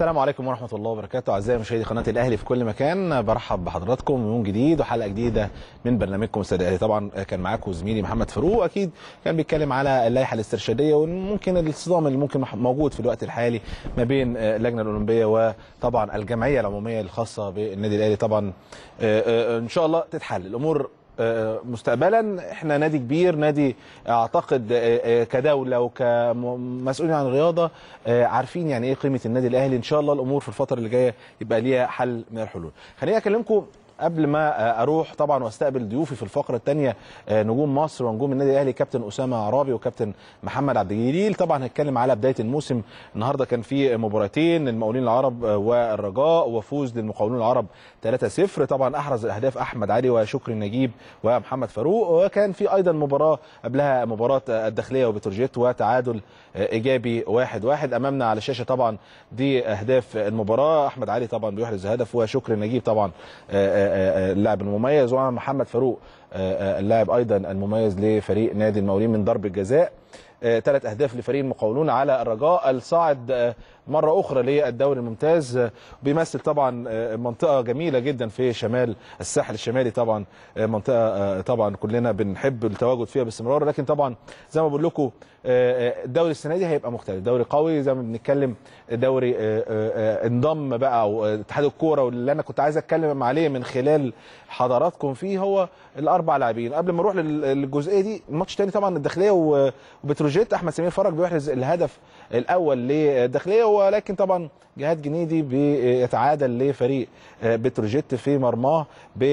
السلام عليكم ورحمة الله وبركاته أعزائي مشاهدي قناة الأهلي في كل مكان برحب بحضراتكم يوم جديد وحلقة جديدة من برنامجكم استاد الأهلي طبعا كان معاكم زميلي محمد فاروق أكيد كان بيتكلم على اللائحة الاسترشادية وممكن الصدام اللي ممكن موجود في الوقت الحالي ما بين اللجنة الأولمبية وطبعا الجمعية العمومية الخاصة بالنادي الأهلي طبعا إن شاء الله تتحل الأمور مستقبلا احنا نادي كبير نادي اعتقد كدوله وكمسؤولين عن الرياضه عارفين يعني ايه قيمه النادي الاهلي ان شاء الله الامور في الفتره اللي جايه يبقى ليها حل من الحلول خليني اكلمكم قبل ما اروح طبعا واستقبل ضيوفي في الفقره الثانيه نجوم مصر ونجوم النادي الاهلي كابتن اسامه عرابي وكابتن محمد عبد الجليل طبعا هنتكلم على بدايه الموسم النهارده كان في مباراتين المقاولين العرب والرجاء وفوز للمقاولون العرب 3-0 طبعا احرز الاهداف احمد علي وشكري نجيب ومحمد فاروق وكان في ايضا مباراه قبلها مباراه الداخليه وبتروجيت وتعادل ايجابي 1-1 واحد واحد امامنا على الشاشه طبعا دي اهداف المباراه احمد علي طبعا بيحرز هدف وشكري نجيب طبعا اللاعب المميز ومحمد فاروق اللاعب ايضا المميز لفريق نادي المقاولين من ضرب الجزاء ثلاث اهداف لفريق المقاولون على الرجاء الصاعد مره اخرى للدوري الممتاز بيمثل طبعا منطقه جميله جدا في شمال الساحل الشمالي طبعا منطقه طبعا كلنا بنحب التواجد فيها باستمرار لكن طبعا زي ما بقول لكم الدوري السنه دي هيبقى مختلف دوري قوي زي ما بنتكلم دوري انضم بقى او اتحاد الكوره واللي انا كنت عايز اتكلم عليه من خلال حضراتكم فيه هو الاربع لاعبين قبل ما اروح للجزئيه دي الماتش تاني طبعا الداخليه وبتروجيت احمد سمير فرج بيحرز الهدف الاول للداخليه ولكن طبعا جهاد جنيدي بيتعادل لفريق بتروجيت في مرماه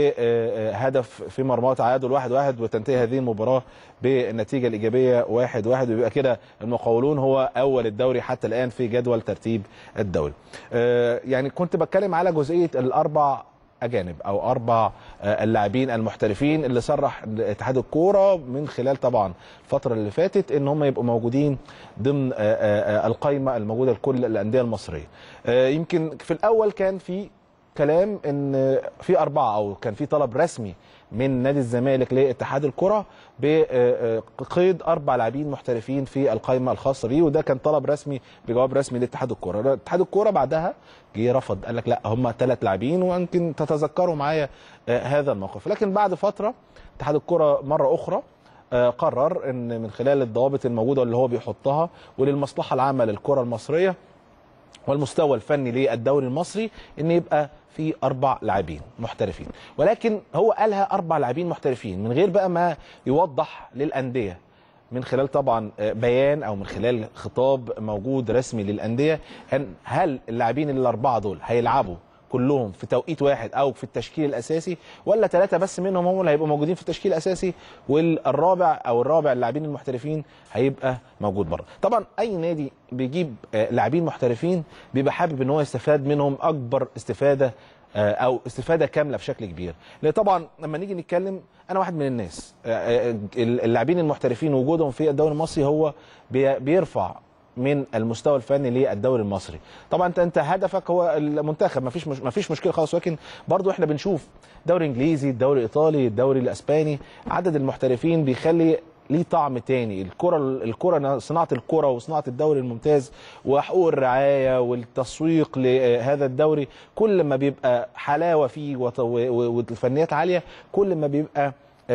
بهدف في مرماه تعادل 1-1 واحد واحد وتنتهي هذه المباراه بالنتيجه الايجابيه 1-1 واحد واحد ويبقى كده المقاولون هو اول الدوري حتى الان في جدول ترتيب الدوري. يعني كنت بتكلم على جزئيه الاربع اجانب او اربع اللاعبين المحترفين اللي صرح اتحاد الكوره من خلال طبعا الفتره اللي فاتت ان هم يبقوا موجودين ضمن القائمه الموجوده لكل الانديه المصريه يمكن في الاول كان في كلام ان في اربعه او كان في طلب رسمي من نادي الزمالك لاتحاد الكره بقيد اربع لاعبين محترفين في القائمه الخاصه بيه وده كان طلب رسمي بجواب رسمي لاتحاد الكره اتحاد الكره بعدها جه رفض قال لك لا هم ثلاث لاعبين ويمكن تتذكروا معايا هذا الموقف لكن بعد فتره اتحاد الكره مره اخرى قرر ان من خلال الضوابط الموجوده اللي هو بيحطها وللمصلحه العامه للكره المصريه والمستوى الفني للدوري المصري ان يبقى في اربع لاعبين محترفين ولكن هو قالها اربع لاعبين محترفين من غير بقى ما يوضح للانديه من خلال طبعا بيان او من خلال خطاب موجود رسمي للانديه ان هل اللاعبين الاربعه دول هيلعبوا كلهم في توقيت واحد او في التشكيل الاساسي ولا ثلاثه بس منهم هم اللي هيبقوا موجودين في التشكيل الاساسي والرابع او الرابع اللاعبين المحترفين هيبقى موجود بره طبعا اي نادي بيجيب لاعبين محترفين بيبقى حابب ان هو يستفاد منهم اكبر استفاده او استفاده كامله بشكل كبير لان طبعا لما نيجي نتكلم انا واحد من الناس اللاعبين المحترفين وجودهم في الدوري المصري هو بيرفع من المستوى الفني للدوري المصري طبعا انت انت هدفك هو المنتخب مفيش مش مفيش مشكله خالص ولكن برضو احنا بنشوف دوري انجليزي الدوري الايطالي الدوري الاسباني عدد المحترفين بيخلي ليه طعم تاني الكره الكره صناعه الكره وصناعه الدوري الممتاز وحقوق الرعايه والتسويق لهذا الدوري كل ما بيبقى حلاوه فيه والفنيات عاليه كل ما بيبقى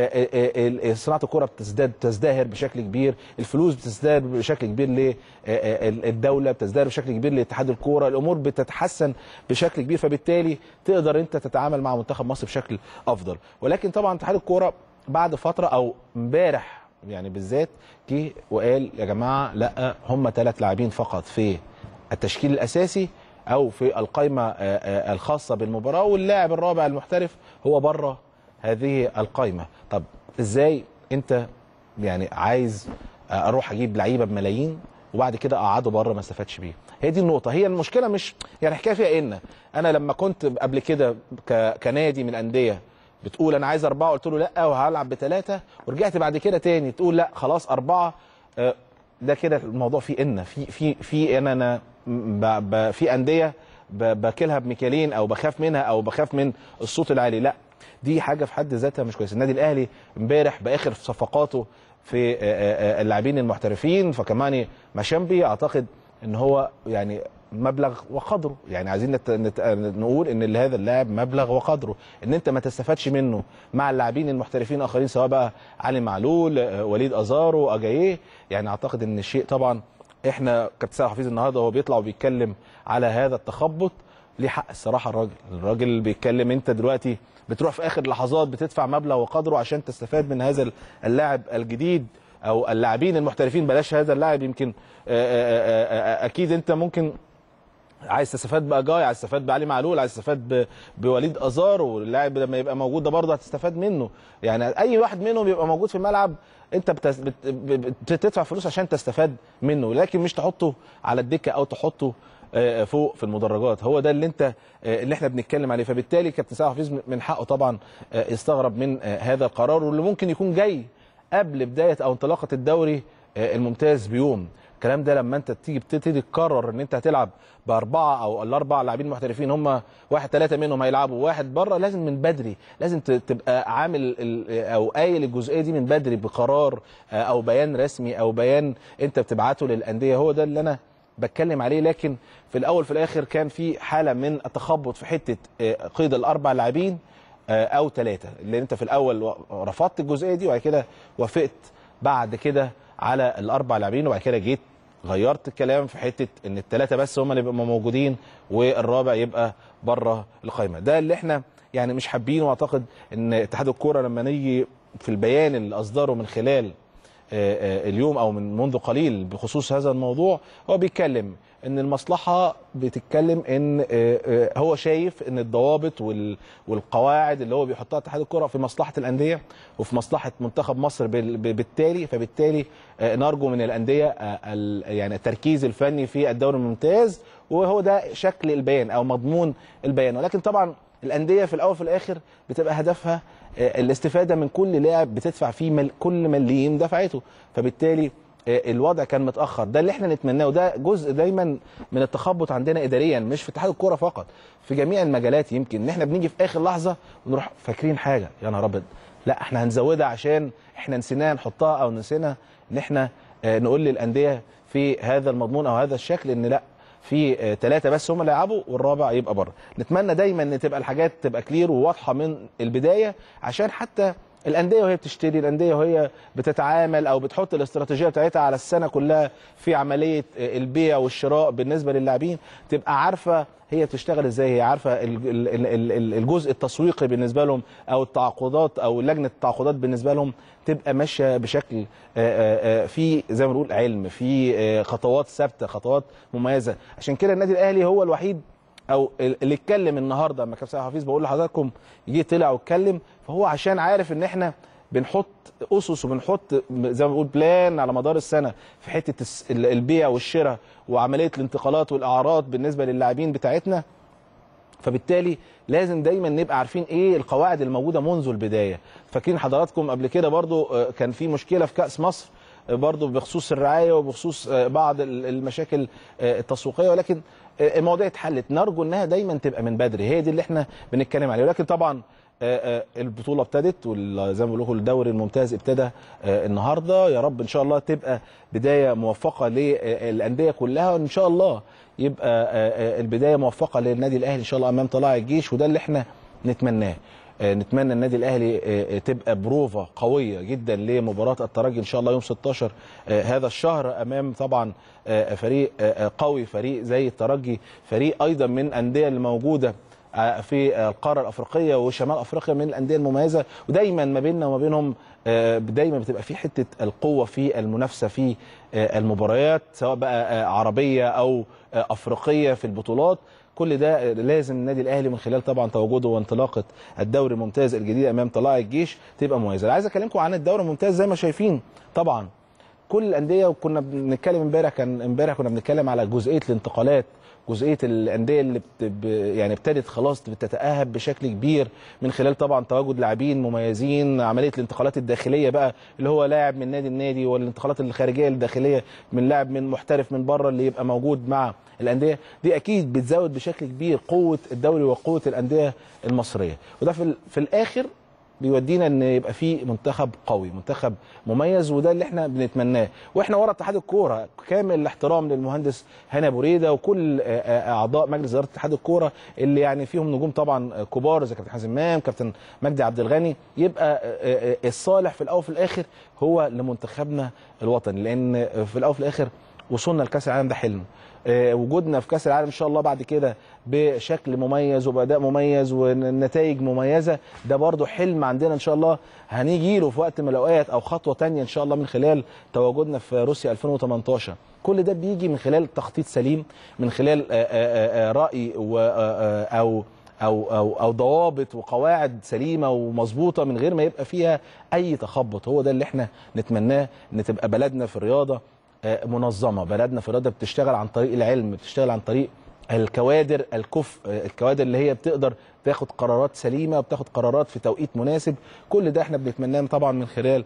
صناعه الكره بتزداد تزدهر بشكل كبير الفلوس بتزداد بشكل كبير للدوله بتزدهر بشكل كبير لاتحاد الكوره الامور بتتحسن بشكل كبير فبالتالي تقدر انت تتعامل مع منتخب مصر بشكل افضل ولكن طبعا اتحاد الكوره بعد فتره او امبارح يعني بالذات جه وقال يا جماعه لا هم ثلاث لاعبين فقط في التشكيل الاساسي او في القائمه الخاصه بالمباراه واللاعب الرابع المحترف هو بره هذه القائمه طب ازاي انت يعني عايز اروح اجيب لعيبه بملايين وبعد كده اقعده بره ما استفادش بيه هي دي النقطه هي المشكله مش يعني الحكايه فيها ان انا لما كنت قبل كده كنادي من الانديه بتقول انا عايز اربعه قلت له لا وهلعب بثلاثه ورجعت بعد كده تاني تقول لا خلاص اربعه ده كده الموضوع فيه ان في في في انا انا ب ب في انديه باكلها بمكيالين او بخاف منها او بخاف من الصوت العالي لا دي حاجه في حد ذاتها مش كويسه النادي الاهلي امبارح باخر صفقاته في اللاعبين المحترفين فكمان مشامبي اعتقد ان هو يعني مبلغ وقدره يعني عايزين نت... نت... نقول ان هذا اللاعب مبلغ وقدره ان انت ما تستفادش منه مع اللاعبين المحترفين الاخرين سواء بقى علي معلول آه، وليد ازارو اجاييه يعني اعتقد ان الشيء طبعا احنا كابتن سيد حفيظ النهارده وهو بيطلع وبيتكلم على هذا التخبط ليه حق الصراحه الراجل الراجل بيتكلم انت دلوقتي بتروح في اخر لحظات بتدفع مبلغ وقدره عشان تستفاد من هذا اللاعب الجديد او اللاعبين المحترفين بلاش هذا اللاعب يمكن آآ آآ اكيد انت ممكن عايز تستفاد باجاي عايز تستفاد بعلي معلول عايز تستفاد ب- بوليد ازار واللاعب لما يبقى موجود ده برضه هتستفاد منه يعني اي واحد منهم يبقى موجود في الملعب انت بتس... بت... بت- بتدفع فلوس عشان تستفاد منه لكن مش تحطه على الدكه او تحطه آه، فوق في المدرجات هو ده اللي انت آه، اللي احنا بنتكلم عليه فبالتالي كابتن سعد حفيظ من حقه طبعا آه، يستغرب من آه، هذا القرار واللي ممكن يكون جاي قبل بدايه او انطلاقه الدوري آه، الممتاز بيوم الكلام ده لما انت تيجي بتبتدي تقرر ان انت هتلعب باربعه او الاربع لاعبين محترفين هم واحد ثلاثه منهم هيلعبوا واحد بره لازم من بدري لازم ت- تبقى عامل ال- او قايل الجزئيه دي من بدري بقرار آه، او بيان رسمي او بيان انت بتبعته للانديه هو ده اللي انا بتكلم عليه لكن في الاول في الاخر كان في حاله من التخبط في حته آه، قيد الاربع لاعبين آه، او ثلاثه اللي انت في الاول و- رفضت الجزئيه دي وبعد كده وافقت بعد كده على الاربع لاعبين وبعد كده جيت غيرت الكلام في حته ان الثلاثه بس هم اللي يبقوا موجودين والرابع يبقى بره القائمه ده اللي احنا يعني مش حابينه واعتقد ان اتحاد الكوره لما نيجي في البيان اللي اصدره من خلال آه، آه، اليوم او من منذ قليل بخصوص هذا الموضوع هو بيتكلم ان المصلحه بتتكلم ان آه، آه، هو شايف ان الضوابط وال- والقواعد اللي هو بيحطها اتحاد الكره في مصلحه الانديه وفي مصلحه منتخب مصر بال- ب- بالتالي فبالتالي آه، نرجو من الانديه آه، ال- يعني التركيز الفني في الدوري الممتاز وهو ده شكل البيان او مضمون البيان ولكن طبعا الانديه في الاول وفي الاخر بتبقى هدفها آه، الاستفاده من كل لاعب بتدفع فيه مل كل مليم دفعته فبالتالي آه، الوضع كان متاخر ده اللي احنا نتمناه وده جزء دايما من التخبط عندنا اداريا مش في اتحاد الكوره فقط في جميع المجالات يمكن ان احنا بنيجي في اخر لحظه ونروح فاكرين حاجه يا نهار ابيض لا احنا هنزودها عشان احنا نسيناها نحطها او نسينا ان احنا آه، نقول للانديه في هذا المضمون او هذا الشكل ان لا في ثلاثة بس هم اللي يلعبوا والرابع يبقى بره نتمنى دايما ان تبقى الحاجات تبقى كلير وواضحة من البداية عشان حتى الأندية وهي بتشتري الأندية وهي بتتعامل أو بتحط الاستراتيجية بتاعتها على السنة كلها في عملية البيع والشراء بالنسبة للاعبين تبقى عارفة هي بتشتغل ازاي هي عارفة ال- ال- ال- ال- الجزء التسويقي بالنسبة لهم أو التعاقدات أو لجنة التعاقدات بالنسبة لهم تبقى ماشية بشكل آه، آه، آه، في زي ما بنقول علم في آه، خطوات ثابتة خطوات مميزة عشان كده النادي الأهلي هو الوحيد او اللي اتكلم النهارده لما كابتن سيد حفيظ بقول لحضراتكم جه طلع واتكلم فهو عشان عارف ان احنا بنحط اسس وبنحط زي ما بنقول بلان على مدار السنه في حته الس- ال- البيع والشراء وعمليه الانتقالات والاعراض بالنسبه للاعبين بتاعتنا فبالتالي لازم دايما نبقى عارفين ايه القواعد الموجوده منذ البدايه فاكرين حضراتكم قبل كده برضو آه، كان في مشكله في كاس مصر آه، برضو بخصوص الرعايه وبخصوص آه، بعض ال- المشاكل آه، التسويقيه ولكن آه، المواضيع اتحلت نرجو انها دايما تبقى من بدري هي دي اللي احنا بنتكلم عليه ولكن طبعا آه، آه، البطوله ابتدت وزي ما بقول لكم الدوري الممتاز ابتدى آه، النهارده يا رب ان شاء الله تبقى بدايه موفقه للانديه كلها وان شاء الله يبقى آه، آه، البدايه موفقه للنادي الاهلي ان شاء الله امام طلائع الجيش وده اللي احنا نتمناه آه، نتمنى النادي الاهلي آه، آه، تبقى بروفه قويه جدا لمباراه الترجي ان شاء الله يوم 16 آه، هذا الشهر امام طبعا آه، فريق آه، آه، قوي فريق زي الترجي فريق ايضا من انديه اللي موجوده آه، في القاره الافريقيه وشمال افريقيا من الانديه المميزه ودايما ما بيننا وما بينهم آه، دايما بتبقى في حته القوه في المنافسه في آه، المباريات سواء بقى آه، عربيه او آه، افريقيه في البطولات كل ده لازم النادي الاهلي من خلال طبعا تواجده وانطلاقه الدوري الممتاز الجديد امام طلائع الجيش تبقى مميزه. عايز اكلمكم عن الدوري الممتاز زي ما شايفين طبعا كل الانديه وكنا بنتكلم امبارح كان امبارح كنا بنتكلم على جزئيه الانتقالات جزئيه الانديه اللي بت... ب- يعني ابتدت خلاص بتتاهب بشكل كبير من خلال طبعا تواجد لاعبين مميزين عمليه الانتقالات الداخليه بقى اللي هو لاعب من نادي النادي والانتقالات الخارجيه الداخليه من لاعب من محترف من بره اللي يبقى موجود مع الانديه دي اكيد بتزود بشكل كبير قوه الدوري وقوه الانديه المصريه وده في, ال... في الاخر بيودينا ان يبقى في منتخب قوي منتخب مميز وده اللي احنا بنتمناه واحنا ورا اتحاد الكوره كامل الاحترام للمهندس هاني ابو ريده وكل آه، آه، اعضاء مجلس اداره اتحاد الكوره اللي يعني فيهم نجوم طبعا كبار زي كابتن حازم امام كابتن مجدي عبد الغني يبقى آه، آه، الصالح في الاول وفي الاخر هو لمنتخبنا الوطني لان في الاول وفي الاخر وصولنا لكاس العالم ده حلم آه، وجودنا في كاس العالم ان شاء الله بعد كده بشكل مميز وباداء مميز ونتائج مميزه ده برضو حلم عندنا ان شاء الله هنيجي له في وقت من الاوقات او خطوه تانية ان شاء الله من خلال تواجدنا في روسيا 2018 كل ده بيجي من خلال تخطيط سليم من خلال آه، آه، آه، راي و آه، آه، او او او او ضوابط وقواعد سليمه ومظبوطه من غير ما يبقى فيها اي تخبط هو ده اللي احنا نتمناه ان تبقى بلدنا في الرياضه آه، منظمه بلدنا في الرياضه بتشتغل عن طريق العلم بتشتغل عن طريق الكوادر الكفء آه، الكوادر اللي هي بتقدر تاخد قرارات سليمه وبتاخد قرارات في توقيت مناسب كل ده احنا بنتمناه طبعا من خلال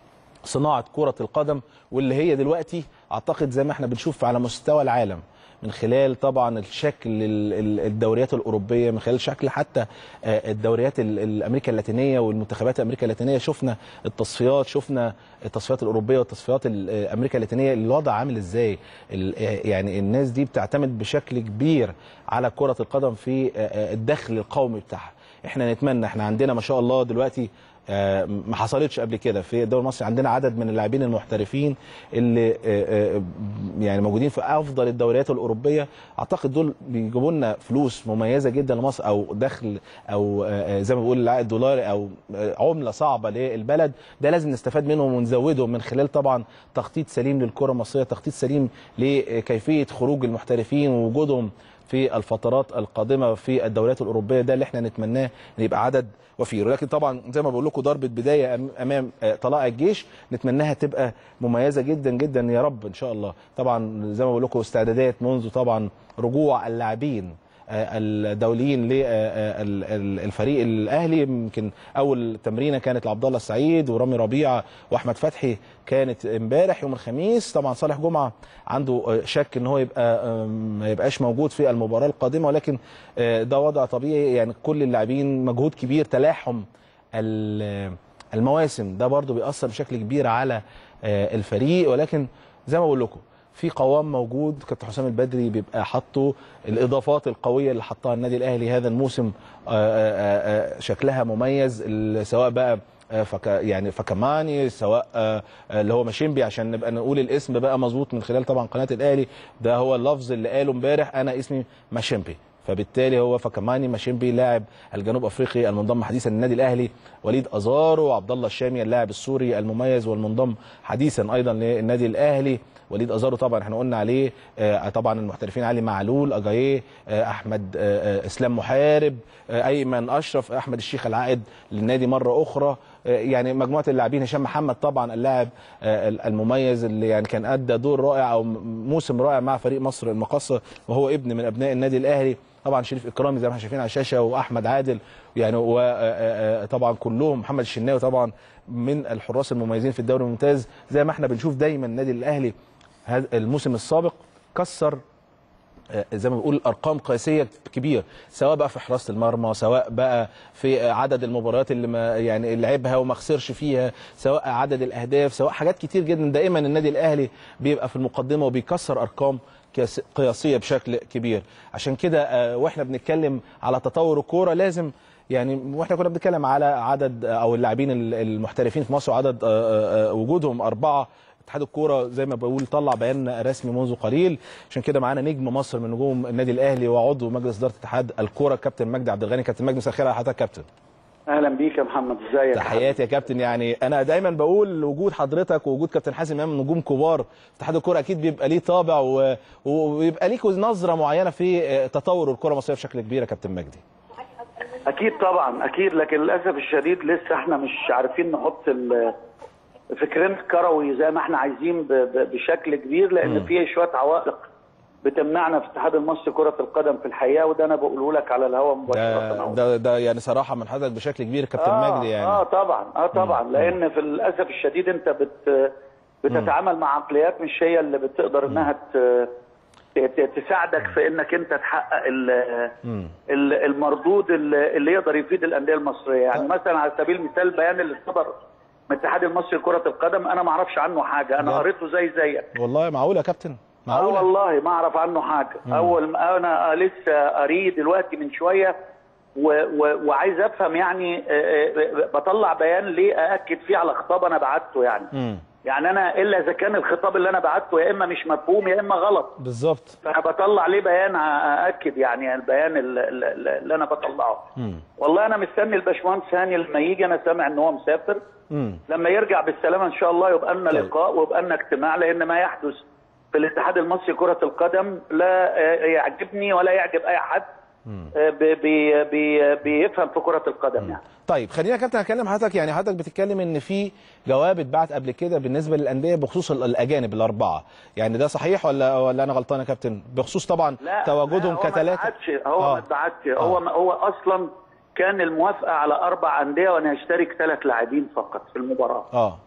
صناعه كره القدم واللي هي دلوقتي اعتقد زي ما احنا بنشوف على مستوى العالم من خلال طبعا الشكل ال- ال- الدوريات الاوروبيه من خلال شكل حتى آه، الدوريات ال- الامريكا اللاتينيه والمنتخبات امريكا اللاتينيه شفنا التصفيات شفنا التصفيات الاوروبيه والتصفيات ال- آه، امريكا اللاتينيه الوضع عامل ازاي ال- آه، يعني الناس دي بتعتمد بشكل كبير على كره القدم في آه، آه، الدخل القومي بتاعها احنا نتمنى احنا عندنا ما شاء الله دلوقتي آه، ما حصلتش قبل كده في الدوري المصري عندنا عدد من اللاعبين المحترفين اللي آه، آه، يعني موجودين في افضل الدوريات الاوروبيه اعتقد دول بيجيبوا لنا فلوس مميزه جدا لمصر او دخل او آه، آه، زي ما بقول العائد دولاري او آه، عمله صعبه للبلد ده لازم نستفاد منهم ونزوده من خلال طبعا تخطيط سليم للكره المصريه تخطيط سليم لكيفيه خروج المحترفين ووجودهم في الفترات القادمه في الدوريات الاوروبيه ده اللي احنا نتمناه ان يبقى عدد وفير ولكن طبعا زي ما بقول لكم ضربه بدايه أم- امام آه، طلائع الجيش نتمناها تبقى مميزه جدا جدا يا رب ان شاء الله طبعا زي ما بقول لكم استعدادات منذ طبعا رجوع اللاعبين آه، الدوليين للفريق الاهلي يمكن اول تمرينه كانت لعبد الله السعيد ورامي ربيعه واحمد فتحي كانت امبارح يوم الخميس طبعا صالح جمعه عنده آه، شك ان هو يبقى آه، ما يبقاش موجود في المباراه القادمه ولكن آه، ده وضع طبيعي يعني كل اللاعبين مجهود كبير تلاحم ال- المواسم ده برضو بيأثر بشكل كبير على آه، الفريق ولكن زي ما بقول لكم في قوام موجود كابتن حسام البدري بيبقى حاطه الاضافات القويه اللي حطها النادي الاهلي هذا الموسم آه، آه، آه، شكلها مميز ال- سواء بقى آه، فك يعني فكماني سواء آه، آه، اللي هو ماشيمبي عشان نبقى نقول الاسم بقى مظبوط من خلال طبعا قناه الاهلي ده هو اللفظ اللي قاله امبارح انا اسمي ماشيمبي فبالتالي هو فكماني ماشيمبي لاعب الجنوب افريقي المنضم حديثا للنادي الاهلي وليد ازارو وعبد الله الشامي اللاعب السوري المميز والمنضم حديثا ايضا للنادي الاهلي وليد ازارو طبعا احنا قلنا عليه آه، طبعا المحترفين علي معلول اجاييه آه، احمد آه، آه، اسلام محارب آه، ايمن اشرف احمد الشيخ العائد للنادي مره اخرى آه، يعني مجموعه اللاعبين هشام محمد طبعا اللاعب آه، المميز اللي يعني كان ادى دور رائع او موسم رائع مع فريق مصر المقاصه وهو ابن من ابناء النادي الاهلي طبعا شريف اكرامي زي ما احنا شايفين على الشاشه واحمد عادل يعني وطبعا كلهم محمد الشناوي طبعا من الحراس المميزين في الدوري الممتاز زي ما احنا بنشوف دايما النادي الاهلي هذا الموسم السابق كسر آه، زي ما بنقول ارقام قياسيه كبيره سواء بقى في حراسه المرمى سواء بقى في آه، عدد المباريات اللي ما يعني لعبها وما خسرش فيها سواء عدد الاهداف سواء حاجات كتير جدا دائما النادي الاهلي بيبقى في المقدمه وبيكسر ارقام كياس- قياسيه بشكل كبير عشان كده آه، واحنا بنتكلم على تطور الكوره لازم يعني واحنا كنا بنتكلم على عدد آه، او اللاعبين ال- المحترفين في مصر وعدد آه، آه، آه، وجودهم اربعه اتحاد الكوره زي ما بقول طلع بيان رسمي منذ قليل عشان كده معانا نجم مصر من نجوم النادي الاهلي وعضو مجلس اداره اتحاد الكوره كابتن مجدي عبد الغني كابتن مجدي مساء الخير على حضرتك يا كابتن اهلا بيك يا محمد ازيك تحياتي يا كابتن يعني انا دايما بقول وجود حضرتك ووجود كابتن حازم امام نجوم كبار في اتحاد الكوره اكيد بيبقى ليه طابع و... ويبقى ليك نظره معينه في آه، تطور الكره المصريه بشكل كبير يا كابتن مجدي اكيد طبعا اكيد لكن للاسف الشديد لسه احنا مش عارفين نحط ال- فكرنا الكروي زي ما احنا عايزين ب- ب- بشكل كبير لان في شويه عوائق بتمنعنا في الاتحاد المصري كره القدم في الحقيقه وده انا بقوله لك على الهواء مباشره ده أهو. ده ده يعني صراحه من حضرتك بشكل كبير يا كابتن آه مجدي يعني اه طبعا اه طبعا لان في للاسف الشديد انت بت بتتعامل مع عقليات مش هي اللي بتقدر انها ت- ت- ت- تساعدك في انك انت تحقق ال- مم. ال- المردود اللي اللي يقدر يفيد الانديه المصريه يعني مثلا على سبيل المثال البيان اللي صدر من الاتحاد المصري لكره القدم انا ما اعرفش عنه حاجه انا لا. قريته زي زيك والله معقوله يا كابتن اه معقوله والله ما اعرف عنه حاجه اول ما انا لسه قاريه دلوقتي من شويه و و وعايز افهم يعني آه، آه، بطلع بيان ليه ااكد فيه على خطاب انا بعته يعني مم. يعني انا الا اذا كان الخطاب اللي انا بعته يا اما مش مفهوم يا اما غلط بالظبط فانا بطلع ليه بيان ااكد يعني البيان اللي, اللي اللي انا بطلعه مم. والله انا مستني الباشمهندس هاني لما يجي انا سامع ان هو مسافر مم. لما يرجع بالسلامه ان شاء الله يبقى لنا طيب. لقاء ويبقى لنا اجتماع لان ما يحدث في الاتحاد المصري كره القدم لا آه، يعجبني ولا يعجب اي حد آه، بي بي بي بيفهم في كره القدم يعني طيب خلينا يا كابتن اكلم حضرتك يعني حضرتك بتتكلم ان في جواب اتبعت قبل كده بالنسبه للانديه بخصوص ال- الاجانب الاربعه يعني ده صحيح ولا ولا انا غلطان يا كابتن بخصوص طبعا لا تواجدهم لا، هو ما كثلاثه اتبعتش هو آه. ما اتبعتش هو ما هو اصلا كان الموافقه على اربع انديه وان يشترك ثلاث لاعبين فقط في المباراه اه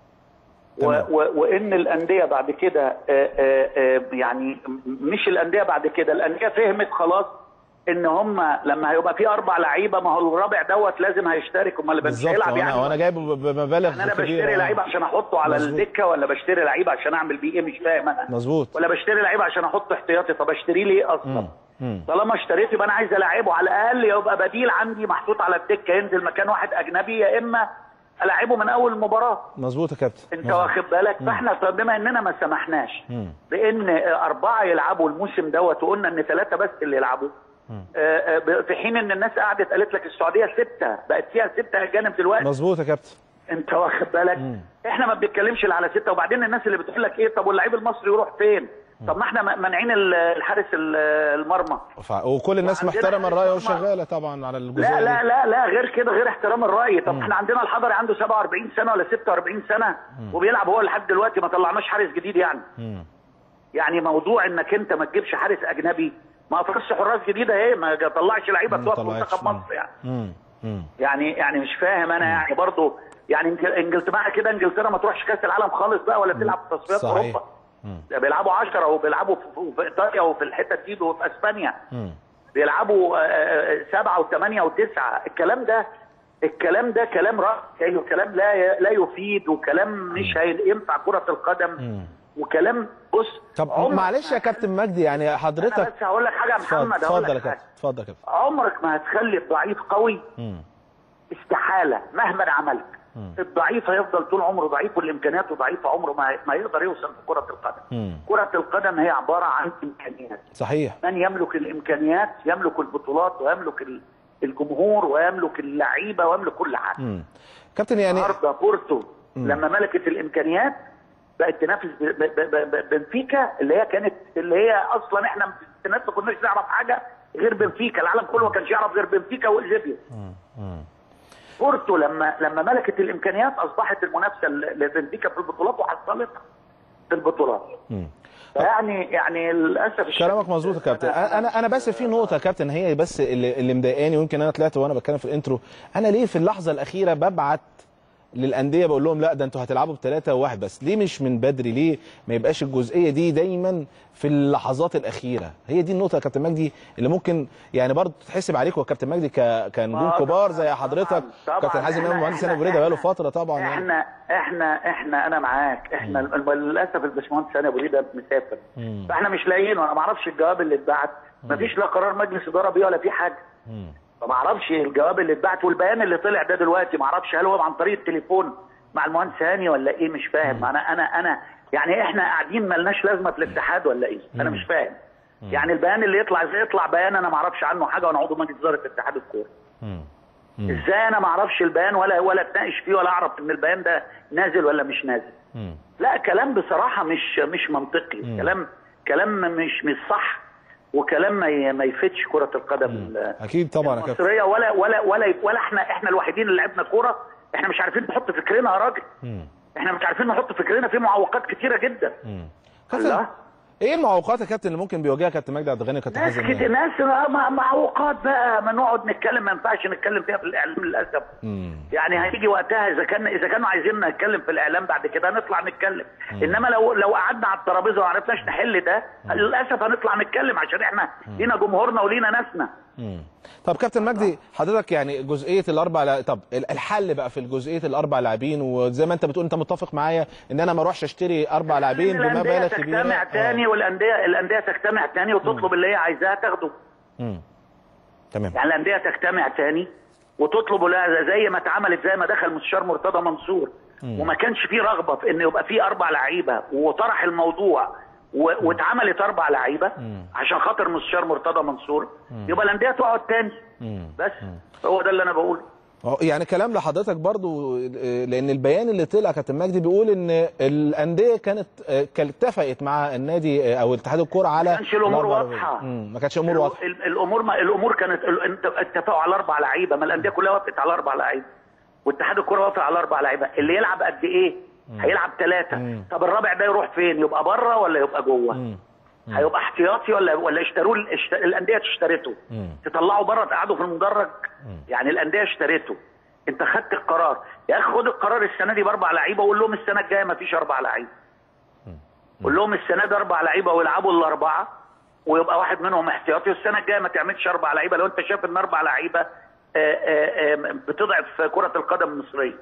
و تمام. و وان الانديه بعد كده آه، آه، آه، يعني مش الانديه بعد كده الانديه فهمت خلاص ان هم لما هيبقى في اربع لعيبه ما هو الرابع دوت لازم هيشترك امال مش بالظبط هيلعب وانا يعني وانا جايبه ب- بمبالغ يعني انا كبيرة. بشتري لعيب عشان احطه على مظبوط. الدكه ولا بشتري لعيب عشان اعمل بيه ايه مش فاهم انا مظبوط ولا بشتري لعيب عشان احطه احتياطي طب اشتريه ليه اصلا مم. طالما اشتريته يبقى انا عايز العبه على الاقل يبقى بديل عندي محطوط على الدكه ينزل مكان واحد اجنبي يا اما العبه من اول المباراه مظبوط يا كابتن انت مظبوط. واخد بالك فاحنا طب بما اننا ما سمحناش مم. بان اربعه يلعبوا الموسم دوت وقلنا ان ثلاثه بس اللي يلعبوا آه، آه، ب- في حين ان الناس قعدت قالت لك السعوديه سته بقت فيها سته اجانب دلوقتي مظبوط يا كابتن انت واخد بالك احنا ما بنتكلمش الا على سته وبعدين الناس اللي بتقول لك ايه طب واللعيب المصري يروح فين طب ما احنا م- مانعين ال- الحارس ال- المرمى ف- وكل الناس وعندنا محترمه الراي حارس مرمى. وشغاله طبعا على الجزئيه لا لا دي. لا لا غير كده غير احترام الراي طب احنا عندنا الحضري عنده 47 سنه ولا 46 سنه وبيلعب هو لحد دلوقتي ما طلعناش حارس جديد يعني مم. يعني موضوع انك انت ما تجيبش حارس اجنبي ما فرص حراس جديده ايه ما طلعش لعيبه ما بتوع طلعتش. منتخب مصر يعني مم. مم. يعني يعني مش فاهم انا يعني برضه يعني إنجل- انجلترا معنى كده انجلترا ما تروحش كاس العالم خالص بقى ولا تلعب في تصفيات صحيح. اوروبا ده بيلعبوا 10 وبيلعبوا في, في ايطاليا وفي الحته دي وفي اسبانيا مم. بيلعبوا آه، آه، سبعه وثمانيه وتسعه الكلام ده الكلام ده كلام رأسي وكلام لا ي- لا يفيد وكلام مش هينفع كره القدم وكلام بص طب عمرك معلش يا كابتن مجدي يعني انا حضرتك بس هقول لك حاجه يا اتفضل محمد هقول اتفضل يا لك حاجه كابتن اتفضل يا كابتن عمرك ما هتخلي الضعيف قوي مم. استحاله مهما عملت الضعيف هيفضل طول عمره ضعيف والامكانيات ضعيفه عمره ما ما يقدر يوصل في كره القدم مم. كره القدم هي عباره عن امكانيات صحيح من يملك الامكانيات يملك البطولات ويملك ال- الجمهور ويملك اللعيبه ويملك كل حاجه مم. كابتن يعني النهارده بورتو لما ملكت الامكانيات بقت تنافس ب- ب- ب- ب- بنفيكا اللي هي كانت اللي هي اصلا احنا في الستينات ما كناش نعرف حاجه غير بنفيكا العالم كله ما كانش يعرف غير بنفيكا وايزيبيا بورتو لما لما ملكت الامكانيات اصبحت المنافسه ل- لبنفيكا في البطولات وحصلتها في البطولات مم. يعني يعني للاسف الشديد كلامك مظبوط يا كابتن انا انا بس في نقطه يا كابتن هي بس اللي, اللي مضايقاني ويمكن انا طلعت وانا بتكلم في الانترو انا ليه في اللحظه الاخيره ببعت للانديه بقول لهم لا ده انتوا هتلعبوا بثلاثه وواحد بس ليه مش من بدري ليه ما يبقاش الجزئيه دي دايما في اللحظات الاخيره هي دي النقطه يا كابتن مجدي اللي ممكن يعني برضه تتحسب عليكم يا كابتن مجدي ك... كنجوم آه، كبار طبعاً، زي حضرتك طبعاً. كابتن حازم امام إحنا- مهندس انا إحنا- بريده بقاله إحنا- فتره طبعا يعني احنا احنا احنا انا معاك احنا الم- للاسف الباشمهندس انا بريده مسافر فاحنا مش لاقيينه انا ما اعرفش الجواب اللي اتبعت ما فيش لا قرار مجلس اداره بيه ولا في حاجه فما اعرفش الجواب اللي اتبعت والبيان اللي طلع ده دلوقتي ما اعرفش هل هو عن طريق التليفون مع المهندس هاني ولا ايه مش فاهم انا انا انا يعني احنا قاعدين ملناش لازمه في الاتحاد ولا ايه انا مش فاهم يعني البيان اللي يطلع ازاي يطلع بيان انا ما اعرفش عنه حاجه وانا عضو مجلس اداره اتحاد الكوره ازاي انا ما اعرفش البيان ولا ولا اتناقش فيه ولا اعرف ان البيان ده نازل ولا مش نازل لا كلام بصراحه مش مش منطقي كلام كلام مش مش صح وكلام ما ي- ما يفيدش كره القدم ال- اكيد طبعا يا كابتن المصريه ولا ولا ولا ولا احنا احنا الوحيدين اللي لعبنا كوره احنا مش عارفين نحط فكرنا يا راجل احنا مش عارفين نحط فكرنا في معوقات كتيره جدا كابتن الله ايه المعوقات يا كابتن اللي ممكن بيواجهها كابتن مجدي عبد الغني وكابتن ناس حازم كده ناس مع- معوقات بقى ما نقعد نتكلم ما ينفعش نتكلم فيها في الاعلام للاسف مم. يعني هيجي وقتها اذا كان اذا كانوا عايزيننا نتكلم في الاعلام بعد كده هنطلع نتكلم انما لو لو قعدنا على الترابيزه وما عرفناش نحل ده للاسف هنطلع نتكلم عشان احنا لينا جمهورنا ولينا ناسنا مم. طب كابتن مجدي حضرتك يعني جزئيه الاربع لا... طب ال- الحل بقى في جزئيه الاربع لاعبين وزي ما انت بتقول انت متفق معايا ان انا ما اروحش اشتري اربع لاعبين الانديه بمبالغ كبيره تجتمع تاني والانديه الانديه تجتمع تاني وتطلب اللي هي عايزاها تاخده مم. تمام يعني الانديه تجتمع تاني وتطلب لها زي ما اتعملت زي ما دخل مستشار مرتضى منصور وما كانش فيه رغبه في ان يبقى فيه اربع لعيبه وطرح الموضوع و- واتعملت اربع لعيبه عشان خاطر مستشار مرتضى منصور يبقى الانديه تقعد تاني مم. بس هو ده اللي انا بقوله أهو يعني كلام لحضرتك برضو آه، لان البيان اللي طلع كابتن مجدي بيقول ان الانديه كانت آه، كانت اتفقت مع النادي آه، او اتحاد الكوره على ما كانش الامور الأربع واضحه لاعبين. مم، ما كانتش الامور واضحه ال- الامور ما الامور كانت ال- انت اتفقوا على اربع لعيبه ما الانديه كلها وافقت على اربع لعيبه واتحاد الكوره وافق على اربع لعيبه اللي يلعب قد ايه هيلعب ثلاثه مم. طب الرابع ده يروح فين يبقى بره ولا يبقى جوه مم. هيبقى احتياطي ولا ولا اشتروه اشت... الانديه اشترته مم. تطلعوا بره تقعدوا في المدرج يعني الانديه اشترته انت خدت القرار يا اخي خد القرار السنه دي باربع لعيبه وقول لهم السنه الجايه ما فيش اربع لعيبه قول لهم السنه دي اربع لعيبه ويلعبوا الاربعه ويبقى واحد منهم احتياطي والسنه الجايه ما تعملش اربع لعيبه لو انت شايف ان اربع لعيبه آه، آه، آه، بتضعف كره القدم المصريه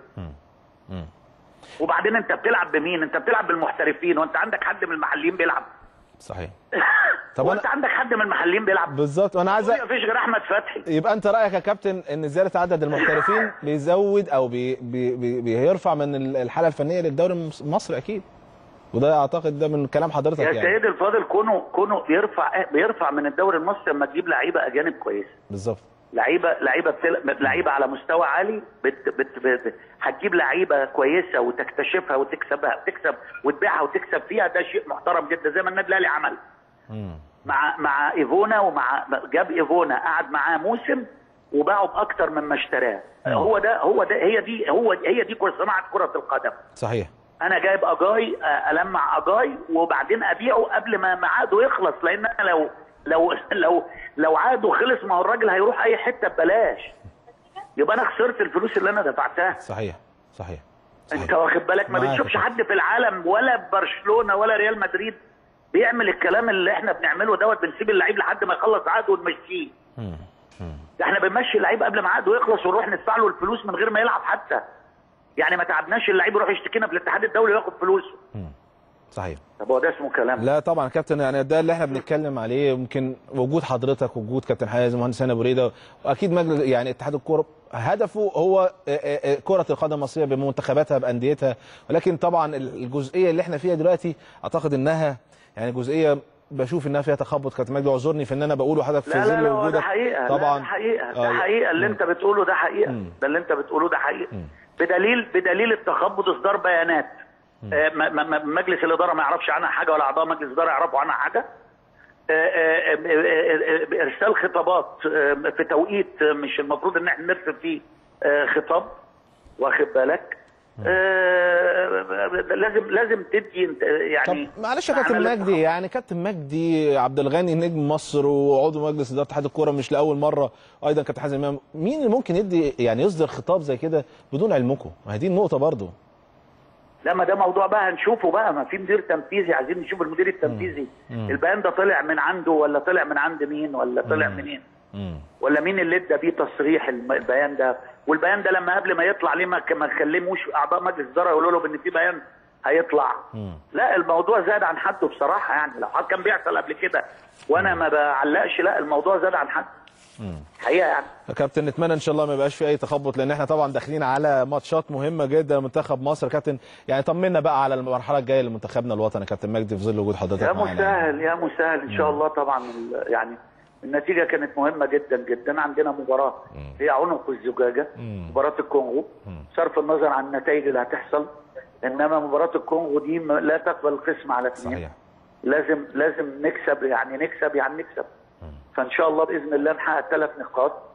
مم. وبعدين انت بتلعب بمين انت بتلعب بالمحترفين وانت عندك حد من المحليين بيلعب صحيح طب وانت أنا- عندك حد من المحليين بيلعب بالظبط وانا عايز أ- ما فيش غير احمد فتحي يبقى انت رايك يا كابتن ان زياده عدد المحترفين بيزود او بي بي بي بيرفع من ال- الحاله الفنيه للدوري المص- المصري اكيد وده اعتقد ده من كلام حضرتك يا يعني سيد الفاضل كونه كونه بيرفع بيرفع من الدوري المصري لما تجيب لعيبه اجانب كويسه بالظبط لعيبه لعيبه بتل... لعيبه على مستوى عالي بت... بت... بت... هتجيب لعيبه كويسه وتكتشفها وتكسبها تكسب وتبيعها وتكسب فيها ده شيء محترم جدا زي ما النادي الاهلي عمل مم. مع مع ايفونا ومع جاب ايفونا قعد معاه موسم وباعه باكتر مما اشتراه هو ده هو ده هي دي هو هي دي كرة- صناعه كره القدم صحيح انا جايب اجاي آه، المع اجاي وبعدين ابيعه قبل ما ما عقده يخلص لان انا لو لو لو لو عقده خلص ما هو الراجل هيروح اي حته ببلاش يبقى انا خسرت الفلوس اللي انا دفعتها صحيح صحيح انت صحيح واخد بالك ما معاك بتشوفش يا حد في العالم ولا برشلونه ولا ريال مدريد بيعمل الكلام اللي احنا بنعمله دوت بنسيب اللعيب لحد ما يخلص عقده ونمشيه مم. مم. ده احنا بنمشي اللعيب قبل ما عقده يخلص ونروح ندفع له الفلوس من غير ما يلعب حتى يعني ما تعبناش اللعيب يروح يشتكينا في الاتحاد الدولي وياخد فلوسه صحيح طب هو ده اسمه كلام لا طبعا كابتن يعني ده اللي احنا بنتكلم عليه يمكن وجود حضرتك وجود كابتن حازم ومهندس هاني ابو ريده واكيد مجلس يعني اتحاد الكوره هدفه هو آه، آه، آه، كره القدم المصريه بمنتخباتها بانديتها ولكن طبعا الجزئيه اللي احنا فيها دلوقتي اعتقد انها يعني جزئيه بشوف انها فيها تخبط كابتن مجدي اعذرني في ان انا بقوله حضرتك في لا لا ظل لا هو ده وجودك حقيقة طبعا لا ده حقيقة ده آه، حقيقة اللي مم. انت بتقوله ده حقيقة مم. ده اللي انت بتقوله ده حقيقة بدليل بدليل التخبط اصدار بيانات آه، ما- ما- ما- مجلس الإدارة ما يعرفش عنها حاجة ولا أعضاء مجلس الإدارة يعرفوا عنها حاجة آه، آه، آه، آه، آه، ارسال خطابات آه، في توقيت آه، مش المفروض ان احنا نرسل فيه آه، خطاب واخد بالك آه، لازم لازم تدي انت- يعني طب معلش يا كابتن عمل- مجدي يعني كابتن مجدي عبد الغني نجم مصر وعضو مجلس اداره اتحاد الكوره مش لاول مره ايضا كابتن حازم امام مين اللي ممكن يدي يعني يصدر خطاب زي كده بدون علمكم؟ ما هي دي النقطه برضه لا ما ده موضوع بقى هنشوفه بقى ما في مدير تنفيذي عايزين نشوف المدير التنفيذي البيان ده طلع من عنده ولا طلع من عند مين ولا طلع منين ولا مين اللي ادى بيه تصريح الم- البيان ده والبيان ده لما قبل ما يطلع ليه ما ك- ما كلموش اعضاء مجلس الاداره يقولوا له ان في بيان هيطلع لا الموضوع زاد عن حده بصراحه يعني لو حد كان بيحصل قبل كده وانا ما بعلقش لا الموضوع زاد عن حده حقيقه يعني يا كابتن نتمنى ان شاء الله ما يبقاش في اي تخبط لان احنا طبعا داخلين على ماتشات مهمه جدا لمنتخب مصر يا كابتن يعني طمنا بقى على المرحله الجايه لمنتخبنا الوطني يا كابتن مجدي في ظل وجود حضرتك يا معانا مسهل يا مسهل ان شاء الله طبعا ال- يعني النتيجه كانت مهمه جدا جدا عندنا مباراه هي عنق الزجاجه مباراه الكونغو صرف النظر عن النتائج اللي هتحصل انما مباراه الكونغو دي م- لا تقبل القسم على اثنين صحيح لازم لازم نكسب يعني نكسب يعني نكسب فان شاء الله باذن الله نحقق ثلاث نقاط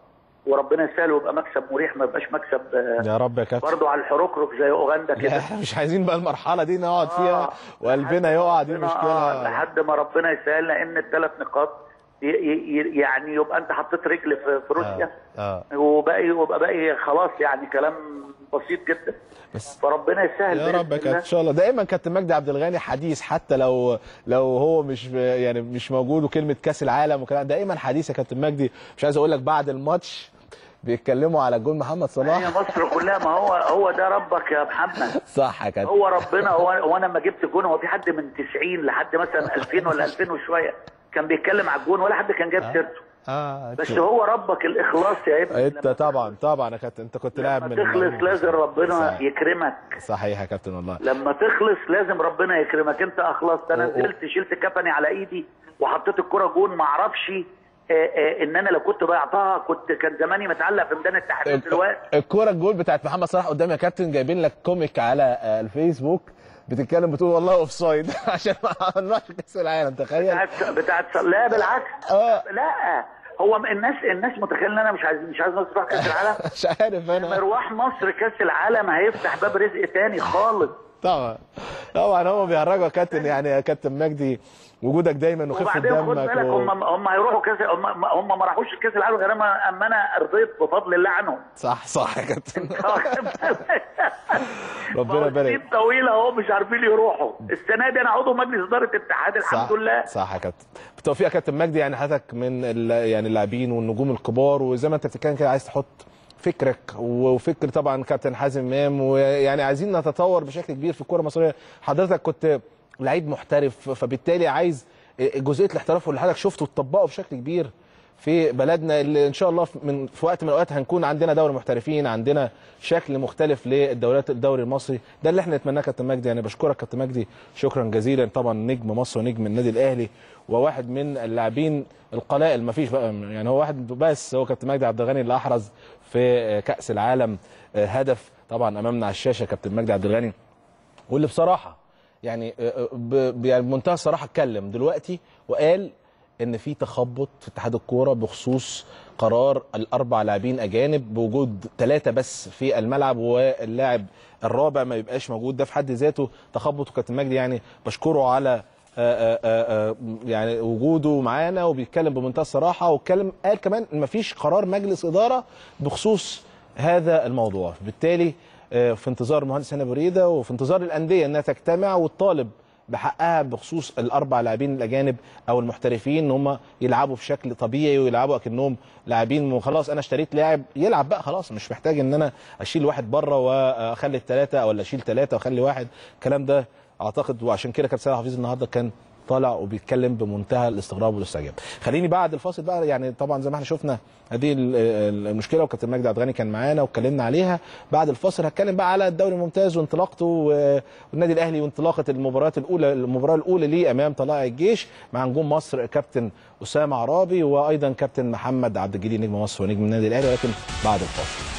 وربنا يسهل ويبقى مكسب مريح ما يبقاش مكسب آه، يا رب يا كابتن برضه على الحركرك زي اوغندا لا كده احنا مش عايزين بقى المرحله دي نقعد آه، فيها وقلبنا لحد يقع دي ربنا- مشكله آه، لحد ما ربنا يسهل لان الثلاث نقاط ي- ي- يعني يبقى انت حطيت رجل في في روسيا اه وباقي وبقى باقي خلاص يعني كلام بسيط جدا بس فربنا يسهل يا بإذن رب يا كابتن الله. ان شاء الله دايما كابتن مجدي عبد الغني حديث حتى لو لو هو مش يعني مش موجود وكلمه كاس العالم وكلام دايما حديث يا كابتن مجدي مش عايز اقول لك بعد الماتش بيتكلموا على جول محمد هي صلاح مصر كلها ما هو هو ده ربك يا محمد صح يا كابتن هو ربنا هو هو انا لما جبت جون هو في حد من 90 لحد مثلا 2000 ولا 2000 وشويه كان بيتكلم على الجون ولا حد كان جاب سيرته اه بس هو ربك الاخلاص يا ابني انت طبعا طبعا يا كابتن انت كنت لاعب لما من تخلص لازم ربنا صح. يكرمك صحيح يا كابتن والله لما تخلص لازم ربنا يكرمك انت اخلصت انا و- و- نزلت شلت كفني على ايدي وحطيت الكرة جون ما اعرفش آه، آه، ان انا لو كنت ضيعتها كنت كان زماني متعلق في ميدان التحرير دلوقتي الكوره الجول بتاعت محمد صلاح قدام يا كابتن جايبين لك كوميك على آه، الفيسبوك بتتكلم بتقول والله اوف سايد عشان ما نروحش كاس العالم تخيل بتاعت بتاعت لا بالعكس اه لا هو الناس الناس متخيله ان انا مش عايز مش عايز مصر تروح كاس العالم مش عارف انا مروح مصر كاس العالم هيفتح باب رزق تاني خالص طبعا طبعا هم بيهرجوا يا كابتن يعني يا كابتن مجدي وجودك دايما وخفه وبعدين خد دمك بالك و... هم هم هيروحوا كاس هم هم ما راحوش كاس العالم غير اما اما انا رضيت بفضل الله عنهم صح صح يا كابتن واخد بالك؟ ربنا ما هو يبارك. سنين طويله اهو مش عارفين يروحوا السنه دي انا عضو مجلس اداره الاتحاد الحمد صح لله صح يا كابتن بالتوفيق يا كابتن مجدي يعني حضرتك من ال... يعني اللاعبين والنجوم الكبار وزي ما انت بتتكلم كده عايز تحط فكرك وفكر طبعا كابتن حازم امام ويعني عايزين نتطور بشكل كبير في الكره المصريه حضرتك كنت لعيب محترف فبالتالي عايز جزئيه الاحتراف اللي حضرتك شفته تطبقه بشكل كبير في بلدنا اللي ان شاء الله في- من في وقت من الاوقات هنكون عندنا دوري محترفين عندنا شكل مختلف للدوريات الدوري المصري ده اللي احنا نتمناه كابتن مجدي يعني بشكرك كابتن مجدي شكرا جزيلا طبعا نجم مصر ونجم النادي الاهلي وواحد من اللاعبين القلائل ما فيش بقى يعني هو واحد بس هو كابتن مجدي عبد الغني اللي احرز في كاس العالم هدف طبعا امامنا على الشاشه كابتن مجدي عبد الغني واللي بصراحه يعني ب- ب- يعني بمنتهى الصراحه اتكلم دلوقتي وقال ان في تخبط في اتحاد الكوره بخصوص قرار الاربع لاعبين اجانب بوجود ثلاثه بس في الملعب واللاعب الرابع ما يبقاش موجود ده في حد ذاته تخبط وكابتن مجدي يعني بشكره على آه، آه، آه، يعني وجوده معانا وبيتكلم بمنتهى الصراحه واتكلم قال كمان ان مفيش قرار مجلس اداره بخصوص هذا الموضوع بالتالي آه، في انتظار المهندس هاني بريده وفي انتظار الانديه انها تجتمع وتطالب بحقها بخصوص الاربع لاعبين الاجانب او المحترفين ان هم يلعبوا بشكل طبيعي ويلعبوا اكنهم لاعبين خلاص انا اشتريت لاعب يلعب بقى خلاص مش محتاج ان انا اشيل واحد بره واخلي الثلاثه ولا اشيل ثلاثه واخلي واحد الكلام ده اعتقد وعشان كده كابتن سيد حفيظ النهارده كان طالع وبيتكلم بمنتهى الاستغراب والاستعجاب خليني بعد الفاصل بقى يعني طبعا زي ما احنا شفنا هذه ال- ال- المشكله وكابتن مجدي عبد الغني كان معانا واتكلمنا عليها بعد الفاصل هتكلم بقى على الدوري الممتاز وانطلاقته و- والنادي الاهلي وانطلاقه المباريات الاولى المباراه الاولى ليه امام طلائع الجيش مع نجوم مصر كابتن اسامه عرابي وايضا كابتن محمد عبد الجليل نجم مصر ونجم النادي الاهلي ولكن بعد الفاصل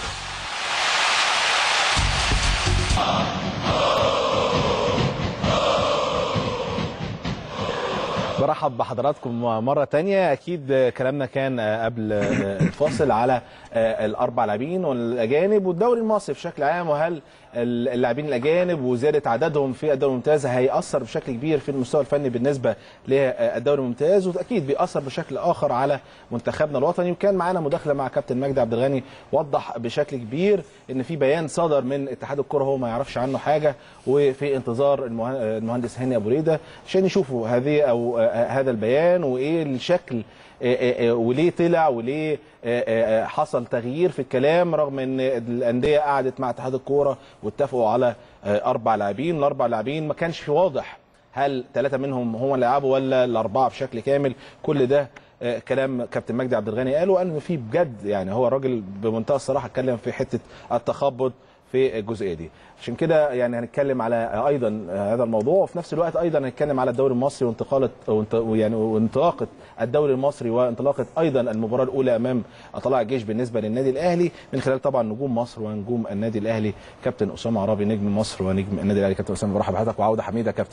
برحب بحضراتكم مرة تانية أكيد كلامنا كان قبل الفاصل على الأربع لاعبين والأجانب والدوري المصري بشكل عام وهل اللاعبين الأجانب وزيادة عددهم في الدوري الممتاز هيأثر بشكل كبير في المستوى الفني بالنسبة للدوري الممتاز وأكيد بيأثر بشكل آخر على منتخبنا الوطني وكان معانا مداخلة مع كابتن مجدي عبد الغني وضح بشكل كبير إن في بيان صدر من اتحاد الكرة هو ما يعرفش عنه حاجة وفي انتظار المه- المهندس هاني أبو ريدة عشان يشوفوا هذه أو هذا البيان وايه الشكل آه، آه، آه، وليه طلع وليه آه، آه، حصل تغيير في الكلام رغم ان الانديه قعدت مع اتحاد الكوره واتفقوا على آه، اربع لاعبين الاربع لاعبين ما كانش واضح هل ثلاثه منهم هم اللي لعبوا ولا الاربعه بشكل كامل كل ده آه، كلام كابتن مجدي عبد الغني قال وقال ان في بجد يعني هو الراجل بمنتهى الصراحه اتكلم في حته التخبط في الجزئيه دي عشان كده يعني هنتكلم على ايضا هذا الموضوع وفي نفس الوقت ايضا هنتكلم على الدوري المصري وانتقاله وانت- يعني وانطلاقه الدوري المصري وانطلاقه ايضا المباراه الاولى امام طلائع الجيش بالنسبه للنادي الاهلي من خلال طبعا نجوم مصر ونجوم النادي الاهلي كابتن اسامه عرابي نجم مصر ونجم النادي الاهلي كابتن اسامه برحب بحضرتك وعوده حميده كابتن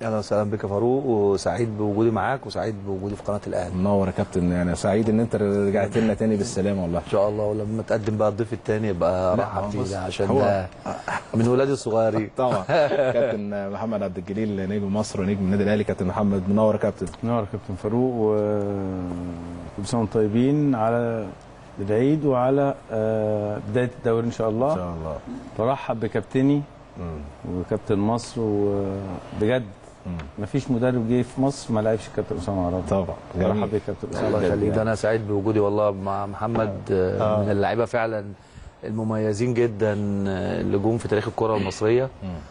اهلا وسهلا بك يا فاروق وسعيد بوجودي معاك وسعيد بوجودي في قناه الاهلي منور يا كابتن يعني سعيد ان انت رجعت لنا تاني بالسلامه والله ان شاء الله ولما تقدم بقى الضيف الثاني يبقى لا، رحب هو فيه بص، ده عشان هو- ده من ولادي الصغيرين طبعا كابتن محمد عبد الجليل نجم مصر ونجم النادي الاهلي كابتن محمد منور يا كابتن نور كابتن فاروق و كل سنه وانتم طيبين على العيد وعلى آه، بدايه الدوري ان شاء ان الله شاء الله برحب بكابتني مم. وكابتن مصر وبجد مم. مفيش مدرب جه في مصر ما لعبش كابتن اسامه عرابي طبعا برحب جميل. بك كابتن اسامه الله يخليك ده انا سعيد بوجودي والله مع محمد آه، من اللعيبه فعلا المميزين جدا آه، اللي جم في تاريخ الكره المصريه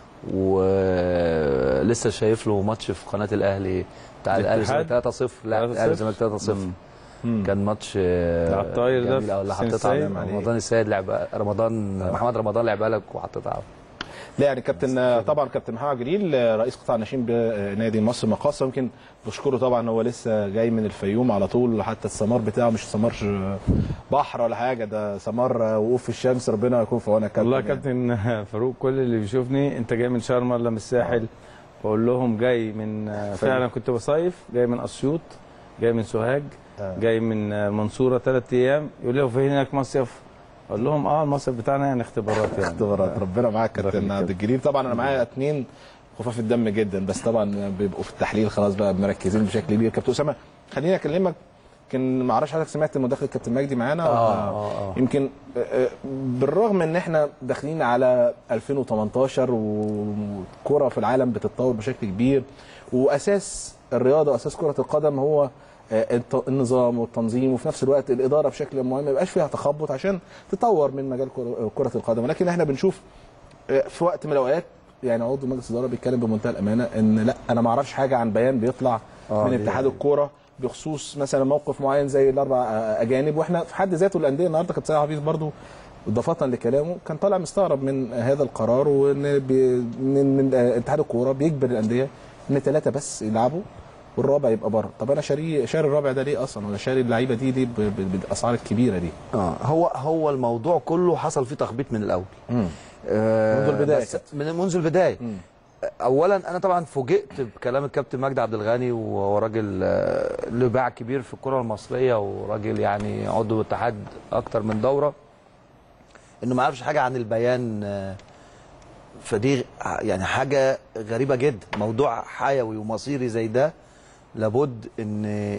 ولسه شايف له ماتش في قناه الاهلي بتاع الاهلي الاتحاد؟ 3-0 لا 3-0. الاهلي والزمالك 3-0 مم. كان ماتش آه، بتاع الطاير ده جميل في أوي اللي حسين حطيتها السيد. على رمضان السيد لعب رمضان محمد رمضان لعبها لك وحطيتها على- لا يعني كابتن طبعا كابتن محمد جليل رئيس قطاع الناشئين بنادي مصر مقاصه يمكن بشكره طبعا هو لسه جاي من الفيوم على طول حتى السمار بتاعه مش سمار بحر ولا حاجه ده سمار وقوف في الشمس ربنا يكون في عونك كابتن والله يعني. كابتن فاروق كل اللي بيشوفني انت جاي من شرم ولا من الساحل بقول لهم جاي من آه، فعلا كنت بصيف جاي من اسيوط جاي من سوهاج آه. جاي من آه، المنصوره ثلاث ايام يقول لي هو في هناك مصيف اقول لهم اه المصيف بتاعنا يعني اختبارات يعني اختبارات ربنا معاك كابتن يخليك عبد الجليل طبعا انا معايا اتنين خفاف الدم جدا بس طبعا بيبقوا في التحليل خلاص بقى مركزين بشكل كبير كابتن اسامه خليني اكلمك يمكن ما اعرفش حضرتك سمعت مداخله كابتن مجدي معانا آه، ولا- آه، آه. يمكن آه، آه، بالرغم ان احنا داخلين على 2018 والكره في العالم بتتطور بشكل كبير واساس الرياضه واساس كره القدم هو آه، الت- النظام والتنظيم وفي نفس الوقت الاداره بشكل مهم ما يبقاش فيها تخبط عشان تطور من مجال كرة- كره القدم ولكن احنا بنشوف آه، في وقت من الاوقات يعني عضو مجلس الاداره بيتكلم بمنتهى الامانه ان لا انا ما اعرفش حاجه عن بيان بيطلع آه، من دي- اتحاد الكوره بخصوص مثلا موقف معين زي الاربع آه، اجانب واحنا في حد ذاته الانديه النهارده كابتن سيد حفيظ برضو اضافه لكلامه كان طالع مستغرب من هذا القرار وان بي من, من آه، اتحاد الكوره بيجبر الانديه ان ثلاثه بس يلعبوا والرابع يبقى بره طب انا شاري شاري الرابع ده ليه اصلا ولا شاري اللعيبه دي ليه ب- ب- بالاسعار الكبيره دي اه هو هو الموضوع كله حصل فيه تخبيط من الاول مم. آه، منذ البداية بس كابتن. من منذ البدايه مم. اولا انا طبعا فوجئت بكلام الكابتن مجدي عبد الغني وهو راجل آه، له باع كبير في الكره المصريه وراجل يعني عضو اتحاد اكتر من دوره انه ما يعرفش حاجه عن البيان آه، فدي يعني حاجه غريبه جدا موضوع حيوي ومصيري زي ده لابد ان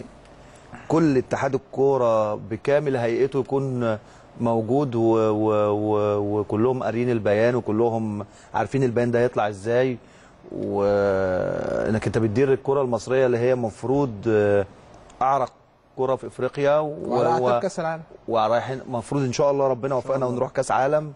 كل اتحاد الكوره بكامل هيئته يكون موجود و و و وكلهم قارين البيان وكلهم عارفين البيان ده هيطلع ازاي وانك انت بتدير الكره المصريه اللي هي المفروض اعرق كره في افريقيا وعلى اعتاب كاس العالم ورايحين المفروض ان شاء الله ربنا يوفقنا ونروح كاس عالم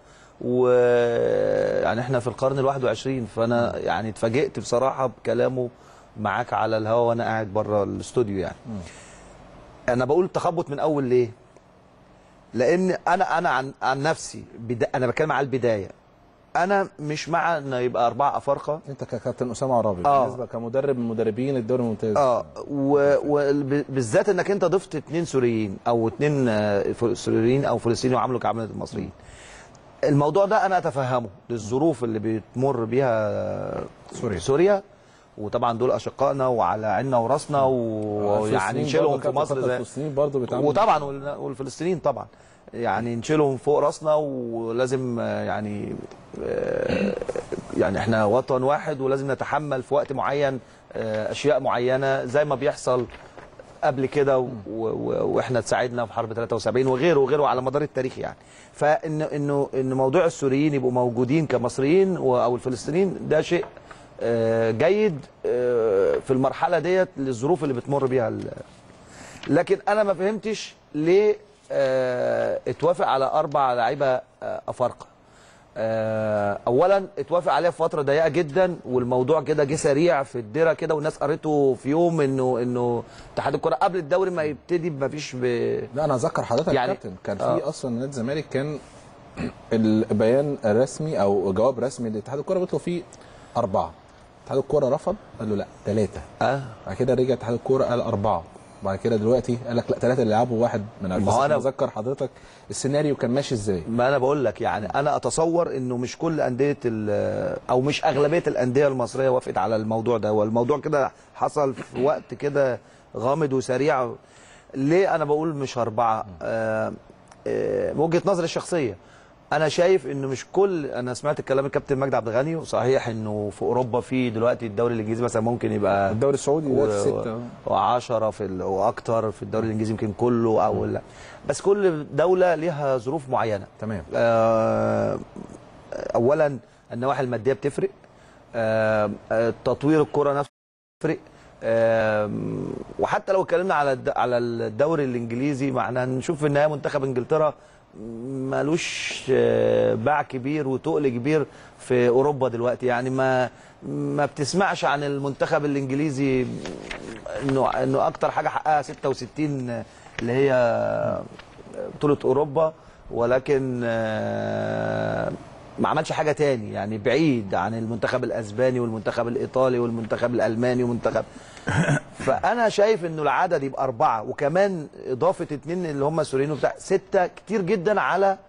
ويعني احنا في القرن ال 21 فانا يعني اتفاجئت بصراحه بكلامه معاك على الهوا وانا قاعد بره الاستوديو يعني انا بقول تخبط من اول ليه لان انا انا عن عن نفسي بدا انا بتكلم على البدايه انا مش مع ان يبقى اربعه افارقه انت ككابتن اسامه عرابي آه. بالنسبه كمدرب من مدربين الدوري الممتاز اه وبالذات انك انت ضفت اثنين سوريين او اثنين آه، ف- سوريين او فلسطينيين وعملوا كعمله المصريين الموضوع ده انا اتفهمه للظروف اللي بتمر بيها سوريا. سوريا وطبعا دول اشقائنا وعلى عيننا وراسنا ويعني نشيلهم في مصر زي الفلسطينيين برضه بيتعاملوا وطبعا وال- والفلسطينيين طبعا يعني نشيلهم فوق راسنا ولازم آه، يعني آه، يعني احنا وطن واحد ولازم نتحمل في وقت معين آه، اشياء معينه زي ما بيحصل قبل كده و- و- واحنا تساعدنا في حرب 73 وغيره وغيره على مدار التاريخ يعني فان انه ان موضوع السوريين يبقوا موجودين كمصريين و- او الفلسطينيين ده شيء آه، جيد آه، في المرحله ديت للظروف اللي بتمر بيها ال- لكن انا ما فهمتش ليه آه، اتوافق على اربع لعيبه آه، افارقه آه، اولا اتوافق عليها في فتره ضيقه جدا والموضوع كده جه سريع في الدره كده والناس قريته في يوم انه انه اتحاد الكره قبل الدوري ما يبتدي ما فيش ب... لا انا اذكر حضرتك يعني- يعني كابتن كان في آه. اصلا نادي الزمالك كان البيان الرسمي او جواب رسمي لاتحاد الكوره بيطلب فيه اربعه اتحاد الكوره رفض قال له لا ثلاثه اه بعد كده رجع اتحاد الكوره قال اربعه وبعد كده دلوقتي قال لك لا ثلاثه اللي يلعبوا واحد من ما هو انا أنا- بذكر حضرتك السيناريو كان ماشي ازاي ما انا بقول لك يعني انا اتصور انه مش كل انديه ال- او مش اغلبيه الانديه المصريه وافقت على الموضوع ده والموضوع كده حصل في وقت كده غامض وسريع ليه انا بقول مش اربعه آه آه وجهه نظري الشخصيه انا شايف انه مش كل انا سمعت الكلام الكابتن مجدي عبد الغني وصحيح انه في اوروبا في دلوقتي الدوري الانجليزي مثلا ممكن يبقى الدوري السعودي دلوقتي سته و10 في ال... واكتر في الدوري الانجليزي يمكن كله او لا بس كل دوله ليها ظروف معينه تمام آه، اولا النواحي الماديه بتفرق آه، آه، تطوير الكره نفسه بيفرق آه، وحتى لو اتكلمنا على الد- على الدوري الانجليزي معنا نشوف في النهايه منتخب انجلترا مالوش آه، باع كبير وتقل كبير في اوروبا دلوقتي يعني ما ما بتسمعش عن المنتخب الانجليزي انه انه اكتر حاجه حققها 66 اللي هي بطوله اوروبا ولكن آه، ما عملش حاجه تاني يعني بعيد عن المنتخب الاسباني والمنتخب الايطالي والمنتخب الالماني ومنتخب فانا شايف انه العدد يبقى اربعه وكمان اضافه اتنين اللي هم السوريين وبتاع سته كتير جدا على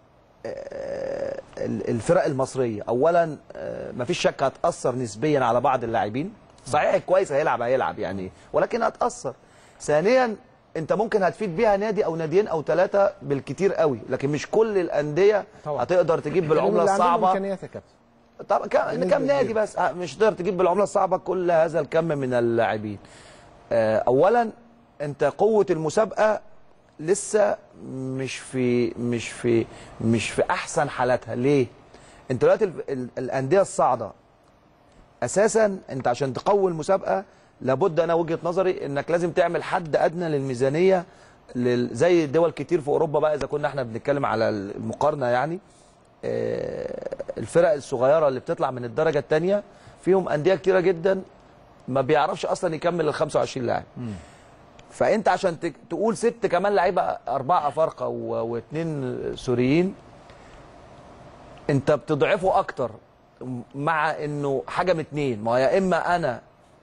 آه، الفرق المصريه اولا آه، مفيش شك هتاثر نسبيا على بعض اللاعبين صحيح كويس هيلعب هيلعب يعني ولكن هتاثر ثانيا انت ممكن هتفيد بيها نادي او ناديين او ثلاثه بالكتير قوي لكن مش كل الانديه طبعا. هتقدر تجيب بالعمله اللي عندهم الصعبه امكانيات يا كابتن طبعا كم بنسبة كم نادي كبيرة. بس آه، مش هتقدر تجيب بالعمله الصعبه كل هذا الكم من اللاعبين آه، اولا انت قوه المسابقه لسه مش في مش في مش في احسن حالاتها ليه انت دلوقتي ال- ال- الانديه الصاعده اساسا انت عشان تقوي المسابقه لابد انا وجهه نظري انك لازم تعمل حد ادنى للميزانيه لل... زي دول كتير في اوروبا بقى اذا كنا احنا بنتكلم على المقارنه يعني آه، الفرق الصغيره اللي بتطلع من الدرجه الثانيه فيهم انديه كتيره جدا ما بيعرفش اصلا يكمل ال 25 لاعب فانت عشان ت- تقول ست كمان لعيبه اربعه افارقه و- واثنين سوريين انت بتضعفه اكتر مع انه حاجه من اتنين ما هو يا اما انا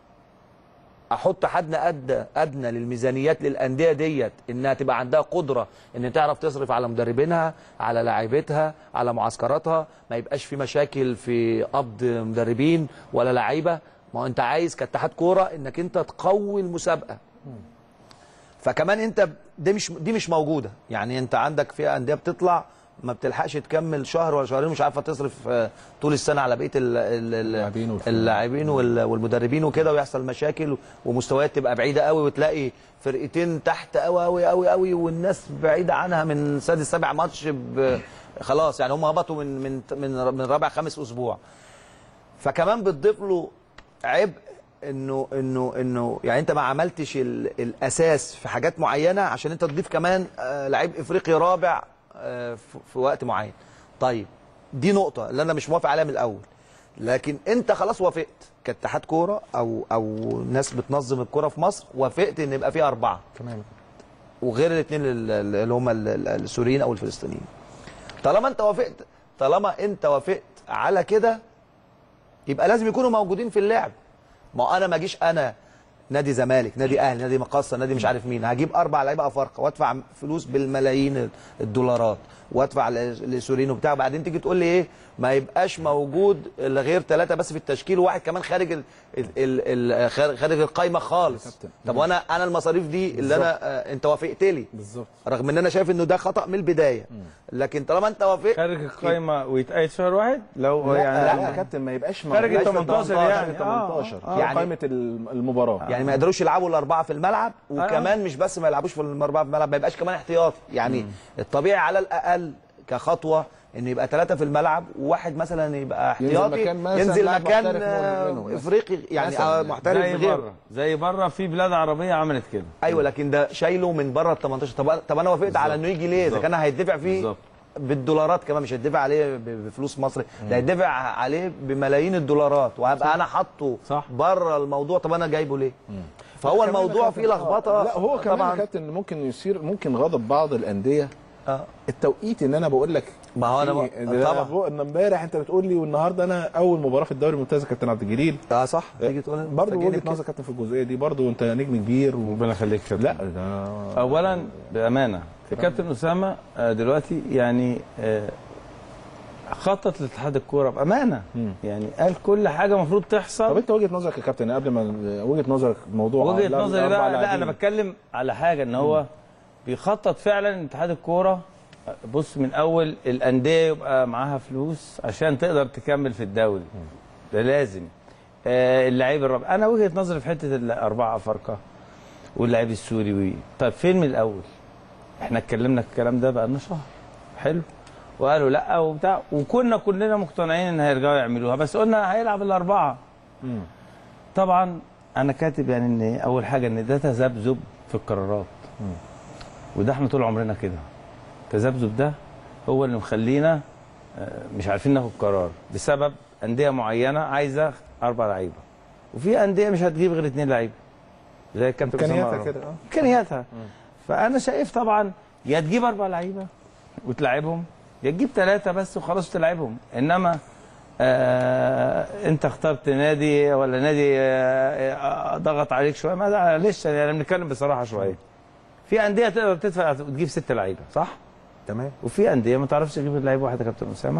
احط حد ادنى ادنى للميزانيات للانديه ديت انها تبقى عندها قدره ان تعرف تصرف على مدربينها على لاعيبتها على معسكراتها ما يبقاش في مشاكل في قبض مدربين ولا لعيبه ما هو انت عايز كاتحاد كوره انك انت تقوي المسابقه فكمان انت دي مش دي مش موجوده يعني انت عندك في انديه بتطلع ما بتلحقش تكمل شهر ولا شهرين مش عارفه تصرف آه، طول السنه على بقيه ال- ال- ال- اللاعبين والفرق. اللاعبين وال- والمدربين وكده ويحصل مشاكل ومستويات تبقى بعيده قوي وتلاقي فرقتين تحت قوي قوي قوي قوي والناس بعيده عنها من سادس سابع ماتش ب- خلاص يعني هم هبطوا من من من من رابع خامس اسبوع فكمان بتضيف له عبء انه انه انه يعني انت ما عملتش ال- الاساس في حاجات معينه عشان انت تضيف كمان آه، لعيب افريقي رابع آه، في في وقت معين طيب دي نقطه اللي انا مش موافق عليها من الاول لكن انت خلاص وافقت كاتحاد كوره او او ناس بتنظم الكوره في مصر وافقت ان يبقى فيه اربعه تمام وغير الاثنين اللي هم ال- ال- السوريين او الفلسطينيين طالما انت وافقت طالما انت وافقت على كده يبقى لازم يكونوا موجودين في اللعب ما هو انا ما اجيش انا نادي زمالك نادي اهلي نادي مقصه نادي مش عارف مين هجيب اربع لعيبه افارقه وادفع فلوس بالملايين الدولارات وادفع ل- لسوريين وبتاع بعدين تيجي تقول لي ايه ما يبقاش موجود الا غير ثلاثه بس في التشكيل وواحد كمان خارج ال ال ال ال خارج القايمه خالص كابتن. طب وانا انا المصاريف دي اللي انا آه انت وافقت لي بالظبط رغم ان انا شايف انه ده خطا من البدايه لكن طالما انت وافقت خارج القايمه ويتقيد شهر واحد لو لا, يعني لا يا كابتن ما يبقاش خارج موجود. ال 18 يعني. خارج 18 آه، آه. يعني قائمه المباراه يعني ما يقدروش يلعبوا الاربعه في الملعب وكمان مش بس ما يلعبوش في الاربعه في الملعب ما يبقاش كمان احتياطي يعني الطبيعي على الاقل كخطوه ان يبقى ثلاثه في الملعب وواحد مثلا يبقى ينزل احتياطي مكان مثلاً ينزل لاعب مكان محترف آه، منهم مثلاً. افريقي يعني مثلاً آه، محترف زي غير بره زي بره في بلاد عربيه عملت كده ايوه لكن ده شايله من بره ال 18 طب طب انا وافقت على انه يجي ليه اذا بالظبط. كان هيدفع فيه بالظبط. بالدولارات كمان مش هيدفع عليه ب- بفلوس مصري ده هيدفع عليه بملايين الدولارات وهبقى انا حاطه صح. بره الموضوع طب انا جايبه ليه فهو كمان يا الموضوع كابتن، فيه لخبطه لا هو كمان يا طبعا كابتن ممكن يصير ممكن غضب بعض الانديه آه. التوقيت ان انا بقول لك ما هو أنا في- ب- ده طبعا. بقى- ان امبارح انت بتقول لي والنهارده انا اول مباراه في الدوري الممتاز يا كابتن عبد الجليل اه صح تيجي تقول برضه تجيني وجهه كده. نظر كابتن في الجزئيه دي برضه انت نجم كبير و... ربنا يخليك يا لا كابتن. ده اولا بامانه الكابتن اسامه آه، دلوقتي يعني آه، خطط لاتحاد الكوره بامانه مم. يعني قال كل حاجه المفروض طب تحصل انت وجهه نظرك يا كابتن قبل ما وجهه نظرك موضوع وجهه لا- نظري الأربع بقى لا لاعبين. انا بتكلم على حاجه ان هو بيخطط فعلا ان اتحاد الكوره بص من اول الانديه يبقى معاها فلوس عشان تقدر تكمل في الدوري ده لازم آه اللعيب الرابع انا وجهه نظري في حته الاربعه افارقه واللعيب السوري وي طب فين من الاول احنا اتكلمنا الكلام ده بقى لنا شهر حلو وقالوا لا وبتاع وكنا كلنا مقتنعين ان هيرجعوا يعملوها بس قلنا هيلعب الاربعه مم. طبعا انا كاتب يعني ان اول حاجه ان ده تذبذب في القرارات وده احنا طول عمرنا كده التذبذب ده هو اللي مخلينا آه، مش عارفين ناخد قرار بسبب انديه معينه عايزه اربع لعيبه وفي انديه مش هتجيب غير اثنين لعيبه زي الكابتن أسامة امكانياتها عرابي. كده اه امكانياتها فانا شايف طبعا يا تجيب اربع لعيبه وتلعبهم يا تجيب ثلاثه بس وخلاص تلعبهم انما آه انت اخترت نادي ولا نادي آه آه ضغط عليك شويه ما معلش يعني بنتكلم بصراحه شويه في انديه تقدر تدفع وتجيب ست لعيبه صح تمام وفي انديه ما تعرفش تجيب لعيب واحد يا كابتن اسامه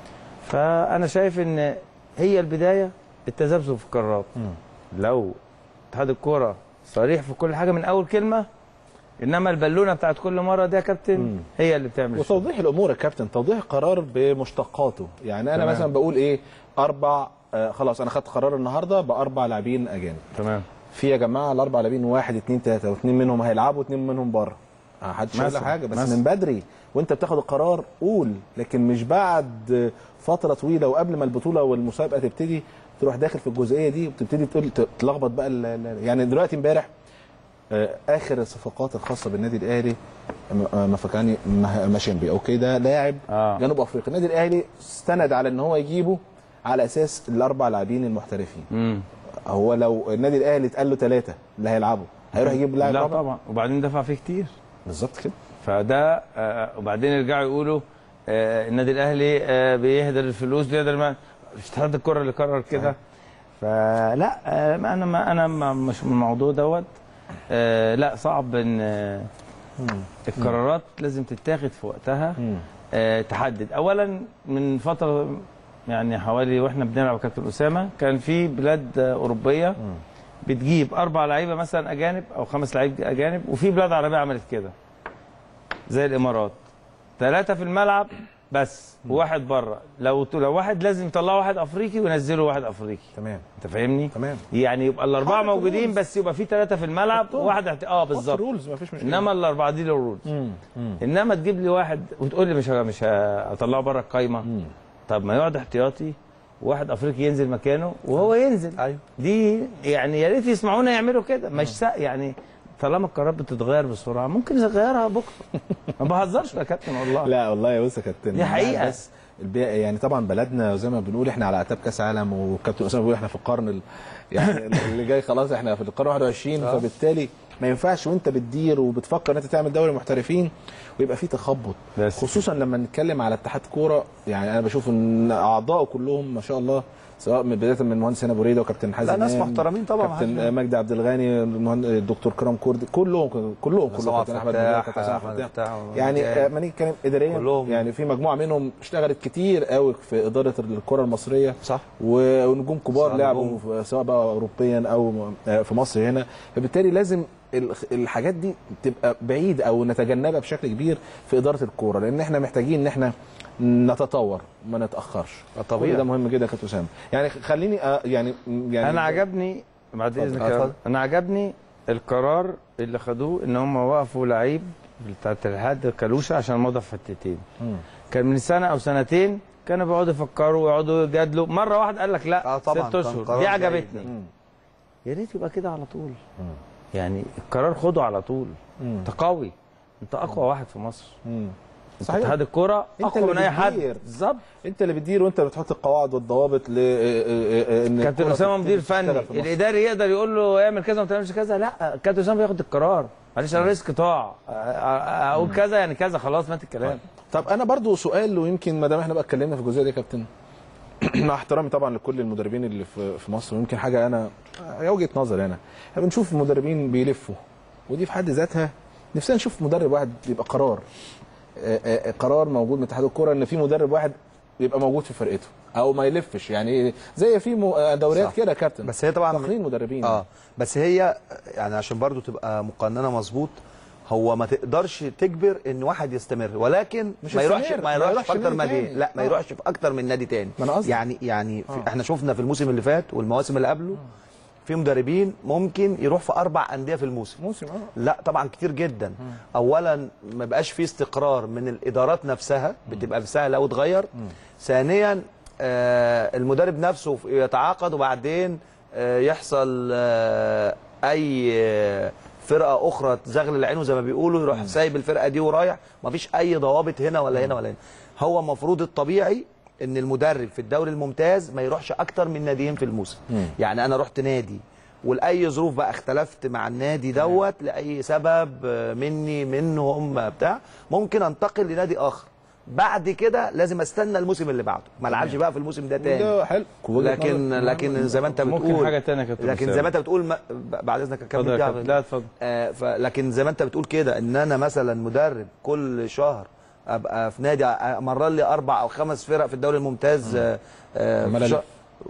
فانا شايف ان هي البدايه التذبذب في القرارات لو اتحاد الكوره صريح في كل حاجه من اول كلمه انما البالونه بتاعت كل مره دي يا كابتن هي اللي بتعمل الشغل. وتوضيح الامور يا كابتن توضيح القرار بمشتقاته يعني انا تمام. مثلا بقول ايه اربع آه خلاص انا خدت قرار النهارده باربع لاعبين اجانب تمام في يا جماعه الاربع لاعبين واحد اتنين تلاته واثنين منهم هيلعبوا واثنين منهم بره ما حدش يقول مثلا- حاجه بس مثلا. من بدري وانت بتاخد القرار قول لكن مش بعد فتره طويله وقبل ما البطوله والمسابقه تبتدي تروح داخل في الجزئيه دي وتبتدي تقول تلخبط بقى ال- ال- يعني دلوقتي امبارح آه، اخر الصفقات الخاصه بالنادي الاهلي م- آه، مفكاني مه- ماشيمبي اوكي ده لاعب آه. جنوب افريقيا النادي الاهلي استند على ان هو يجيبه على اساس الاربع لاعبين المحترفين امم هو لو النادي الاهلي اتقال له ثلاثه اللي هيلعبوا هيروح يجيب لاعب لا رابع طبعا وبعدين دفع فيه كتير بالظبط كده فده آه وبعدين يرجعوا يقولوا آه النادي الاهلي آه بيهدر الفلوس بيهدر المال مش اتحاد الكره اللي قرر كده فلا آه انا ما انا ما مش من الموضوع دوت آه لا صعب ان آه القرارات لازم تتاخد في وقتها آه تحدد اولا من فتره يعني حوالي واحنا بنلعب كابتن اسامه كان في بلاد آه اوروبيه بتجيب اربع لعيبه مثلا اجانب او خمس لعيبه اجانب وفي بلاد عربيه عملت كده زي الامارات ثلاثه في الملعب بس وواحد بره لو لو واحد لازم يطلعوا واحد افريقي وينزلوا واحد افريقي تمام انت فاهمني تمام يعني يبقى الاربعه حركة موجودين رولز. بس يبقى في ثلاثه في الملعب وواحد احت... اه بالظبط رولز مفيش مشكله انما الاربعه دي له رولز مم. مم. انما تجيب لي واحد وتقول لي مش ه- مش هطلعه بره القايمه طب ما يقعد احتياطي واحد افريقي ينزل مكانه وهو ينزل ايوه دي يعني يا ريت يسمعونا يعملوا كده مش سا يعني طالما القرارات بتتغير بسرعه ممكن يغيرها بكره ما بهزرش يا كابتن والله لا والله بص يا كابتن دي حقيقة. بس البيئة يعني طبعا بلدنا زي ما بنقول احنا على اعتاب كاس عالم وكابتن اسامه بيقول احنا في القرن ال... يعني اللي جاي خلاص احنا في القرن 21 فبالتالي ما ينفعش وانت بتدير وبتفكر ان انت تعمل دوري محترفين ويبقى في تخبط بس. خصوصا لما نتكلم على اتحاد كوره يعني انا بشوف ان اعضائه كلهم ما شاء الله سواء من بدايه من المهندس هنا بريده وكابتن حازم لا، ناس إمام، محترمين طبعا، كابتن محدش- مجدي عبد الغني المهن- الدكتور كرم كردي كلهم كلهم كلهم عصام كابتن احمد مجاهد، فتاح، كابتن عصام أحمد فتاح. فتاح، يعني ومجاهد. آه، ما نيجي نتكلم اداريا كلهم. يعني في مجموعه منهم اشتغلت كتير قوي في اداره الكره المصريه صح و- ونجوم كبار صح، لعبوا نجوم. في- سواء بقى اوروبيا او آه، في مصر هنا فبالتالي لازم ال- الحاجات دي تبقى بعيد او نتجنبها بشكل كبير في اداره الكوره لان احنا محتاجين ان احنا نتطور ما نتاخرش آه، طبيعي. كل ده مهم جدا يا كابتن اسامه يعني خليني آه، يعني يعني انا عجبني بعد اتفضل. اذنك اتفضل. يا رب. انا عجبني القرار اللي خدوه ان هم وقفوا لعيب بتاع الاتحاد كالوشا عشان مضى في حتتين مم. كان من سنه او سنتين كانوا بيقعدوا يفكروا ويقعدوا يجادلوا مره واحده قال لك لا آه، طبعاً، ست كان اشهر قرار دي جيد. عجبتني مم. يا ريت يبقى كده على طول يعني القرار خده على طول مم. انت قوي انت اقوى واحد في مصر مم. انت صحيح. اتحاد الكوره انت اقوى اللي من اي حد بتدير. بالظبط انت اللي بتدير وانت اللي بتحط القواعد والضوابط ل آه، آه، ان كابتن الكرة اسامه تبتدي مدير تشتغل فني في مصر. الاداري يقدر يقول له اعمل كذا وما تعملش كذا لا كابتن اسامه بياخد القرار معلش انا رئيس قطاع أ- أ- اقول كذا يعني كذا خلاص مات الكلام طب انا برضو سؤال ويمكن ما دام احنا بقى اتكلمنا في الجزئيه دي يا كابتن مع احترامي طبعا لكل المدربين اللي في في مصر ويمكن حاجه انا هي وجهه نظري انا احنا بنشوف مدربين بيلفوا ودي في حد ذاتها نفسنا نشوف مدرب واحد يبقى قرار آه، آه، قرار موجود من اتحاد الكوره ان في مدرب واحد يبقى موجود في فرقته او ما يلفش يعني زي في م- آه، دوريات صح. كده يا كابتن بس هي طبعا تقنين مدربين اه بس هي يعني عشان برضو تبقى مقننه مظبوط هو ما تقدرش تجبر ان واحد يستمر ولكن مش ما يروحش يستمر، ما ما يروحش يروحش في اكتر نادي نادي تاني. لا ما آه. يروحش في اكتر من نادي تاني ما أنا قصدي. يعني يعني في آه. احنا شفنا في الموسم اللي فات والمواسم اللي قبله في مدربين ممكن يروح في اربع انديه في الموسم موسم اه لا طبعا كتير جدا اولا ما بقاش في استقرار من الادارات نفسها بتبقى سهله قوي تغير ثانيا آه المدرب نفسه يتعاقد وبعدين آه يحصل آه اي آه، فرقه اخرى تزغل العين زي ما بيقولوا يروح سايب الفرقه دي ورايح مفيش اي ضوابط هنا ولا هنا ولا هنا هو المفروض الطبيعي ان المدرب في الدوري الممتاز ما يروحش اكتر من ناديين في الموسم يعني انا رحت نادي ولاي ظروف بقى اختلفت مع النادي دوت لاي سبب آه، مني منهم آه، بتاع ممكن انتقل لنادي اخر بعد كده لازم استنى الموسم اللي بعده ما العبش بقى في الموسم ده تاني وده حلو وجهة لكن نظر. لكن زي ما انت بتقول ممكن حاجة تانية يا كابتن لكن أسامة. زي ما انت بتقول ما بعد اذنك اتفضل اكمل يا فيها. كابتن. لا اتفضل آه ف- لكن زي ما انت بتقول كده ان انا مثلا مدرب كل شهر ابقى في نادي امر لي اربع او خمس فرق في الدوري الممتاز آه آه عمال في شهر. ألف.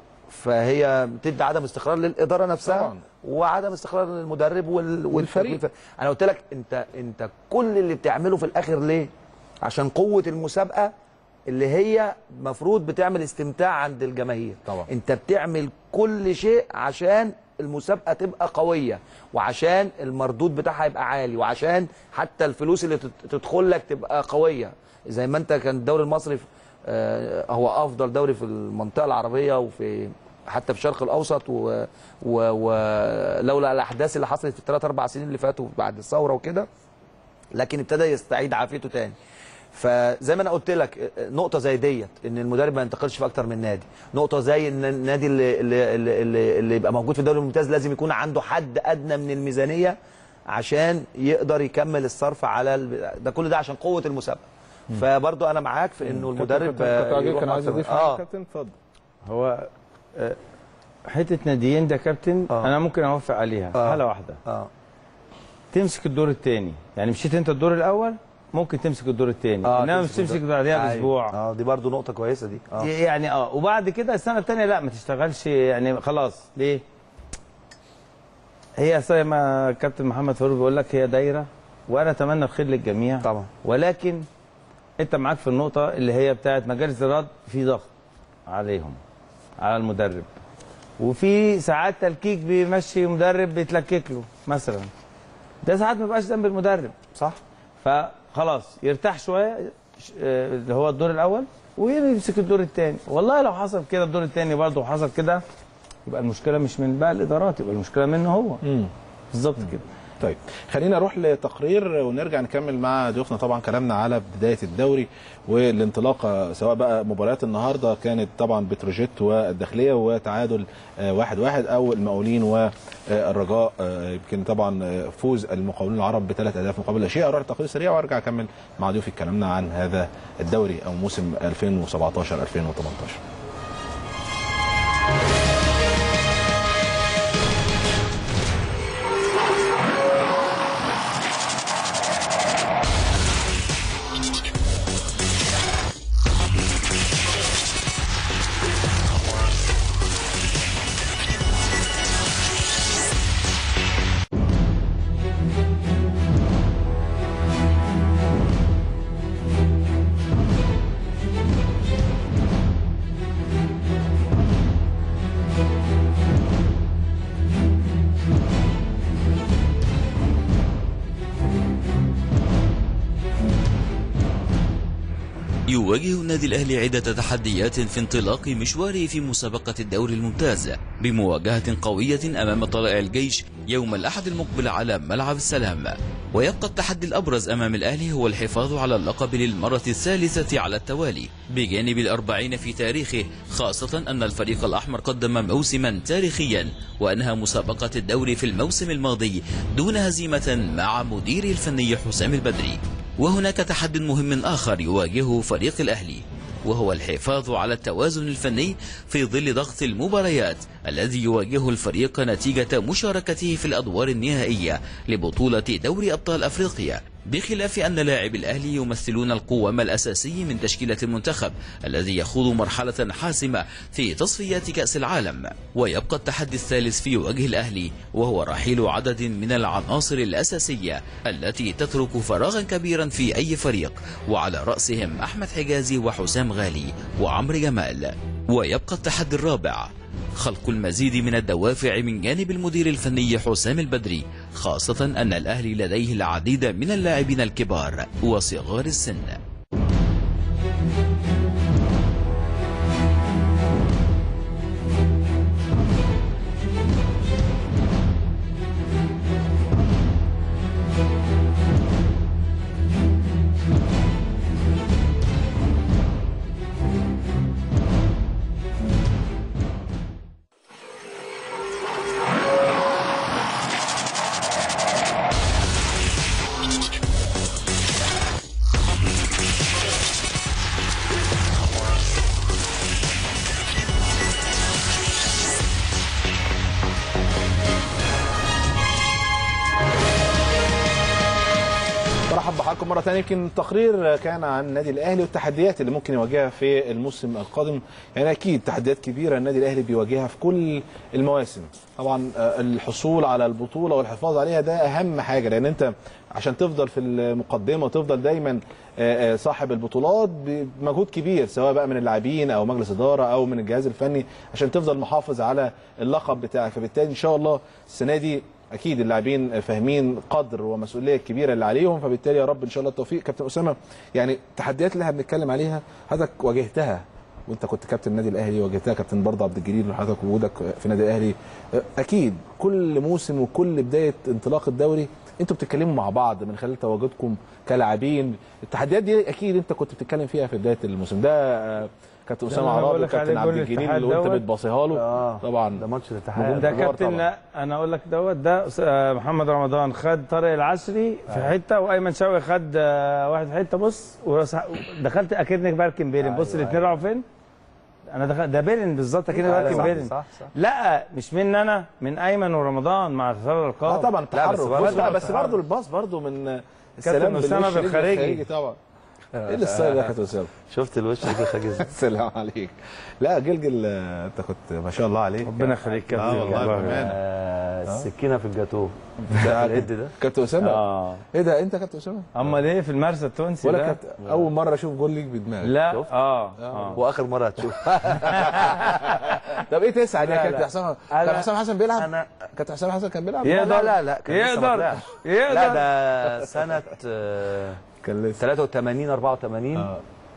فهي بتدي عدم استقرار للاداره نفسها طبعاً. وعدم استقرار للمدرب وال... والفريق. والتكليف. انا قلت لك انت انت كل اللي بتعمله في الاخر ليه عشان قوه المسابقه اللي هي مفروض بتعمل استمتاع عند الجماهير طبعاً. انت بتعمل كل شيء عشان المسابقه تبقى قويه وعشان المردود بتاعها يبقى عالي وعشان حتى الفلوس اللي تت- تدخل لك تبقى قويه زي ما انت كان الدوري المصري في- آه، هو افضل دوري في المنطقه العربيه وفي حتى في الشرق الاوسط و- و- ولولا الاحداث اللي حصلت في الثلاث اربع سنين اللي فاتوا بعد الثوره وكده لكن ابتدى يستعيد عافيته تاني فزي ما انا قلت لك نقطه زي ديت ان المدرب ما ينتقلش في اكتر من نادي نقطه زي ان النادي اللي اللي, اللي, اللي, اللي يبقى موجود في الدوري الممتاز لازم يكون عنده حد ادنى من الميزانيه عشان يقدر يكمل الصرف على ال... ده كل ده عشان قوه المسابقه فبرضو انا معاك في انه المدرب كابتن- كابتن عجيب يروح كان عايز أكتر. يضيف حاجه اه كابتن اتفضل هو آه، حته ناديين ده كابتن آه. انا ممكن اوافق عليها آه. حاله واحده اه تمسك الدور الثاني يعني مشيت انت الدور الاول ممكن تمسك الدور الثاني اه انما مش تمسك بعدها أيوة. باسبوع اه دي برضو نقطه كويسه دي اه يعني اه وبعد كده السنه الثانيه لا ما تشتغلش يعني خلاص ليه؟ هي زي ما كابتن محمد فاروق بيقول لك هي دايره وانا اتمنى الخير للجميع طبعا ولكن انت معاك في النقطه اللي هي بتاعت مجالس الرد في ضغط عليهم على المدرب وفي ساعات تلكيك بيمشي مدرب بيتلكك له مثلا ده ساعات ما بيبقاش ذنب المدرب صح فخلاص يرتاح شويه ش- آه، اللي هو الدور الاول ويمسك الدور الثاني والله لو حصل كده الدور الثاني برضه وحصل كده يبقى المشكله مش من بقى الادارات يبقى المشكله منه هو بالظبط كده طيب خلينا نروح لتقرير ونرجع نكمل مع ضيوفنا طبعا كلامنا على بدايه الدوري والانطلاقه سواء بقى مباريات النهارده كانت طبعا بتروجيت والداخليه وتعادل آه، واحد واحد او المقاولين والرجاء آه، يمكن طبعا آه، فوز المقاولين العرب بثلاث اهداف مقابل لا شيء اروح تقرير سريع وارجع اكمل مع ضيوفي كلامنا عن هذا الدوري او موسم 2017 2018 يواجه النادي الأهلي عدة تحديات في انطلاق مشواره في مسابقة الدوري الممتاز بمواجهة قوية أمام طلائع الجيش يوم الأحد المقبل على ملعب السلام ويبقى التحدي الأبرز أمام الأهلي هو الحفاظ على اللقب للمرة الثالثة على التوالي بجانب الأربعين في تاريخه خاصة أن الفريق الأحمر قدم موسما تاريخيا وأنهى مسابقة الدوري في الموسم الماضي دون هزيمة مع مدير الفني حسام البدري وهناك تحد مهم آخر يواجهه فريق الأهلي وهو الحفاظ على التوازن الفني في ظل ضغط المباريات الذي يواجهه الفريق نتيجة مشاركته في الأدوار النهائية لبطولة دوري أبطال أفريقيا بخلاف أن لاعبي الأهلي يمثلون القوام الأساسي من تشكيلة المنتخب الذي يخوض مرحلة حاسمة في تصفيات كأس العالم ويبقى التحدي الثالث في وجه الأهلي وهو رحيل عدد من العناصر الأساسية التي تترك فراغا كبيرا في أي فريق وعلى رأسهم أحمد حجازي وحسام غالي وعمرو جمال ويبقى التحدي الرابع خلق المزيد من الدوافع من جانب المدير الفني حسام البدري خاصة أن الأهلي لديه العديد من اللاعبين الكبار وصغار السن برحب بحضراتكم مره ثانيه يمكن التقرير كان عن النادي الاهلي والتحديات اللي ممكن يواجهها في الموسم القادم يعني اكيد تحديات كبيره النادي الاهلي بيواجهها في كل المواسم طبعا آه، الحصول على البطوله والحفاظ عليها ده اهم حاجه لان انت عشان تفضل في المقدمه وتفضل دايما آه، آه، صاحب البطولات بمجهود كبير سواء بقى من اللاعبين او مجلس اداره او من الجهاز الفني عشان تفضل محافظ على اللقب بتاعك فبالتالي ان شاء الله السنه دي اكيد اللاعبين فاهمين قدر ومسؤوليه الكبيره اللي عليهم فبالتالي يا رب ان شاء الله التوفيق كابتن اسامه يعني التحديات اللي احنا بنتكلم عليها حضرتك واجهتها وانت كنت كابتن النادي الاهلي واجهتها كابتن برضه عبد الجليل وحضرتك وجودك في النادي الاهلي اكيد كل موسم وكل بدايه انطلاق الدوري انتوا بتتكلموا مع بعض من خلال تواجدكم كلاعبين التحديات دي اكيد انت كنت بتتكلم فيها في بدايه الموسم ده آه، كابتن ده اسامه أنا بقول عرابي لك كابتن عليه عبد جول الجليل الاتحاد اللي انت دوت. بتباصيها له آه. طبعا ده ماتش الاتحاد ده كبار كابتن طبعا. لا انا اقول لك دوت ده أس- آه، محمد رمضان خد طارق العشري في حته وايمن شوقي خد آه، واحد في حته بص وراس- دخلت اكنك بركن بيرن بص الاثنين راحوا فين انا دخلت ده بيرن بالظبط اكنك بركن صح بيرن صح صح لا مش مني انا من ايمن ورمضان مع ارسال الارقام اه طبعا التحرك بس بس, برضه بس, لا بس التحرك. برضه الباص برضه من كابتن السلام أسامة بالوش رجل بالخارجي. طبعا ايه الستايل ده يا كابتن اسامه شفت الوش اللي خاجز السلام عليك لا جلجل آه، انت كنت ما شاء الله عليك ربنا يخليك يا اه ابني والله والله. بامانه آه، السكينه في الجاتوه ده الهد ده كابتن اسامه اه ايه ده انت كابتن اسامه امال ايه في المرسى التونسي ولا ده؟ كابتن اول مره اشوف جول ليك بدماغك لا شفت؟ اه اه واخر مره هتشوف طب ايه تسعه دي يا لا، كابتن لا. حسام أنا- كان حسام حسن بيلعب انا كابتن حسام حسن كان بيلعب يقدر. لا لا لا كان لسه ما يقدر طلعش. يقدر لا ده سنه آه، كان لسه 83 84 اه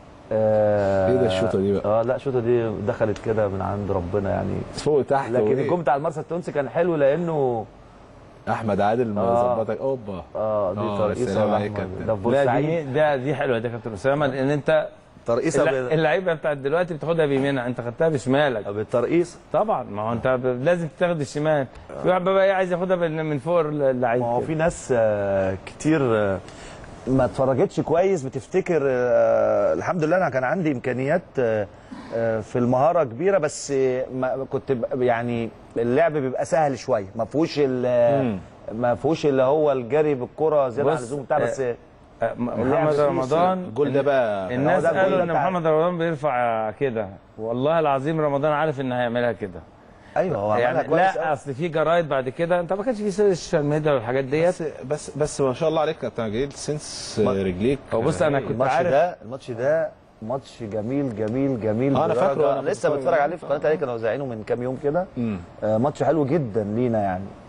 آه إيه ده الشوطة دي بقى؟ اه لا الشوطه دي دخلت كده من عند ربنا يعني فوق تحت لكن وإيه؟ الجون بتاع المرسى التونسي كان حلو لانه احمد عادل آه. ظبطك اوبا اه دي آه، ترقيصه السلام ولا عليك أحمد. كابتن. ده في لا بورسعيد دي ده دي حلوه دي يا كابتن اسامه لان انت ترقيصه الل- ب- اللعيبه بتاعت دلوقتي بتاخدها بيمينها انت خدتها بشمالك بالترقيص طبعا ما هو انت ب- لازم تاخد الشمال في واحد بقى إيه عايز ياخدها من من فوق اللعيب ما هو كده. في ناس آه، كتير آه، ما اتفرجتش كويس بتفتكر آه، الحمد لله انا كان عندي امكانيات آه، آه، في المهاره كبيره بس آه، ما كنت ب- يعني اللعب بيبقى سهل شويه ما فيهوش ال- ما فيهوش اللي هو الجري بالكره زياده عن بص، اللزوم بتاع بس آه، م- اللعب محمد فيه رمضان الجول ده بقى الناس ده الجول قالوا ده ان بتاع- محمد رمضان بيرفع كده والله العظيم رمضان عارف ان هيعملها كده ايوه هو عملها يعني كويس لا أوي. اصل في جرايد بعد كده انت ما كانش في السوشيال ميديا والحاجات ديت بس بس بس ما شاء الله عليك كابتن جليل سنس رجليك هو بص انا كنت الماتش عارف ده الماتش ده ماتش جميل جميل جميل آه، أنا بدرجة- فاكره، أنا كنت لسه بتفرج بتفرج عليه. عليه في قناه علي كانوا زايعينه من كام يوم كده مم. آه، ماتش حلو جدا لينا يعني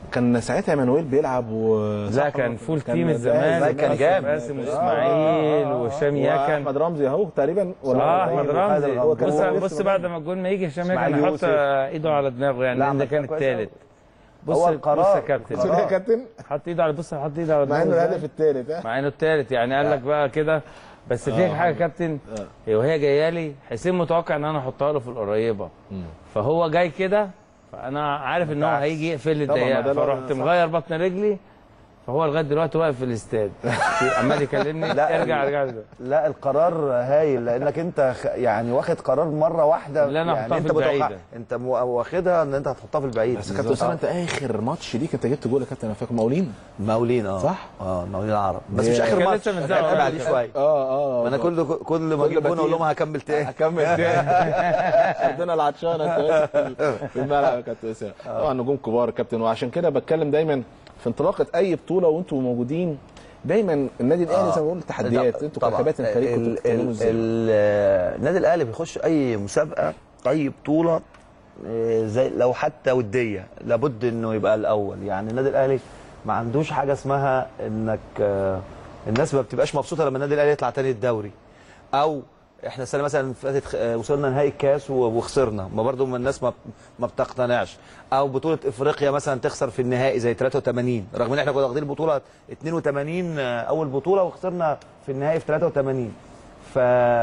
كان ساعتها مانويل بيلعب و لا كان فول كان تيم ده- الزمالك لا، كان جامد. باسم واسماعيل وهشام يكن احمد رمزي اهو تقريبا اه احمد رمزي هو كان بص هو بص لسه بعد ما الجول ما يجي هشام يكن إسماعيل حط يوسف. ايده على دماغه يعني لا، لان ده عمل كان كويس الثالث بص هو بص القرار. يا كابتن شوف يا كابتن حط ايده على بص حط ايده على مع انه دماغه الهدف إزاي. الثالث ها مع انه الثالث يعني قال لك بقى كده بس في حاجه يا كابتن هي وهي جايه لي حسين متوقع ان انا احطها له في القريبه فهو جاي كده فانا عارف ان هو هيجي يقفل لي طبعا، ما الدقيقه ده لو- فرحت صح. مغير بطن رجلي فهو لغايه دلوقتي واقف في الاستاد عمال يكلمني لا، ارجع ارجع ارجع. لا القرار هايل لانك انت خ- يعني واخد قرار مره واحده لا، أنا يعني هحطها في انت متوقع البعيدة. انت مو- واخدها ان انت هتحطها في البعيد بس كابتن اسامه انت اخر ماتش ليك انت جبت جول يا كابتن انا فاكر مقاولين مولين اه صح؟ اه مولين العرب بس هي- مش اخر كان ماتش لسه من كان زمان. بعديه شويه اه اه ما انا كل كل ما اجيب جون اقول لهم هكمل تاني هكمل تاني ارضنا العطشانه انت في الملعب يا كابتن اسامه طبعا نجوم كبار يا كابتن وعشان كده بتكلم دايما في انطلاقه اي بطوله وانتم موجودين دايما النادي الاهلي زي ما بقول تحديات انتوا طبعاً. ككباتن فريق كنتوا ال- بتتكلموا ال- ازاي؟ ال- النادي الاهلي بيخش اي مسابقه اي بطوله آه، زي لو حتى وديه لابد انه يبقى الاول يعني النادي الاهلي ما عندوش حاجه اسمها انك آه، الناس ما بتبقاش مبسوطه لما النادي الاهلي يطلع تاني الدوري او احنا السنه مثلا فاتت خ- آه، وصلنا نهائي الكاس و- وخسرنا ما برضو ما الناس ما ما بتقتنعش او بطوله افريقيا مثلا تخسر في النهائي زي 83 رغم ان احنا كنا واخدين البطوله 82 آه، اول بطوله وخسرنا في النهائي في 83 ف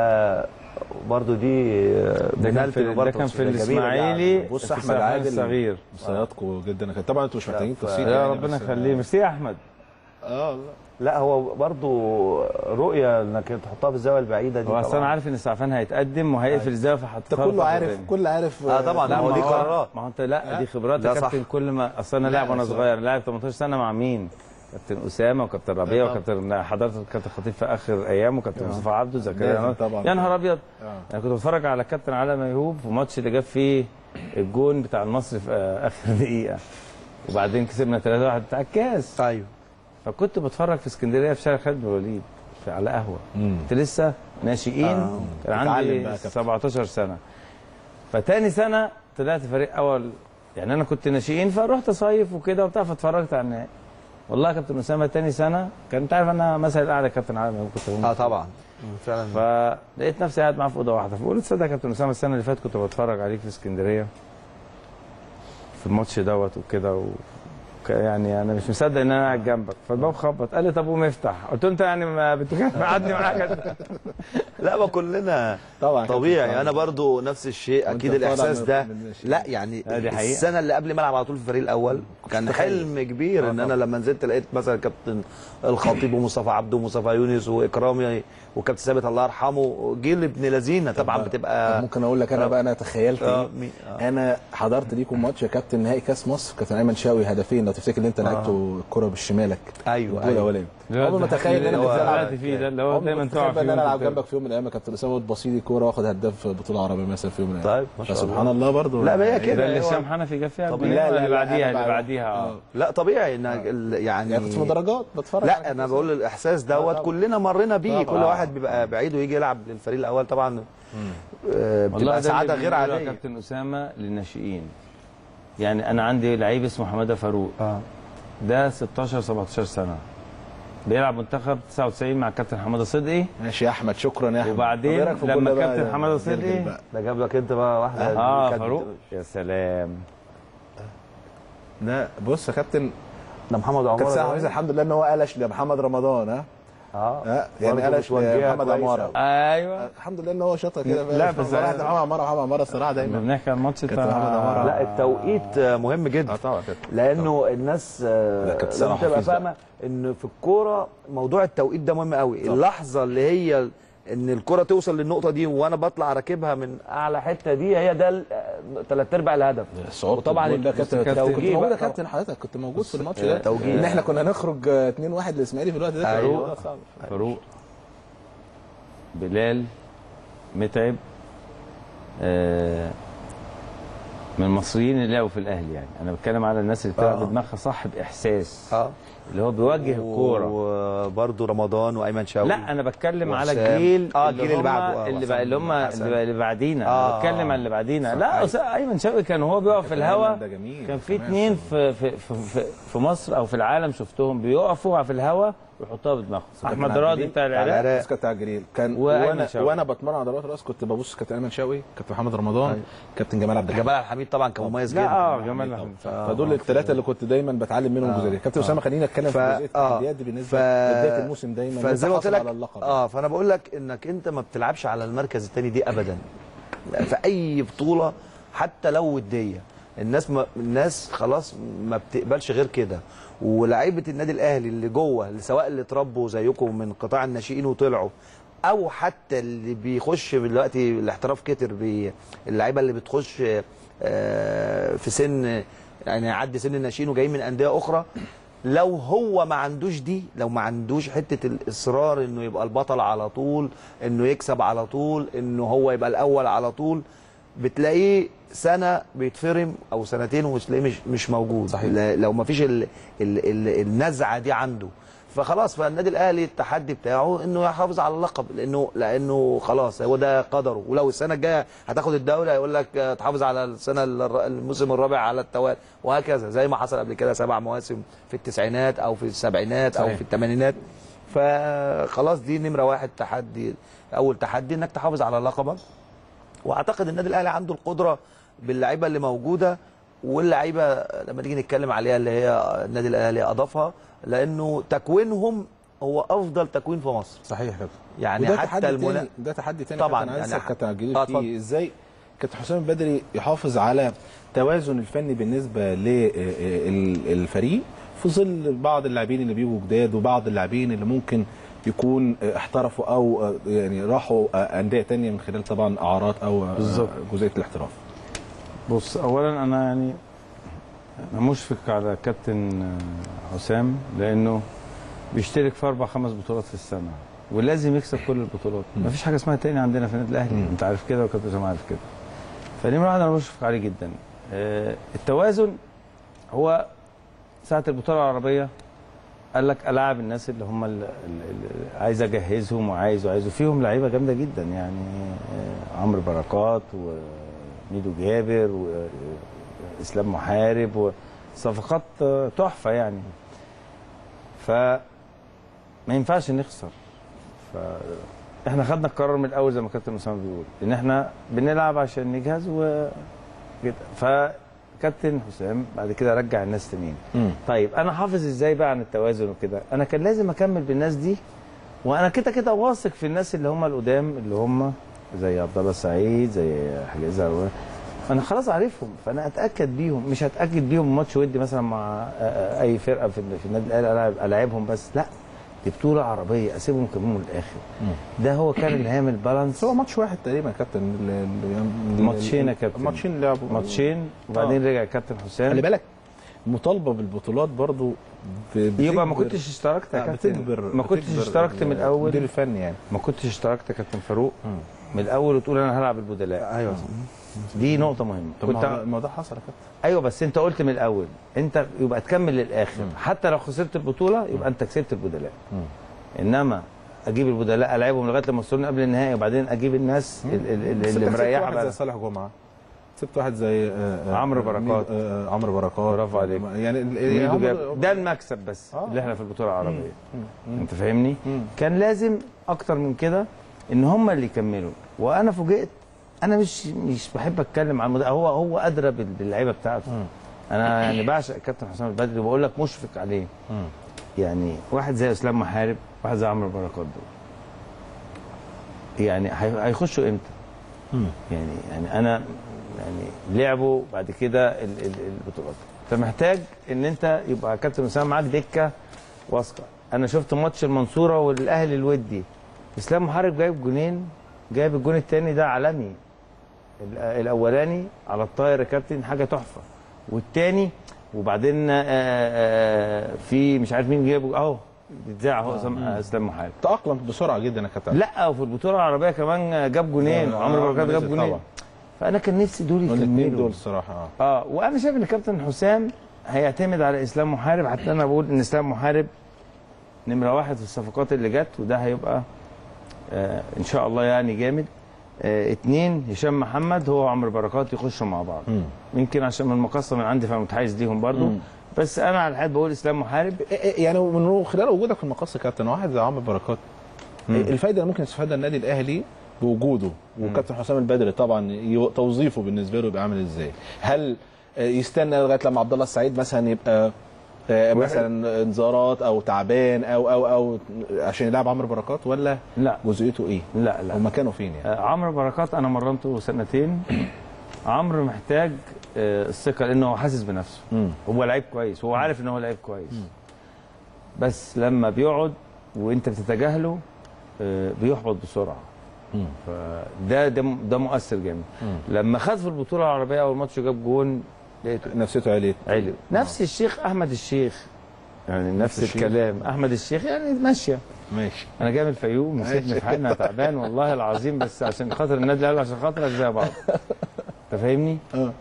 برضه دي آه، ده كان بنالتي في ده وبرضه كان في جميلة الاسماعيلي يعني. بص في احمد الإسماعيلي عادل الصغير صيادكم جدا طبعا انتوا مش محتاجين ف- تفصيل يا يعني ربنا بس- يخليه ميرسي يا احمد اه لا. لا هو برضه رؤيه انك تحطها في الزاويه البعيده دي هو اصل طبعاً. انا عارف ان السعفان هيتقدم وهيقفل الزاويه انت فهتخرج كله عارف كله عارف اه طبعا لا ما هو دي ما هو قرارات ما هو انت لا دي خبرات لا يا كابتن صح. كل ما اصل انا لاعب وانا صح. صغير لاعب 18 سنه مع مين؟ كابتن اسامه وكابتن ربيع طبعا. وكابتن حضرت كابتن خطيب في اخر ايام وكابتن مصطفى عبده زكريا لازم نور. طبعا. يا نهار ابيض آه. انا كنت بتفرج على كابتن علاء ميهوب في ماتش اللي جاب فيه الجون بتاع المصري في آه، اخر دقيقه وبعدين كسبنا 3-1 بتاع الكاس ايوه فكنت بتفرج في اسكندريه في شارع خالد بن الوليد في على قهوه مم. كنت لسه ناشئين آه. كان بتتعلم عندي بقى كابتن. 17 سنه فتاني سنه طلعت فريق اول يعني انا كنت ناشئين فرحت صيف وكده وبتاع فاتفرجت على النهائي والله يا كابتن اسامه تاني سنه كان انت عارف انا مثلا الاعلى كابتن عالم كنت اه طبعا فعلا فلقيت نفسي قاعد معاه في اوضه واحده فقلت تصدق يا كابتن اسامه السنه اللي فاتت كنت بتفرج عليك في اسكندريه في الماتش دوت وكده و... ك- يعني انا مش مصدق ان انا قاعد جنبك فالباب خبط قال لي طب قوم افتح قلت له انت يعني ما بتكلم قعدني معاك لا ما كلنا طبعا طبيعي انا برضو نفس الشيء وأنت اكيد طالع الاحساس من- ده من الناشئين. لا يعني لا، دي حقيقة. السنه اللي قبل ما العب على طول في الفريق الاول كان حلم كبير ان انا لما نزلت لقيت مثلا كابتن الخطيب ومصطفى عبده ومصطفى يونس واكرامي وكابتن ثابت الله يرحمه جيل ابن لذينه طبعا طب بتبقى ممكن اقول لك انا بقى انا تخيلت آه، ايه مي- آه. انا حضرت ليكم ماتش يا كابتن نهائي كاس مصر كابتن ايمن شاوي هدفين لو تفتكر ان انت لعبته الكره بالشمالك ايوه الجول ايوه الاولاني عمري ما اتخيل ان انا اللي هو نزلت طلعت العب فيه ده اللي هو عمري دايما ما تقع اتخيل فيه ان انا العب وأنت بتلعب. جنبك في يوم من الايام يا كابتن اسامه وتبصي لي كوره واخد هداف بطوله عربيه مثلا في يوم من الايام طيب ما شاء فسبحان الله الله برضه لا، ما هي كده. ده اللي هو- هشام حنفي جاب فيها طب الجول لا، لا، اللي لا، بعديها أنا اللي بعد- بعديها اه لا طبيعي انك ال- يعني يعني كنت في مدرجات بتفرج على لا انا بقول الاحساس دوت كلنا مرينا بيه كل واحد بيبقى بعيد ويجي يلعب للفريق الاول طبعا آه، والله بتبقى ده سعاده اللي غير بنقوله يا عاديه كابتن اسامه للناشئين يعني انا عندي لعيب اسمه حماده فاروق اه ده 16 17 سنه بيلعب منتخب 99 مع الكابتن حماده صدقي ماشي يا احمد شكرا يا احمد وبعدين طب إيه رأيك في لما الجول ده بقى كابتن يا حمادة جلجل صدقي بقى؟ ده جاب لك انت بقى واحده اه كانت- فاروق يا سلام لا بص يا كابتن ده محمد كانت عمر ساعه عزيزة الحمد لله ان هو قلش لمحمد رمضان ها اه ها يعني برضه قلش بتوجهها لمحمد كويس عماره أوي. ايوه الحمد لله ان هو شاطر كده لا، بس- واحد محمد عماره محمد عماره الصراحه كنا دايما بنحكي عن الماتش كابتن محمد عمارة. لا التوقيت آه، مهم جدا طبعا لانه الناس آه، لا، كابتن لازم سامح تبقى حفيظ بقى. فاهمه ان في الكوره موضوع التوقيت ده مهم قوي اللحظه اللي هي ان الكره توصل للنقطه دي وانا بطلع راكبها من اعلى حته دي هي ده ثلاث ارباع الهدف صعوبة وطبعا الجول ده كابتن التوجيه كنت موجود بقى يا كابتن حضرتك كنت موجود في الماتش ده توجيه. ان احنا كنا نخرج 2 1 للاسماعيلي في الوقت ده كان أيوة. الموضوع صعب. فاروق بلال متعب آه من المصريين اللي لعبوا في الاهلي يعني انا بتكلم على الناس اللي بتلعب آه. بدماغها صح باحساس اه اللي هو بيوجه الكوره وبرده رمضان وايمن شوقي لا انا بتكلم على وحسام. الجيل آه، الجيل اللي هم- بعده، آه، اللي, وحسام بقى اللي هم حسن. اللي اللي بعدينا آه، انا بتكلم آه. عن اللي بعدينا صح، لا أيوة. أستاذ ايمن شوقي كان هو بيقف في الهوا ده جميل كان في كمان. اتنين في في, في في في مصر او في العالم شفتهم بيقفوا في الهوا ويحطوها بدماغهم احمد عبد راضي الجليل بتاع على العراق العراق. بس كابتن عبد الجليل كان وأيمن وانا شوقي. وانا بتمرن عضلات راس كنت ببص كابتن ايمن شوقي كابتن محمد رمضان أيوة. كابتن جمال عبد الحميد جمال عبد الحميد طبعا كان مميز جدا لا اه جمال أحمد. فدول الثلاثه اللي كنت دايما بتعلم منهم آه. جزئيه كابتن اسامه خلينا نتكلم في ف- جزئيه آه. التحديات دي بالنسبه ف- لبدايه الموسم دايما فزي ما وأنت قلت حاصل لك على اللقب اه فانا بقول لك انك انت ما بتلعبش على المركز الثاني دي ابدا في اي بطوله حتى لو وديه الناس ما الناس خلاص ما بتقبلش غير كده ولاعيبه النادي الاهلي اللي جوه اللي سواء اللي اتربوا زيكم من قطاع الناشئين وطلعوا او حتى اللي بيخش دلوقتي الاحتراف كتر بي- اللعيبه اللي بتخش آه، في سن يعني يعدي سن الناشئين وجايين من انديه اخرى لو هو ما عندوش دي لو ما عندوش حته الاصرار انه يبقى البطل على طول انه يكسب على طول انه هو يبقى الاول على طول بتلاقيه سنه بيتفرم او سنتين وتلاقيه مش مش موجود صحيح. ل- لو ما فيش ال ال ال النزعه دي عنده فخلاص فالنادي الاهلي التحدي بتاعه انه يحافظ على اللقب لانه لانه خلاص هو ده قدره ولو السنه الجايه هتاخد الدوري هيقول لك آه، تحافظ على السنه الر- الموسم الرابع على التوالي وهكذا زي ما حصل قبل كده سبع مواسم في التسعينات او في السبعينات او صحيح. في الثمانينات فخلاص دي نمره واحد تحدي اول تحدي انك تحافظ على لقبك واعتقد النادي الاهلي عنده القدره باللعيبه اللي موجوده واللعيبه لما نيجي نتكلم عليها اللي هي النادي الاهلي اضافها لانه تكوينهم هو افضل تكوين في مصر صحيح يا كابتن يعني وده حتى تحدي المنا... تاني ده تحدي تاني طبعاً، كابتن عايز يعني أسأل كابتن عبد الجليل آه، فيه اتفضل. ازاي كابتن حسام البدري يحافظ على توازن الفني بالنسبه للفريق في ظل بعض اللاعبين اللي بيجوا جداد وبعض اللاعبين اللي ممكن يكون احترفوا او يعني راحوا انديه تانية من خلال طبعا اعارات او بالظبط. جزئيه الاحتراف بص اولا انا يعني انا مشفق على كابتن آه، حسام لانه بيشترك في اربع خمس بطولات في السنه ولازم يكسب كل البطولات ما فيش حاجه اسمها تاني عندنا في النادي الاهلي مم. انت عارف كده وكابتن حسام عارف كده فنمره واحد انا مشفق عليه جدا آه، التوازن هو ساعه البطوله العربيه قال لك العب الناس اللي هم اللي عايز اجهزهم وعايز وعايز وفيهم لعيبه جامده جدا يعني آه، عمرو بركات وميدو جابر واسلام محارب وصفقات آه، تحفه يعني ف ما ينفعش نخسر ف احنا خدنا القرار من الاول زي ما كابتن اسامه بيقول ان احنا بنلعب عشان نجهز و كده فكابتن حسام بعد كده رجع الناس تانيين طيب انا حافظ ازاي بقى عن التوازن وكده انا كان لازم اكمل بالناس دي وانا كده كده واثق في الناس اللي هم القدام اللي هم زي عبد الله السعيد زي حجاز عروة. انا خلاص عارفهم فانا اتاكد بيهم مش هتاكد بيهم ماتش ودي مثلا مع آه، آه، اي فرقه في في النادي الاهلي ألعب- العبهم بس لا دي بطوله عربيه اسيبهم يكملوا للاخر ده هو كان اللي هيعمل بالانس هو ماتش واحد تقريبا يا كابتن ال- ال- ماتشين يا كابتن. ماتشين لعبوا ماتشين وبعدين رجع كابتن حسام خلي بالك المطالبه بالبطولات برضو ب- يبقى ما بتجبر- كنتش اشتركت يا آه، كابتن بتجبر ما كنتش بتجبر اشتركت من المدير الاول الفني يعني ما كنتش اشتركت يا كابتن فاروق من الاول وتقول انا هلعب البدلاء ايوه دي نقطه مهمه طب ما هو كنت الموضوع حصل يا كابتن ايوه بس انت قلت من الاول انت يبقى تكمل للاخر حتى لو خسرت البطوله يبقى انت كسبت البدلاء انما اجيب البدلاء العبهم لغايه لما يوصلوني قبل النهائي وبعدين اجيب الناس ال- ال- ال- سبت- اللي سبت مريحه واحد زي بقى صالح جمعه سبت واحد زي آه، آه، عمرو آه، بركات. ميدو- آه، آه، عمرو بركات برافو عليك. يعني ال- ميدو هم- جاب- ده المكسب بس آه. اللي احنا في البطوله العربيه مم. انت فاهمني مم. كان لازم اكتر من كده ان هم اللي يكملوا وانا فوجئت انا مش مش بحب اتكلم عن المد... هو هو ادرى بال- باللعيبه بتاعته مم. انا يعني بعشق الكابتن حسام البدري وبقول لك مشفق عليه مم. يعني واحد زي اسلام محارب واحد زي عمرو بركات دول يعني هي- هيخشوا امتى مم. يعني يعني انا يعني لعبوا بعد كده ال- ال- البطولات فمحتاج ان انت يبقى كابتن اسامه معاك دكه واثقه انا شفت ماتش المنصوره والاهلي الودي اسلام محارب جايب جونين جايب الجون الثاني ده عالمي ال- الاولاني على الطاير يا كابتن حاجه تحفه والثاني وبعدين آه، آه، في مش عارف مين جايبه اهو بيتذاع اهو اسلام اسلام محارب تأقلم بسرعه جدا يا كابتن لا وفي البطوله العربيه كمان جاب جونين آه، وعمرو آه، بركات جاب نزل جونين طبعا. فانا كان نفسي دول الاثنين يكملوا دول الصراحه اه اه وانا شايف ان كابتن حسام هيعتمد على اسلام محارب حتى انا بقول ان اسلام محارب نمره واحد في الصفقات اللي جت وده هيبقى آه ان شاء الله يعني جامد آه اتنين هشام محمد هو وعمرو بركات يخشوا مع بعض مم. يمكن عشان من المقصه من عندي فمتحيز ليهم برضو مم. بس انا على الحد بقول اسلام محارب إيه- إيه يعني من خلال وجودك في المقص يا كابتن واحد زي عمرو بركات الفايده اللي ممكن يستفادها النادي الاهلي بوجوده وكابتن حسام البدري طبعا ي- توظيفه بالنسبه له يبقى عامل ازاي؟ هل آه، يستنى لغايه لما عبد الله السعيد مثلا يبقى آه، مثلا انذارات او تعبان او او او عشان يلعب عمرو بركات ولا لا جزئيته ايه؟ لا لا او مكانه فين يعني؟ آه، عمرو بركات انا مرنته سنتين عمرو محتاج آه، الثقه لانه هو حاسس بنفسه مم. هو لعيب كويس هو عارف ان هو لعيب كويس بس لما بيقعد وانت بتتجاهله آه، بيحبط بسرعه مم. فده ده ده مؤثر جامد لما خد في البطوله العربيه اول ماتش جاب جون لقيته نفسيته عليت علم نفس الشيخ احمد الشيخ يعني نفس الشيخ. الكلام احمد الشيخ يعني ماشيه ماشي انا جاي من الفيوم نسيتني في حالنا تعبان والله العظيم بس عشان خاطر النادي الاهلي عشان خاطرك زي بعض انت فاهمني؟ اه آه،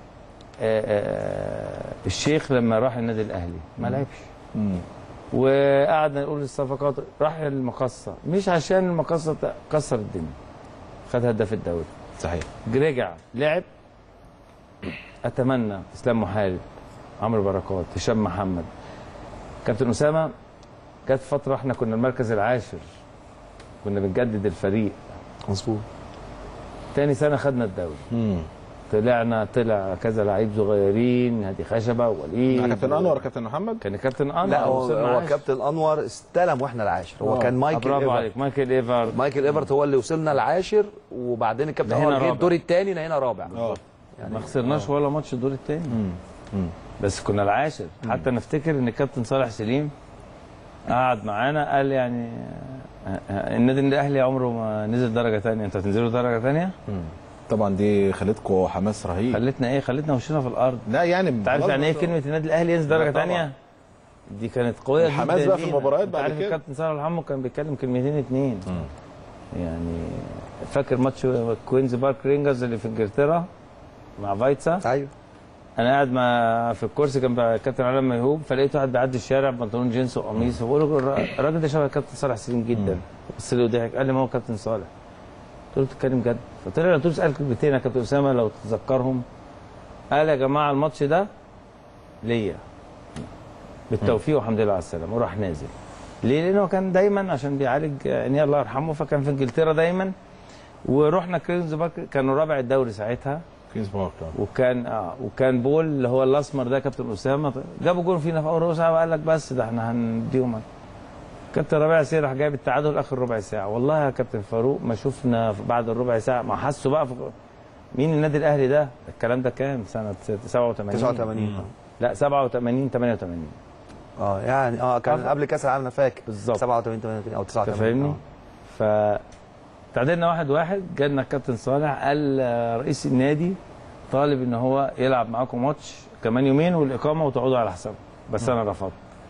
آه، الشيخ لما راح النادي الاهلي ما لعبش مم. وقعدنا نقول الصفقات راح المقصه مش عشان المقصه ت- كسر الدنيا خد هداف الدوري صحيح رجع لعب اتمنى اسلام محارب عمرو بركات هشام محمد كابتن اسامه جت فتره احنا كنا المركز العاشر كنا بنجدد الفريق مظبوط تاني سنه خدنا الدوري مم. طلعنا طلع كذا لعيب صغيرين هادي خشبه ووليد مع كابتن انور كابتن محمد كان كابتن انور لا هو, وصلنا هو عاشر. كابتن انور استلم واحنا العاشر هو آه. كان آه، مايكل برافو ايفرت عليك مايكل ايفر مايكل ايفرت هو اللي وصلنا العاشر وبعدين الكابتن ده هنا انور جه رابع. الدور الثاني هنا رابع اه ما خسرناش ولا ماتش الدور الثاني مم. مم. بس كنا العاشر حتى نفتكر ان الكابتن صالح سليم قعد معانا قال يعني آه، آه، النادي الاهلي عمره ما نزل درجه ثانيه انتوا هتنزلوا درجه ثانيه مم. طبعا دي خلتكم حماس رهيب خلتنا ايه خلتنا وشنا في الارض لا يعني انت عارف يعني ايه كلمه النادي الاهلي ينزل درجه لا طبعا. ثانيه دي كانت قويه الحماس جدا بقى في لينا. المباريات انت بعد عارف كده. الكابتن صالح الحمو كان بيتكلم كلمتين اتنين مم. يعني فاكر ماتش كوينز بارك رينجرز اللي في انجلترا مع فايتسا ايوه انا قاعد مع في الكرسي جنب كابتن علام ميهوب فلقيت واحد بيعدي الشارع بنطلون جينز وقميص فبقول له الر- الراجل ده شبه الكابتن صالح سليم جدا بص لي وضحك قال لي ما هو كابتن صالح قلت له بتتكلم جد فطلع قلت له اسال كلمتين يا كابتن اسامه لو تتذكرهم قال يا جماعه الماتش ده ليا بالتوفيق والحمد لله على السلامه وراح نازل ليه؟ لانه كان دايما عشان بيعالج عينيه الله يرحمه فكان في انجلترا دايما ورحنا كرينز بارك كانوا رابع الدوري ساعتها كينز بارك آه. وكان اه وكان بول اللي هو الاسمر ده كابتن اسامه جابوا جول فينا في اول ربع ساعه وقال لك بس ده احنا هنديهم كابتن ربيع سير راح جايب التعادل اخر ربع ساعه والله يا كابتن فاروق ما شفنا في- بعد الربع ساعه ما حسوا بقى في مين النادي الاهلي ده الكلام ده كام سنه 87 89 لا 87 88 اه يعني اه كان آه. قبل كاس العالم انا فاكر بالظبط. 87 88 او انت 89 فاهمني؟ آه. ف تعادلنا واحد واحد جالنا الكابتن صالح قال آه، رئيس النادي طالب ان هو يلعب معاكم ماتش كمان يومين والاقامه وتقعدوا على حسابه بس انا رفضت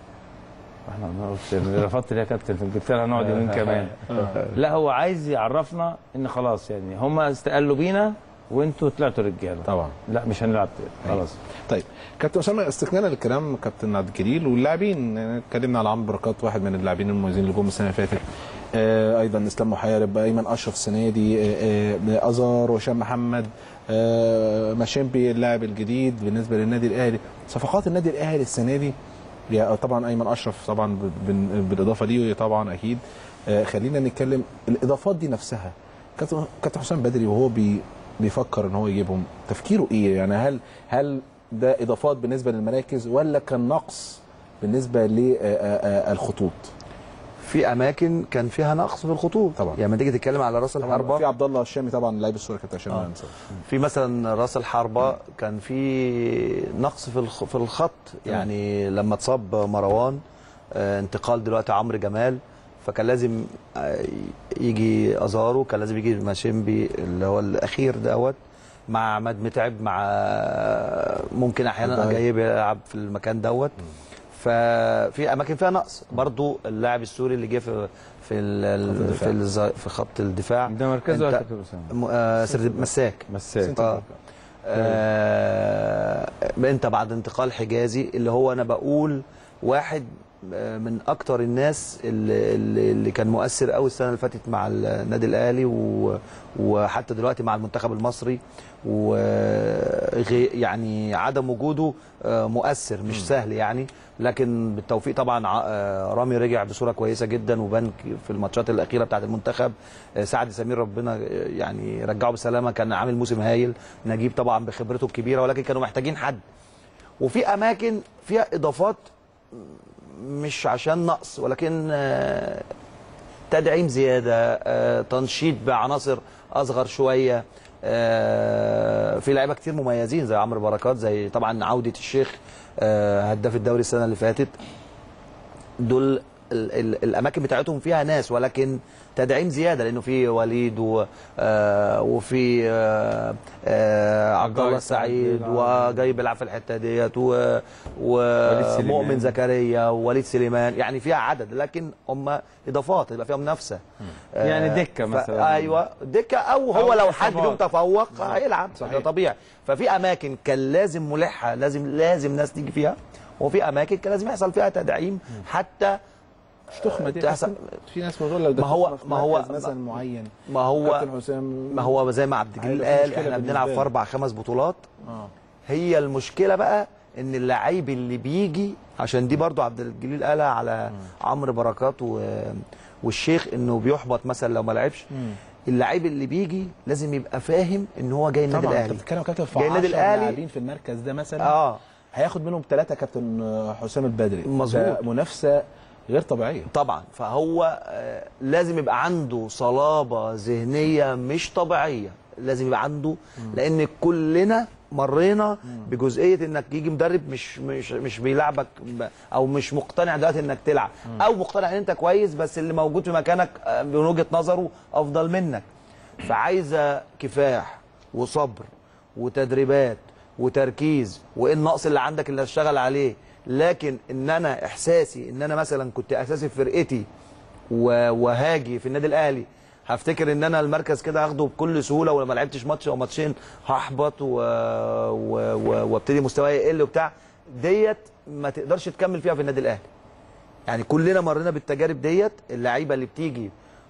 احنا أنا قلت رفضت ليه يا كابتن في انجلترا هنقعد يومين كمان لا هو عايز يعرفنا ان خلاص يعني هم استقلوا بينا وانتوا طلعتوا رجاله طبعا لا مش هنلعب تاني خلاص طيب كابتن اسامه استكمالا للكلام كابتن عبد الجليل واللاعبين يعني اتكلمنا على عمرو بركات واحد من اللاعبين المميزين اللي جم السنه اللي فاتت آه ايضا اسلام محارب ايمن اشرف السنه دي آه آه ازار وهشام محمد آه ماشيمبي اللاعب الجديد بالنسبه للنادي الاهلي صفقات النادي الاهلي السنه دي يا طبعا ايمن اشرف طبعا ب- بن- بالاضافه دي طبعا اكيد آه خلينا نتكلم الاضافات دي نفسها كابتن كابتن حسام بدري وهو بي بيفكر ان هو يجيبهم تفكيره ايه يعني هل هل ده اضافات بالنسبه للمراكز ولا كان نقص بالنسبه للخطوط في اماكن كان فيها نقص في الخطوط طبعا. يعني لما تيجي تتكلم على راس في الحربه عبد الله الشامي طبعا لعيب الصوره كابتن عشان ما ننسى في مثلا راس الحربه كان في نقص في الخ- في الخط يعني لما اتصاب مروان آه، انتقال دلوقتي عمرو جمال فكان لازم آه، يجي ازارو كان لازم يجي ماشيمبي اللي هو الاخير دوت مع عماد متعب مع ممكن احيانا ده- جاي بيلعب في المكان دوت ففي اماكن فيها نقص برضو اللاعب السوري اللي جه في في ال- في الز- في خط الدفاع ده مركزه يا أنت- كابتن اسامه م- آه، سرد- مساك مساك آه. آه انت بعد انتقال حجازي اللي هو انا بقول واحد آه، من اكتر الناس اللي, اللي اللي كان مؤثر قوي السنه اللي فاتت مع النادي الاهلي و- وحتى دلوقتي مع المنتخب المصري وغي يعني عدم وجوده آه، مؤثر مش سهل يعني لكن بالتوفيق طبعا ع- آه، رامي رجع بصوره كويسه جدا وبان في الماتشات الاخيره بتاعه المنتخب آه، سعد سمير ربنا آه، يعني رجعه بسلامه كان عامل موسم هايل نجيب طبعا بخبرته الكبيره ولكن كانوا محتاجين حد وفي اماكن فيها اضافات مش عشان نقص ولكن آه، تدعيم زياده آه، تنشيط بعناصر اصغر شويه آه، في لعيبه كتير مميزين زي عمرو بركات زي طبعا عوده الشيخ آه، هداف الدوري السنه اللي فاتت دول ال ال الاماكن بتاعتهم فيها ناس ولكن تدعيم زياده لانه في وليد و آه وفي آه آه عبد الله السعيد وجاي بيلعب في الحته ديت و- سليمان. ومؤمن زكريا ووليد سليمان يعني فيها عدد لكن هم اضافات يبقى فيها منافسه آه، يعني دكة ف- مثلاً. ايوه دكه او هو أو لو حد إصابات. فيهم تفوق هيلعب ده طبيعي ففي اماكن كان لازم ملحه لازم لازم ناس تيجي فيها وفي اماكن كان لازم يحصل فيها تدعيم حتى مش تخمه دي تحصل- في ناس بتقول لك ده ما هو- تخمة في ما هو- مركز مثلا معين ما هو كابتن حسام ما هو زي ما عبد الجليل هيبقى في قال مشكلة احنا بالنسبة بنلعب له. في اربع خمس بطولات اه هي المشكله بقى ان اللعيب اللي بيجي عشان دي برضو عبد الجليل قالها على عمرو بركات و... والشيخ انه بيحبط مثلا لو ما لعبش اللعيب اللي بيجي لازم يبقى فاهم ان هو جاي النادي طبعا انت الاهلي بتتكلم يا كابتن في جاي 10 النادي الأهلي. لاعبين في المركز ده مثلا اه هياخد منهم ثلاثه كابتن حسام البدري مظبوط. ده منافسه غير طبيعيه طبعا فهو آه، لازم يبقى عنده صلابه ذهنيه مش طبيعيه لازم يبقى عنده لان كلنا مرينا بجزئيه انك يجي مدرب مش مش مش بيلعبك ب- او مش مقتنع دلوقتي انك تلعب او مقتنع ان انت كويس بس اللي موجود في مكانك آه، من وجهه نظره افضل منك فعايزه كفاح وصبر وتدريبات وتركيز وايه النقص اللي عندك اللي هتشتغل عليه لكن ان انا احساسي ان انا مثلا كنت اساسي في فرقتي و- وهاجي في النادي الاهلي هفتكر ان انا المركز كده هاخده بكل سهوله ولما لعبتش ماتش او ماتشين هحبط و... و... و... وابتدي مستواي يقل وبتاع ديت ما تقدرش تكمل فيها في النادي الاهلي يعني كلنا مرينا بالتجارب ديت اللعيبه اللي بتيجي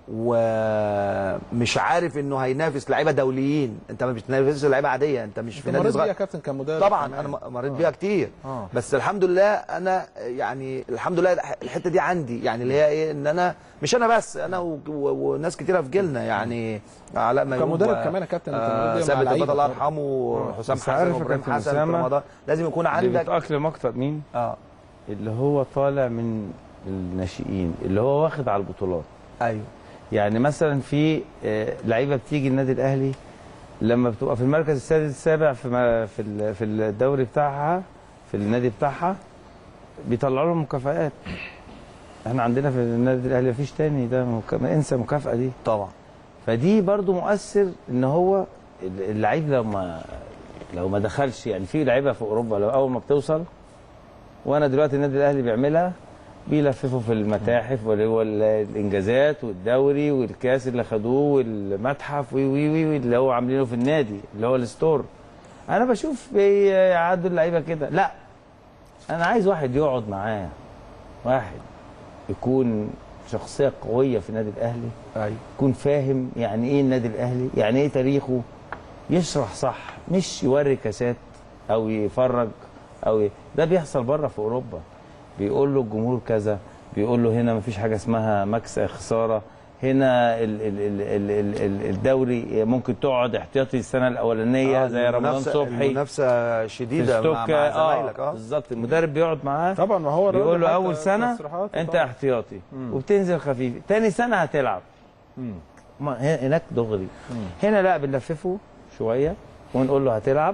ومش عارف انه هينافس لعيبه دوليين انت ما بتنافسش لعيبه عاديه انت مش في انت نادي مريت بيها صغير يا كابتن كمدرب طبعا كمان. انا م- مريت بيها كتير آه. بس الحمد لله انا يعني الحمد لله الحته دي عندي يعني اللي هي ايه ان انا مش انا بس انا و- و- وناس كتيره في جيلنا يعني علاء ميمون كمدرب و- كمان يا كابتن، انت آه، مريت بيها مع ثابت لعيبة عباد الله طبعا. يرحمه وحسام بس حسن عارف يا وابراهيم كابتن حسن في أسامة، رمضان لازم يكون اللي عندك بيتأقلم اكتر مين اه اللي هو طالع من الناشئين اللي هو واخد على البطولات ايوه يعني مثلا في آه، لعيبه بتيجي النادي الاهلي لما بتبقى في المركز السادس السابع في ما- في ال- في الدوري بتاعها في النادي بتاعها بيطلعوا لهم مكافآت احنا عندنا في النادي الاهلي مفيش تاني ده مك... انسى المكافاه دي طبعا فدي برضو مؤثر ان هو ال- اللعيب لو ما لو ما دخلش يعني في لعيبه في اوروبا لو اول ما بتوصل وانا دلوقتي النادي الاهلي بيعملها بيلففوا في المتاحف واللي هو ال- الانجازات والدوري والكاس اللي خدوه والمتحف وي وي وي وي اللي هو عاملينه في النادي اللي هو الستور انا بشوف بيعدوا اللعيبه كده لا انا عايز واحد يقعد معاه واحد يكون شخصيه قويه في النادي الاهلي ايوه يكون فاهم يعني ايه النادي الاهلي يعني ايه تاريخه يشرح صح مش يوري كاسات او يفرج او ي... ده بيحصل بره في اوروبا بيقول له الجمهور كذا بيقول له هنا مفيش حاجه اسمها مكسب خساره هنا ال ال ال ال ال ال الدوري ممكن تقعد احتياطي السنه الاولانيه آه، زي رمضان المنافسة- صبحي المنافسه في شديده مع, مع ستوك زمايلك اه اه بالظبط المدرب بيقعد معاه طبعا ما هو بيقول له الراجل اول حتى سنه تصريحاته انت طبعاً. احتياطي وبتنزل خفيف تاني سنه هتلعب ما هنا- هناك دغري هنا لا بنلففه شويه ونقول له هتلعب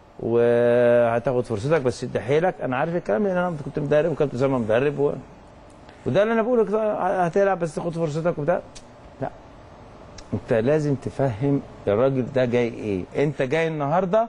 وهتاخد فرصتك بس شد حيلك انا عارف الكلام لان انا كنت مدرب وكابتن اسامه مدرب و... وده اللي انا بقوله كده، هتلعب بس تاخد فرصتك وبتاع لا انت لازم تفهم الراجل ده جاي ايه انت جاي النهارده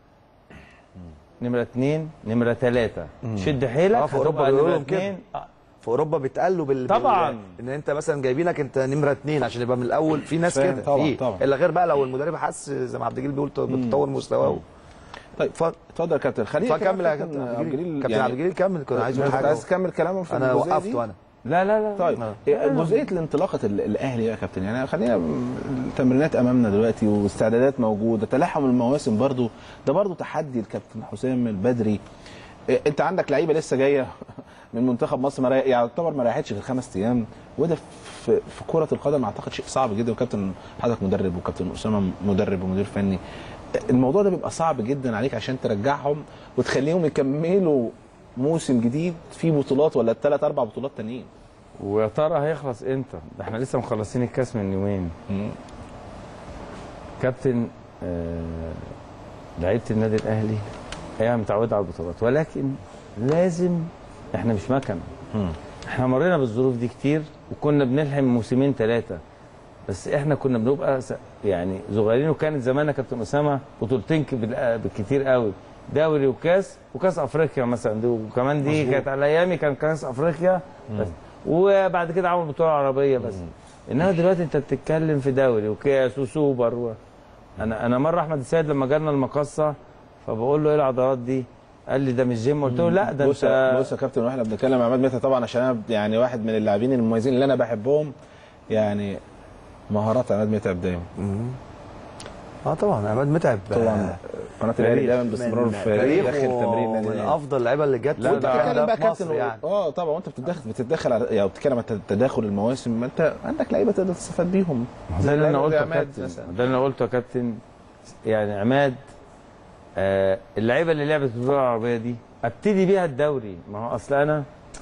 نمره اتنين نمره تلاته شد حيلك آه، في أوروبا هتبقى بيقولوا نمرة لهم كده. اتنين. آه، في اوروبا بيتقالوا بال طبعاً. بال... ان انت مثلا جايبينك انت نمره اثنين عشان يبقى من الاول في ناس فاهم كده طبعاً، في طبعاً. الا غير بقى لو المدرب حس زي ما عبد الجليل بيقول بتطور مستواه طيب اتفضل اتفضل يا كابتن خلينا فكمل يا كابتن كابتن عبد الجليل كابتن عبد الجليل كمل كنت عايز اقول كنت حاجه عايز تكمل كلامه في انا الجزئية وقفت دي؟ وانا لا لا لا طيب آه. إيه جزئيه الانطلاقه ال- الاهلي يا كابتن يعني خلينا م- التمرينات امامنا دلوقتي واستعدادات موجوده تلاحم المواسم برضو ده برضو تحدي الكابتن حسام البدري إيه انت عندك لعيبه لسه جايه من منتخب مصر ما ري- يعتبر ما ريحتش غير خمس ايام وده في في كره القدم اعتقد شيء صعب جدا وكابتن حضرتك مدرب وكابتن اسامه مدرب ومدير فني الموضوع ده بيبقى صعب جدا عليك عشان ترجعهم وتخليهم يكملوا موسم جديد فيه بطولات ولا ثلاث اربع بطولات تانيين ويا ترى هيخلص امتى؟ ده احنا لسه مخلصين الكاس من يومين كابتن آه لعيبه النادي الاهلي هي متعوده على البطولات ولكن لازم احنا مش مكنه احنا مرينا بالظروف دي كتير وكنا بنلحم موسمين ثلاثه بس احنا كنا بنبقى س- يعني صغيرين وكانت زمان يا كابتن اسامه بطولتين ك- بال- بالكتير قوي دوري وكاس وكاس افريقيا مثلا دي وكمان دي مظبوط. كانت على ايامي كان كاس افريقيا بس وبعد كده عملوا بطوله عربيه بس انما دلوقتي انت بتتكلم في دوري وكاس وسوبر و... انا انا مره احمد السيد لما جالنا المقصه فبقول له ايه العضلات دي؟ قال لي ده مش جيم قلت له لا ده بص انت بص يا كابتن واحنا بنتكلم عن عماد متعب طبعا عشان انا يعني واحد من اللاعبين المميزين اللي انا بحبهم يعني مهارات عماد متعب دايما اه طبعا عماد متعب طبعا قناه الاهلي دايما باستمرار من في تاريخ داخل تمرين النادي من الأهلي. افضل اللعيبه اللي جت لا، وانت ده- الكلام بتتكلم ده بقى في كابتن مصر يعني اه طبعا وانت بتتدخل بتتدخل على يعني بتتكلم عن تداخل المواسم ما انت عندك لعيبه تقدر تستفاد بيهم ده اللي انا لعيبة قلته زي يا عماد كابتن مثلا. ده اللي انا قلته يا كابتن يعني عماد آه اللعيبه اللي لعبت في البطوله العربيه دي ابتدي بيها الدوري ما هو اصل انا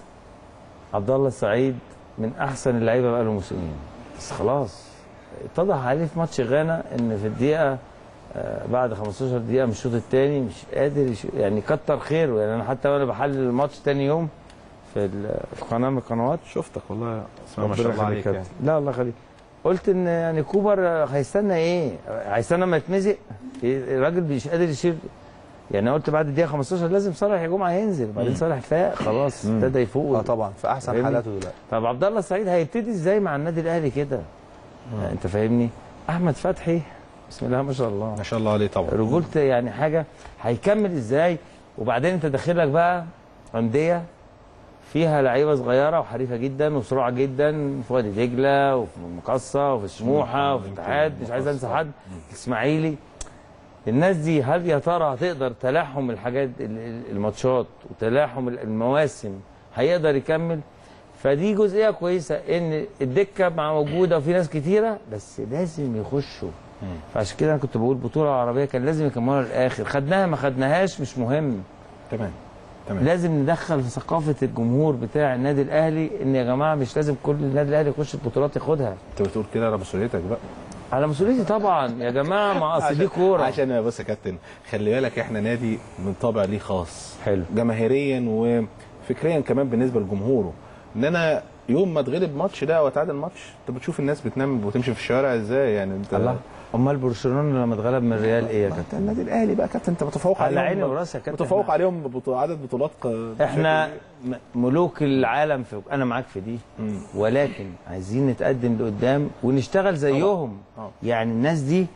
عبد الله السعيد من احسن اللعيبه بقى له موسمين بس خلاص اتضح عليه في ماتش غانا ان في الدقيقه آه بعد 15 دقيقه من الشوط الثاني مش قادر يش... يعني كتر خيره يعني انا حتى وانا بحلل الماتش ثاني يوم في ال- في قناه من القنوات شفتك والله ربنا يخليك يا كابتن. لا الله يخليك قلت ان يعني كوبر هيستنى ايه؟ هيستنى ما يتمزق؟ إيه، الراجل مش قادر يشيل يعني قلت بعد الدقيقه 15 لازم صالح يا جمعه ينزل بعدين صالح فاق خلاص ابتدى يفوق اه طبعا في احسن فاهمني؟ حالاته دلوقتي طب عبد الله السعيد هيبتدي ازاي مع النادي الاهلي كده؟ انت فاهمني؟ احمد فتحي بسم الله ما شاء الله ما شاء الله عليه طبعا رجولته يعني حاجه هيكمل ازاي وبعدين انت داخلك بقى انديه فيها لعيبه صغيره وحريفه جدا وسرعه جدا في وادي دجله وفي المقصه وفي سموحه وفي الاتحاد مش عايز انسى حد اسماعيلي الناس دي هل يا ترى هتقدر تلاحم الحاجات ال- ال- الماتشات وتلاحم ال- المواسم هيقدر يكمل فدي جزئيه كويسه ان الدكه مع موجوده وفي ناس كتيره بس لازم يخشوا فعشان كده انا كنت بقول البطوله العربيه كان لازم يكملوها للاخر خدناها ما خدناهاش مش مهم تمام تمام لازم ندخل في ثقافه الجمهور بتاع النادي الاهلي ان يا جماعه مش لازم كل النادي الاهلي يخش البطولات ياخدها انت بتقول كده على مسؤوليتك بقى على مسؤوليتي طبعا يا جماعه ما اصل دي كوره عشان بص يا كابتن خلي بالك احنا نادي من طابع ليه خاص حلو جماهيريا وفكريا كمان بالنسبه لجمهوره ان انا يوم ما اتغلب ماتش ده او اتعادل ماتش انت بتشوف الناس بتنام وتمشي في الشوارع ازاي يعني انت الله امال برشلونه لما اتغلب من الريال ايه يا ما كابتن انت النادي الاهلي بقى كابتن انت متفوق على عليهم عيني وراسي يا كابتن متفوق احنا- عليهم ببطو- عدد بطولات ق- احنا بشكل- م- ملوك العالم في انا معاك في دي مم. ولكن عايزين نتقدم لقدام ونشتغل زيهم طبعا. يعني الناس دي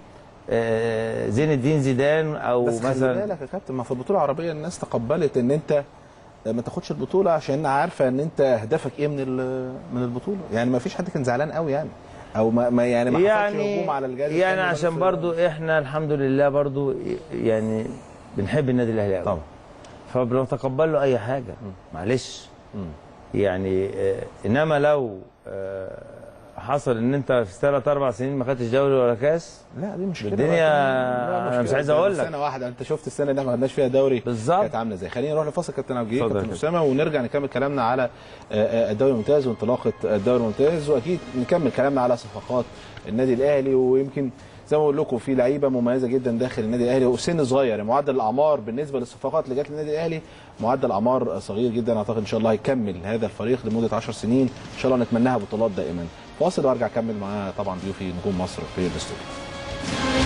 آه، زين الدين زيدان او بس خلي مثلا بالك يا كابتن ما في البطوله العربيه الناس تقبلت ان انت ما تاخدش البطوله عشان عارفه ان انت هدفك ايه من ال- من البطوله يعني ما فيش حد كان زعلان قوي يعني او ما, ما يعني ما حصلش يعني هجوم على الجهاز يعني الفني عشان بس- برضو احنا الحمد لله برضو يعني بنحب النادي الاهلي قوي طبعا فبنتقبل له اي حاجه معلش مم. يعني آه، انما لو آه، حصل ان انت في ثلاث اربع سنين ما خدتش دوري ولا كاس لا دي مشكله الدنيا- لا، أنا مشكلة. مش عايز أقول لك. سنه واحده انت شفت السنه اللي احنا ما خدناش فيها دوري بالظبط. كانت عامله ازاي خلينا نروح لفاصل كابتن عبد الجليل اتفضل كابتن يا اسامه ونرجع نكمل كلامنا على آه، آه، الدوري الممتاز وانطلاقه الدوري الممتاز واكيد نكمل كلامنا على صفقات النادي الاهلي ويمكن زي ما بقول لكم في لعيبه مميزه جدا داخل النادي الاهلي وسن صغير يعني معدل الاعمار بالنسبه للصفقات اللي جت للنادي الاهلي معدل اعمار صغير جدا اعتقد ان شاء الله هيكمل هذا الفريق لمده 10 سنين ان شاء الله نتمناها بطولات دائما فاصل وارجع اكمل معاه طبعا ضيوفي نجوم مصر في الاستوديو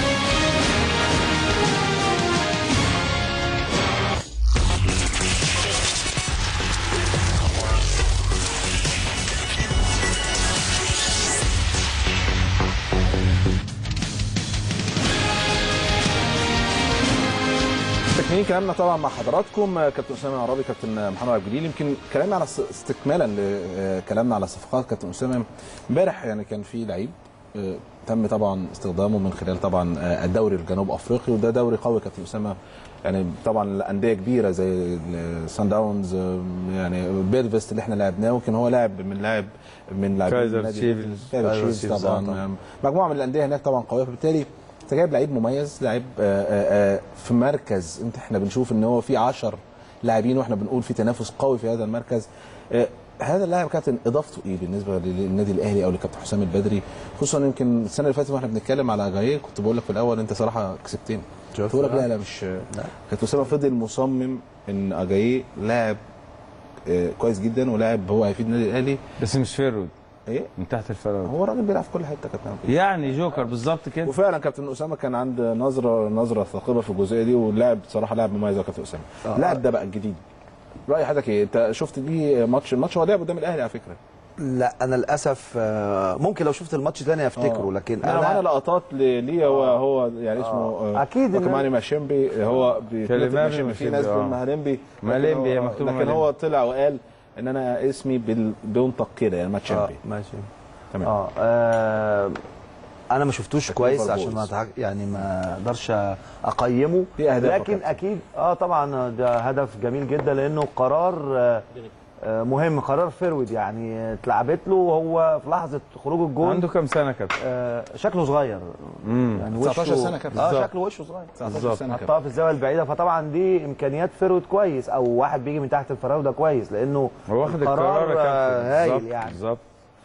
مكملين كلامنا طبعا مع حضراتكم آه، كابتن اسامه عرابي كابتن محمد عبد الجليل يمكن كلامنا على الس- استكمالا لكلامنا على الصفقات كابتن اسامه امبارح يعني كان في لعيب آه، تم طبعا استخدامه من خلال طبعا آه، الدوري الجنوب افريقي وده دوري قوي كابتن اسامه يعني طبعا الانديه كبيره زي السان داونز آه، يعني بيرفست اللي احنا لعبناه وكان هو لاعب من لاعب من لاعبين كايزر النادي- تشيفز. كايزر كايزر تشيفز تشيفز، طبعا آه، طبعا. آه، مجموعه من الانديه هناك طبعا قويه فبالتالي انت جايب لعيب مميز لعيب آه، آه، آه، في مركز انت احنا بنشوف ان هو في 10 لاعبين واحنا بنقول في تنافس قوي في هذا المركز آه، هذا اللاعب كابتن اضافته ايه بالنسبه للنادي الاهلي او لكابتن حسام البدري خصوصا يمكن السنه اللي فاتت واحنا بنتكلم على جاي كنت بقول لك في الاول انت صراحه كسبتني شفت قلت لك بقى؟ لا لا مش كابتن اسامه فضل مصمم ان اجاييه لاعب آه، كويس جدا ولاعب هو هيفيد النادي الاهلي بس مش فيرود ايه من تحت الفراغ هو راجل بيلعب في كل حته كابتن يعني جوكر بالظبط كده وفعلا كابتن اسامه كان عنده نظره نظره ثاقبه في الجزئيه دي واللاعب بصراحه لاعب مميز يا كابتن اسامه آه. اللاعب ده بقى الجديد راي حضرتك ايه انت شفت بيه ماتش الماتش هو لعب قدام الاهلي على فكره لا انا للاسف آه، ممكن لو شفت الماتش تاني افتكره آه. لكن انا معانا انا لقطات ل- ليه هو هو يعني اسمه آه، أكيد إن- كماني ماشيمبي هو بيتنطق كلماني ماشيمبي في ماشيمبي، ناس آه. بتقول مهلمبي مهلمبي، هي لكن هو- مكتوبة لكن مهلمبي. هو طلع وقال ان انا اسمي بال- بينطق كده يعني آه ماتشامبي ماشي تمام اه آه، انا ما شفتوش كويس ليفر عشان ما بويز. أتع- يعني ما اقدرش اقيمه في أهداف يا لكن كابتن. اكيد اه طبعا ده هدف جميل جدا لانه قرار آه، آه، مهم قرار فيرود يعني آه، اتلعبت له وهو في لحظه خروج الجول عنده كام سنه كابتن؟ آه، شكله صغير امم يعني 19 سنة كابتن. اه بالظبط. شكله وشه صغير 19 سنه حطها في الزاويه البعيده فطبعا دي امكانيات فيرود كويس او واحد بيجي من تحت الفراوده ده كويس لانه هو واخد القرار يا آه، كابتن هايل بالظبط، يعني بالظبط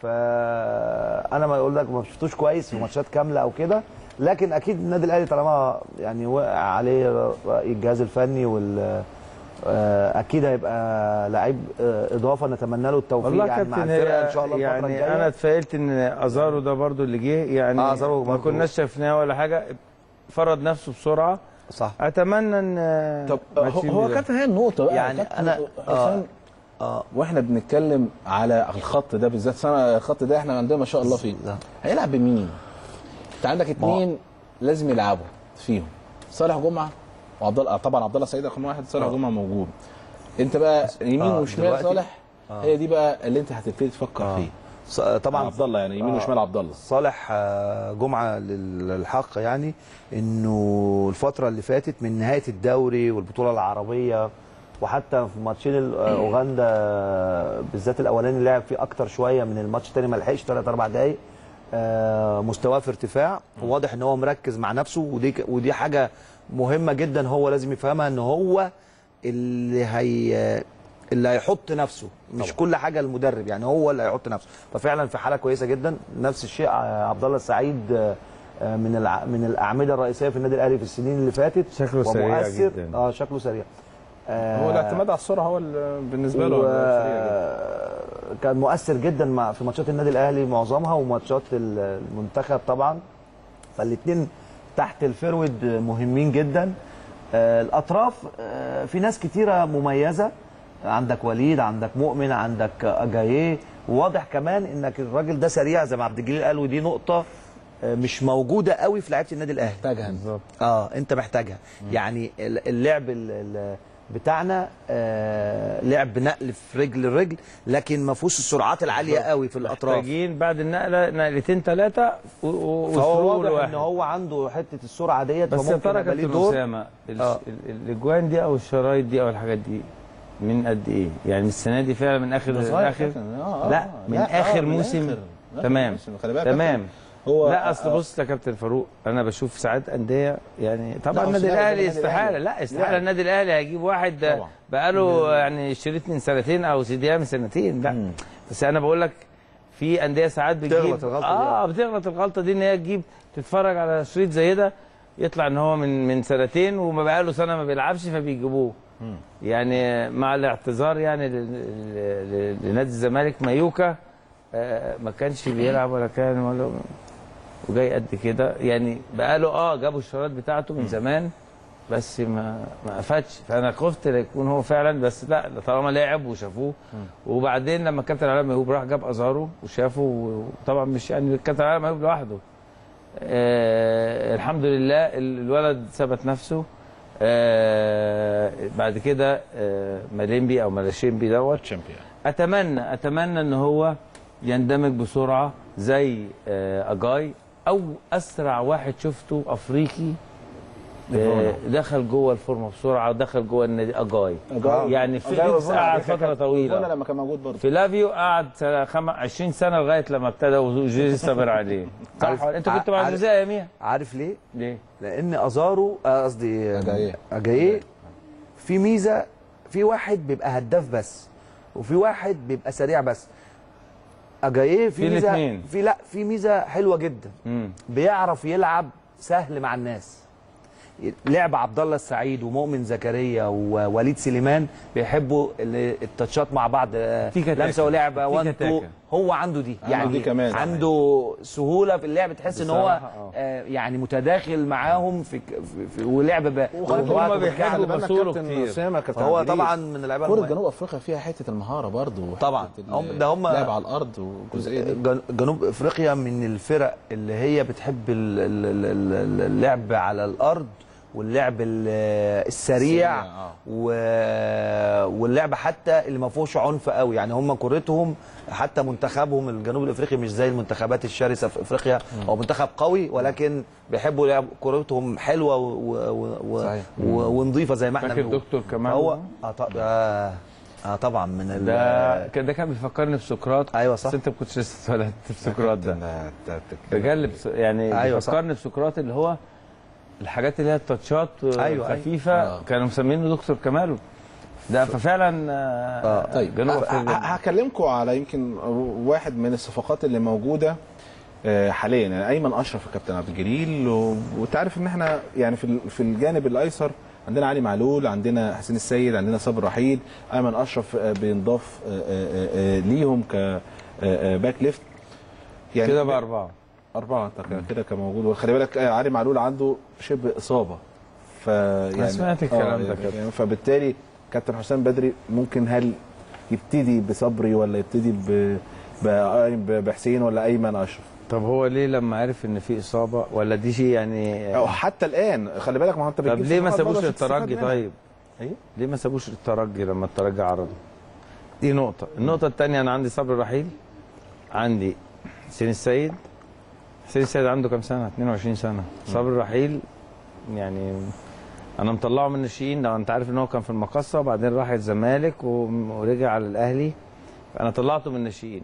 فانا ما اقول لك ما شفتوش كويس في ماتشات كامله او كده لكن اكيد النادي الاهلي طالما يعني وقع عليه رأي الجهاز الفني وال آه، اكيد هيبقى لعيب آه، اضافه نتمنى له التوفيق والله يعني مع كابتن الفرقه هي ان شاء الله الفتره يعني الجايه انا اتفائلت ان ازارو ده برضو اللي جه يعني آه، أزارو ما برضو. كناش شفناه ولا حاجه فرض نفسه بسرعه صح اتمنى ان طب هو- ماتشين هو ده. كابتن هي النقطه بقى يعني كابتن أنا- حسام اه واحنا بنتكلم على الخط ده بالذات سنه الخط ده احنا عندنا ما شاء الله فيه لا. هيلعب بمين؟ انت عندك اثنين لازم يلعبوا فيهم صالح جمعه وعبد الله طبعا عبد الله سعيد رقم واحد صالح آه. جمعه موجود انت بقى يمين آه، وشمال دلوقتي- صالح هي دي بقى اللي انت هتبتدي تفكر آه. فيه ص- طبعا عبد الله يعني يمين آه. وشمال عبد الله صالح آه، جمعه لل- للحق يعني انه الفتره اللي فاتت من نهايه الدوري والبطوله العربيه وحتى في ماتشين ال- آه، اوغندا آه، بالذات الاولاني اللي لعب فيه اكتر شويه من الماتش الثاني ما لحقش ثلاث اربع دقائق آه، مستواه في ارتفاع وواضح ان هو مركز مع نفسه ودي ك- ودي حاجه مهمه جدا هو لازم يفهمها ان هو اللي هي اللي هيحط نفسه مش طبعا. كل حاجه المدرب يعني هو اللي هيحط نفسه ففعلا في حاله كويسه جدا نفس الشيء آه، عبد الله السعيد آه، آه، من الع... من الاعمده الرئيسيه في النادي الاهلي في السنين اللي فاتت شكله سريع ومؤثر جدا. اه شكله سريع آه، هو الاعتماد على السرعه هو اللي بالنسبه له و... سريع جدا. كان مؤثر جدا مع في ماتشات النادي الاهلي معظمها وماتشات ال- المنتخب طبعا فالاثنين تحت الفرود مهمين جدا آه، الاطراف آه، في ناس كتيره مميزه عندك وليد عندك مؤمن عندك اجاييه واضح كمان انك الراجل ده سريع زي ما عبد الجليل قال ودي نقطه آه، مش موجوده قوي في لعيبه النادي الاهلي محتاجها بالظبط اه انت محتاجها يعني ال- اللعب ال- ال- بتاعنا آه لعب نقل في رجل الرجل لكن ما فيهوش السرعات العاليه قوي في الاطراف محتاجين بعد النقله نقلتين ثلاثه فهو واضح ان هو عنده حته السرعه ديت بس يا فممكن ترى يبقى ليه كابتن دور اسامه ال- آه. ال- الاجوان دي او الشرايط دي او الحاجات دي من قد ايه؟ يعني من السنه دي فعلا من اخر ده صغير اخر كابتن. آه، آه، لا آه. من لا، آه، اخر من موسم آخر. آخر تمام موسم. خلي بالك تمام هو لا اصل آه، بص يا كابتن فاروق انا بشوف ساعات انديه يعني لا، طبعا هو النادي سلاح الاهلي النادي استحاله الأهلي. لا استحاله لا. النادي الاهلي هيجيب واحد طبعا. بقاله يعني شريط من سنتين او سيديها من سنتين لا مم. بس انا بقول لك في انديه ساعات بتجيب بتغلط الغلطة دي. اه بتغلط الغلطه دي ان هي تجيب تتفرج على شريط زي ده يطلع ان هو من من سنتين وما بقاله سنه ما بيلعبش فبيجيبوه يعني مع الاعتذار يعني ل- ل- ل- لنادي الزمالك مايوكا آه، ما كانش بيلعب ولا كان ولا وجاي قد كده يعني بقاله اه جابوا الشرايط بتاعته من زمان بس ما ما افادش فانا خفت لا يكون هو فعلا بس لا ده طالما لعب وشافوه وبعدين لما الكابتن علاء ميهوب راح جاب ازارو وشافه وطبعا مش يعني الكابتن علاء ميهوب لوحده آه الحمد لله ال- الولد ثبت نفسه آه بعد كده آه ماليمبي او مالاشيمبي دوت تشامبيون اتمنى اتمنى ان هو يندمج بسرعه زي آه اجاي او اسرع واحد شفته افريقي آه دخل جوه الفورمه بسرعه ودخل جوه النادي اجاي أجاي. يعني أجاي فيليكس وفونا على قعد فكرة فتره كان- طويله فونا لما كان موجود برضه فلافيو قعد سنة خم... 20 سنه لغايه لما ابتدى وجوزي صبر عليه صح عارف- ولا- انت كنت مع عارف- جوزيه اياميها عارف ليه؟ ليه؟ لان ازارو آه، قصدي أجاييه. اجاييه في ميزه في واحد بيبقى هداف بس وفي واحد بيبقى سريع بس اجاييه في, في ميزه الاتنين. في لا في ميزه حلوه جدا امم بيعرف يلعب سهل مع الناس لعب عبد الله السعيد ومؤمن زكريا ووليد سليمان بيحبوا ال- التاتشات مع بعض آه، تيكا تاكا. لمسه ولعبه تيكا 1 2 تاكا. هو عنده دي عنده يعني دي كمان. عنده سهوله في اللعب تحس ان هو بصراحة، آه. آه، يعني متداخل معاهم في, في, في ولعب ب- وخلي وبعض- هما بيحبوا خلي بالك بصوله كابتن كتير. أسامة كابتن فهو عبد طبعا الجليل. من اللعيبه كرة المهمة. جنوب افريقيا فيها حته المهاره برضه طبعا. هم- ده هم- لعب على الارض والجزئيه دي جن- جنوب افريقيا من الفرق اللي هي بتحب ال- ال- ال- ال- اللعب على الارض واللعب ال- السريع السريع، آه. و- واللعب حتى اللي ما فيهوش عنف قوي يعني هم كورتهم حتى منتخبهم الجنوب الافريقي مش زي المنتخبات الشرسه في افريقيا هو منتخب قوي ولكن بيحبوا لعب كورتهم حلوه و- و- و- صحيح. و- ونظيفه زي ما احنا فاكر بنقول. دكتور كمال هو اه طب- آه آه طبعا من ال- ده كان ده كان بيفكرني بسقراط أيوة صح. بس انت ما كنتش لسه اتولدت بسقراط ده ده بجد بس- يعني أيوة صح. بيفكرني بسقراط اللي هو الحاجات اللي هي التاتشات أيوة. خفيفه آه. كانوا مسمينه دكتور كمال ده ففعلا آه آه. طيب جنوب ه- ه- افريقيا هكلمكم على يمكن واحد من الصفقات اللي موجوده آه، حاليا يعني ايمن اشرف الكابتن عبد الجليل و- وانت عارف ان احنا يعني في ال- في الجانب الايسر عندنا علي معلول عندنا حسين السيد عندنا صابر رحيل ايمن اشرف آه، بينضاف آه، آه، آه، ليهم ك آه، آه، باك ليفت يعني كده بقى اربعه أربعة أنت ك- كده كان موجود وخلي بالك آه، علي معلول عنده شبه إصابة ف يعني سمعت الكلام آه، ده كده. يعني فبالتالي كابتن حسام بدري ممكن هل يبتدي بصبري ولا يبتدي ب ب- ب- بحسين ولا أيمن أشرف طب هو ليه لما عرف ان في اصابه ولا دي شيء يعني أو حتى الآن خلي بالك ما هو أنت طب بتجيب ليه ما صفقات سابوش برضه عشان تستفاد الترجي منها. طيب؟ إيه؟ ليه ما سابوش الترجي لما الترجي عرضه؟ دي نقطة، النقطة الثانية أنا عندي صبري رحيل عندي حسين السيد حسين السيد عنده كام سنة؟ 22 سنة، صبري رحيل يعني أنا مطلعه من الناشئين لو أنت عارف إن هو كان في المقصة وبعدين راح الزمالك و- ورجع على الأهلي أنا طلعته من الناشئين.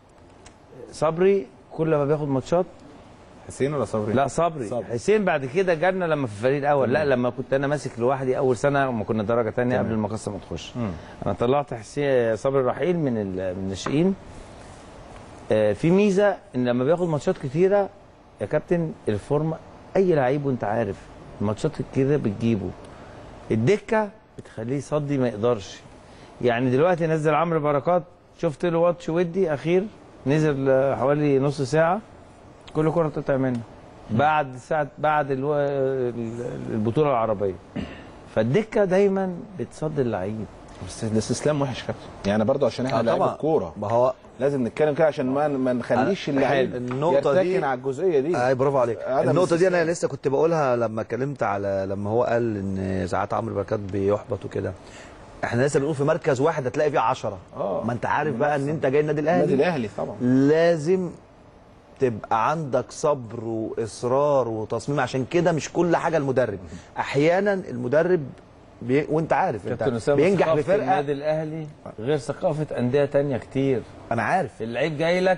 صبري كل ما بياخد ماتشات حسين ولا صبري؟ لا صبري. صبري. حسين بعد كده جالنا لما في الفريق الاول لا لما كنت انا ماسك لوحدي اول سنه لما كنا درجه ثانيه قبل المقصه ما تخش مم. انا طلعت حسين صبري رحيل من ال- من الناشئين آه، في ميزه ان لما بياخد ماتشات كتيره يا كابتن الفورمه اي لعيب وانت عارف الماتشات كده بتجيبه الدكه بتخليه يصدي ما يقدرش يعني دلوقتي نزل عمرو بركات شفت له واتش ودي اخير نزل آه، حوالي نص ساعه كل كره تقطع منه بعد ساعه بعد الو... ال- البطوله العربيه فالدكه دايما بتصدي اللعيب بس ده استسلام وحش كابتن يعني برضه عشان احنا آه لعيبه طبعا. الكوره ما هو لازم نتكلم كده عشان ما ما نخليش اللعيب النقطة دي- يرتكن على الجزئيه دي اي برافو عليك عدم النقطه دي انا الاستسلام. لسه كنت بقولها لما اتكلمت على لما هو قال ان ساعات عمرو بركات بيحبط وكده احنا لسه بنقول في مركز واحد هتلاقي فيه 10 آه. ما انت عارف بقى ان انت جاي النادي النادي الاهلي الاهلي طبعا لازم تبقى عندك صبر واصرار وتصميم عشان كده مش كل حاجه المدرب احيانا المدرب بي... وانت عارف انت كابتن اسامه بينجح ثقافة بفرقه النادي الاهلي غير ثقافه انديه تانية كتير انا عارف اللعيب جاي لك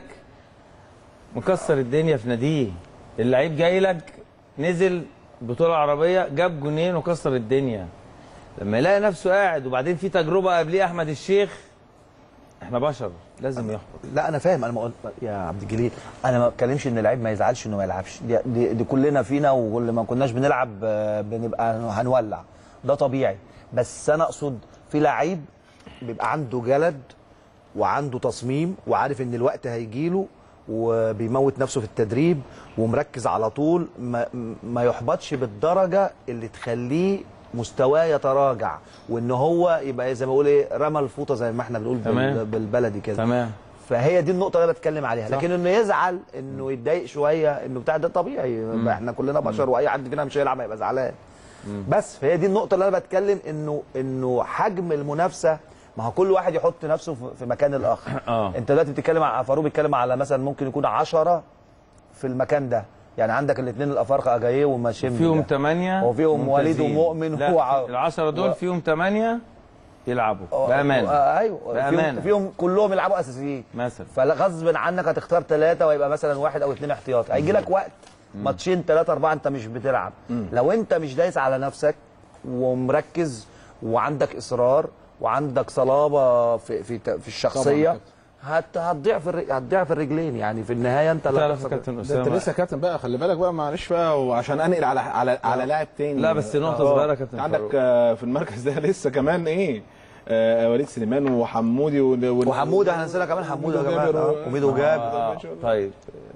مكسر الدنيا في ناديه اللعيب جاي لك نزل بطوله عربيه جاب جونين وكسر الدنيا لما يلاقي نفسه قاعد وبعدين في تجربه قبليه احمد الشيخ احنا بشر لازم يحبط لا انا فاهم انا ما قلت يا عبد الجليل انا ما بتكلمش ان اللعيب ما يزعلش انه ما يلعبش دي, دي, دي كلنا فينا وكل ما كناش بنلعب آه، بنبقى هنولع ده طبيعي بس انا اقصد في لعيب بيبقى عنده جلد وعنده تصميم وعارف ان الوقت هيجيله وبيموت نفسه في التدريب ومركز على طول ما, ما يحبطش بالدرجه اللي تخليه مستواه يتراجع وان هو يبقى زي ما بقول ايه رمى الفوطه زي ما احنا بنقول تمام. بال- بالبلدي كده تمام فهي دي النقطه اللي انا بتكلم عليها صح. لكن انه يزعل انه يتضايق شويه انه بتاع ده طبيعي احنا كلنا بشر واي حد فينا مش هيلعب هيبقى زعلان بس فهي دي النقطه اللي انا بتكلم انه انه حجم المنافسه ما هو كل واحد يحط نفسه في- في مكان الاخر آه. انت دلوقتي بتتكلم على فاروق بيتكلم على مثلا ممكن يكون 10 في المكان ده يعني عندك الاثنين الافارقه اجاييه وماشيمبي فيهم ده. ثمانية وفيهم وليد ممتازين. ومؤمن لا، وع- العشرة دول و- فيهم ثمانية يلعبوا آه، بأمانة آه، ايوه بأمانة. فيهم, فيهم كلهم يلعبوا اساسيين مثلا فغصب عنك هتختار ثلاثه ويبقى مثلا واحد او اثنين احتياطي هيجي لك وقت ماتشين ثلاثه اربعه انت مش بتلعب لو انت مش دايس على نفسك ومركز وعندك اصرار وعندك صلابه في في في الشخصيه طبعاً. هت هتضيع في الر- هتضيع في الرجلين يعني في النهايه انت اللي تعرف يا هتخسر. كابتن ده انت أسامة لسه كابتن بقى خلي بالك بقى معلش بقى وعشان انقل على على على لاعب تاني لا، بس نقطة آه. صغيرة يا كابتن عندك فاروق. آه، في المركز ده لسه كمان ايه آه، وليد سليمان وحمودي وال- وال- وحموده احنا نسينا كمان حموده وجابر كمان و- آه، وميدو جاب آه طيب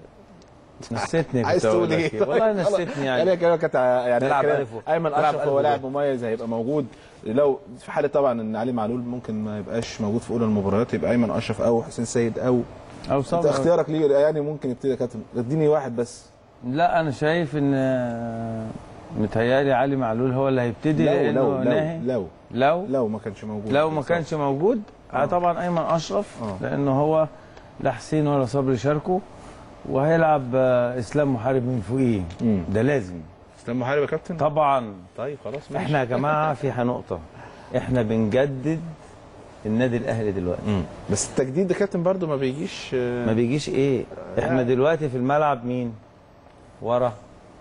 نسيتني عايز كنت أقول تقول لك ايه؟ والله نسيتني يعني يعني كده كانت يعني نلعب كده ألف و- ايمن نلعب اشرف ألف هو و- لاعب مميز هيبقى موجود لو في حاله طبعا ان علي معلول ممكن ما يبقاش موجود في اولى المباريات يبقى ايمن اشرف او حسين سيد او او انت صبر اختيارك ليه يعني ممكن يبتدي يا كابتن اديني واحد بس لا انا شايف ان آه، متهيألي علي معلول هو اللي هيبتدي لو لانه لو ناهي لو لو لو ما كانش موجود لو ما كانش موجود آه. طبعا ايمن اشرف آه. لانه هو لا حسين ولا صبري شاركوا وهيلعب آه، اسلام محارب من فوقيه مم. ده لازم اسلام محارب يا كابتن طبعا طيب خلاص ماشي احنا يا جماعه فيها نقطه احنا بنجدد النادي الاهلي دلوقتي مم. بس التجديد ده كابتن برضو ما بيجيش آه، ما بيجيش ايه احنا دلوقتي في الملعب مين ورا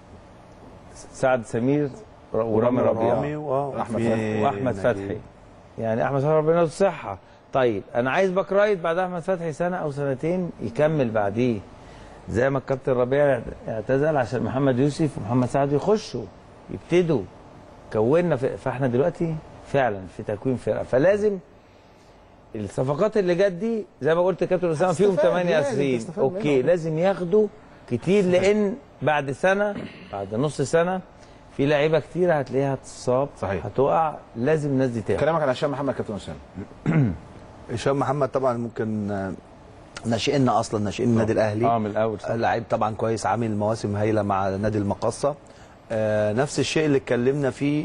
سعد سمير ورامي ربيعه رامي و- أحمد في فتحي. واحمد نجيب. فتحي يعني احمد فتحي ربنا يديله الصحه طيب انا عايز باك رايت بعد احمد فتحي سنه او سنتين يكمل بعديه زي ما الكابتن ربيع اعتزل عشان محمد يوسف ومحمد سعد يخشوا يبتدوا كونا في فاحنا دلوقتي فعلا في تكوين فرقه فلازم الصفقات اللي جت دي زي ما قلت كابتن اسامه فيهم هتستفاد، 8 لازم اساسيين تستفاد اوكي منهم. لازم ياخدوا كتير لان بعد سنه بعد نص سنه في لعيبه كتير هتلاقيها هتصاب صحيح. هتقع لازم الناس دي تاخد كلامك على هشام محمد كابتن اسامه هشام محمد طبعا ممكن آه، ناشئنا اصلا ناشئين النادي الاهلي اه من الاول صح. لعيب طبعا كويس عامل مواسم هايله مع نادي المقصه آه نفس الشيء اللي اتكلمنا فيه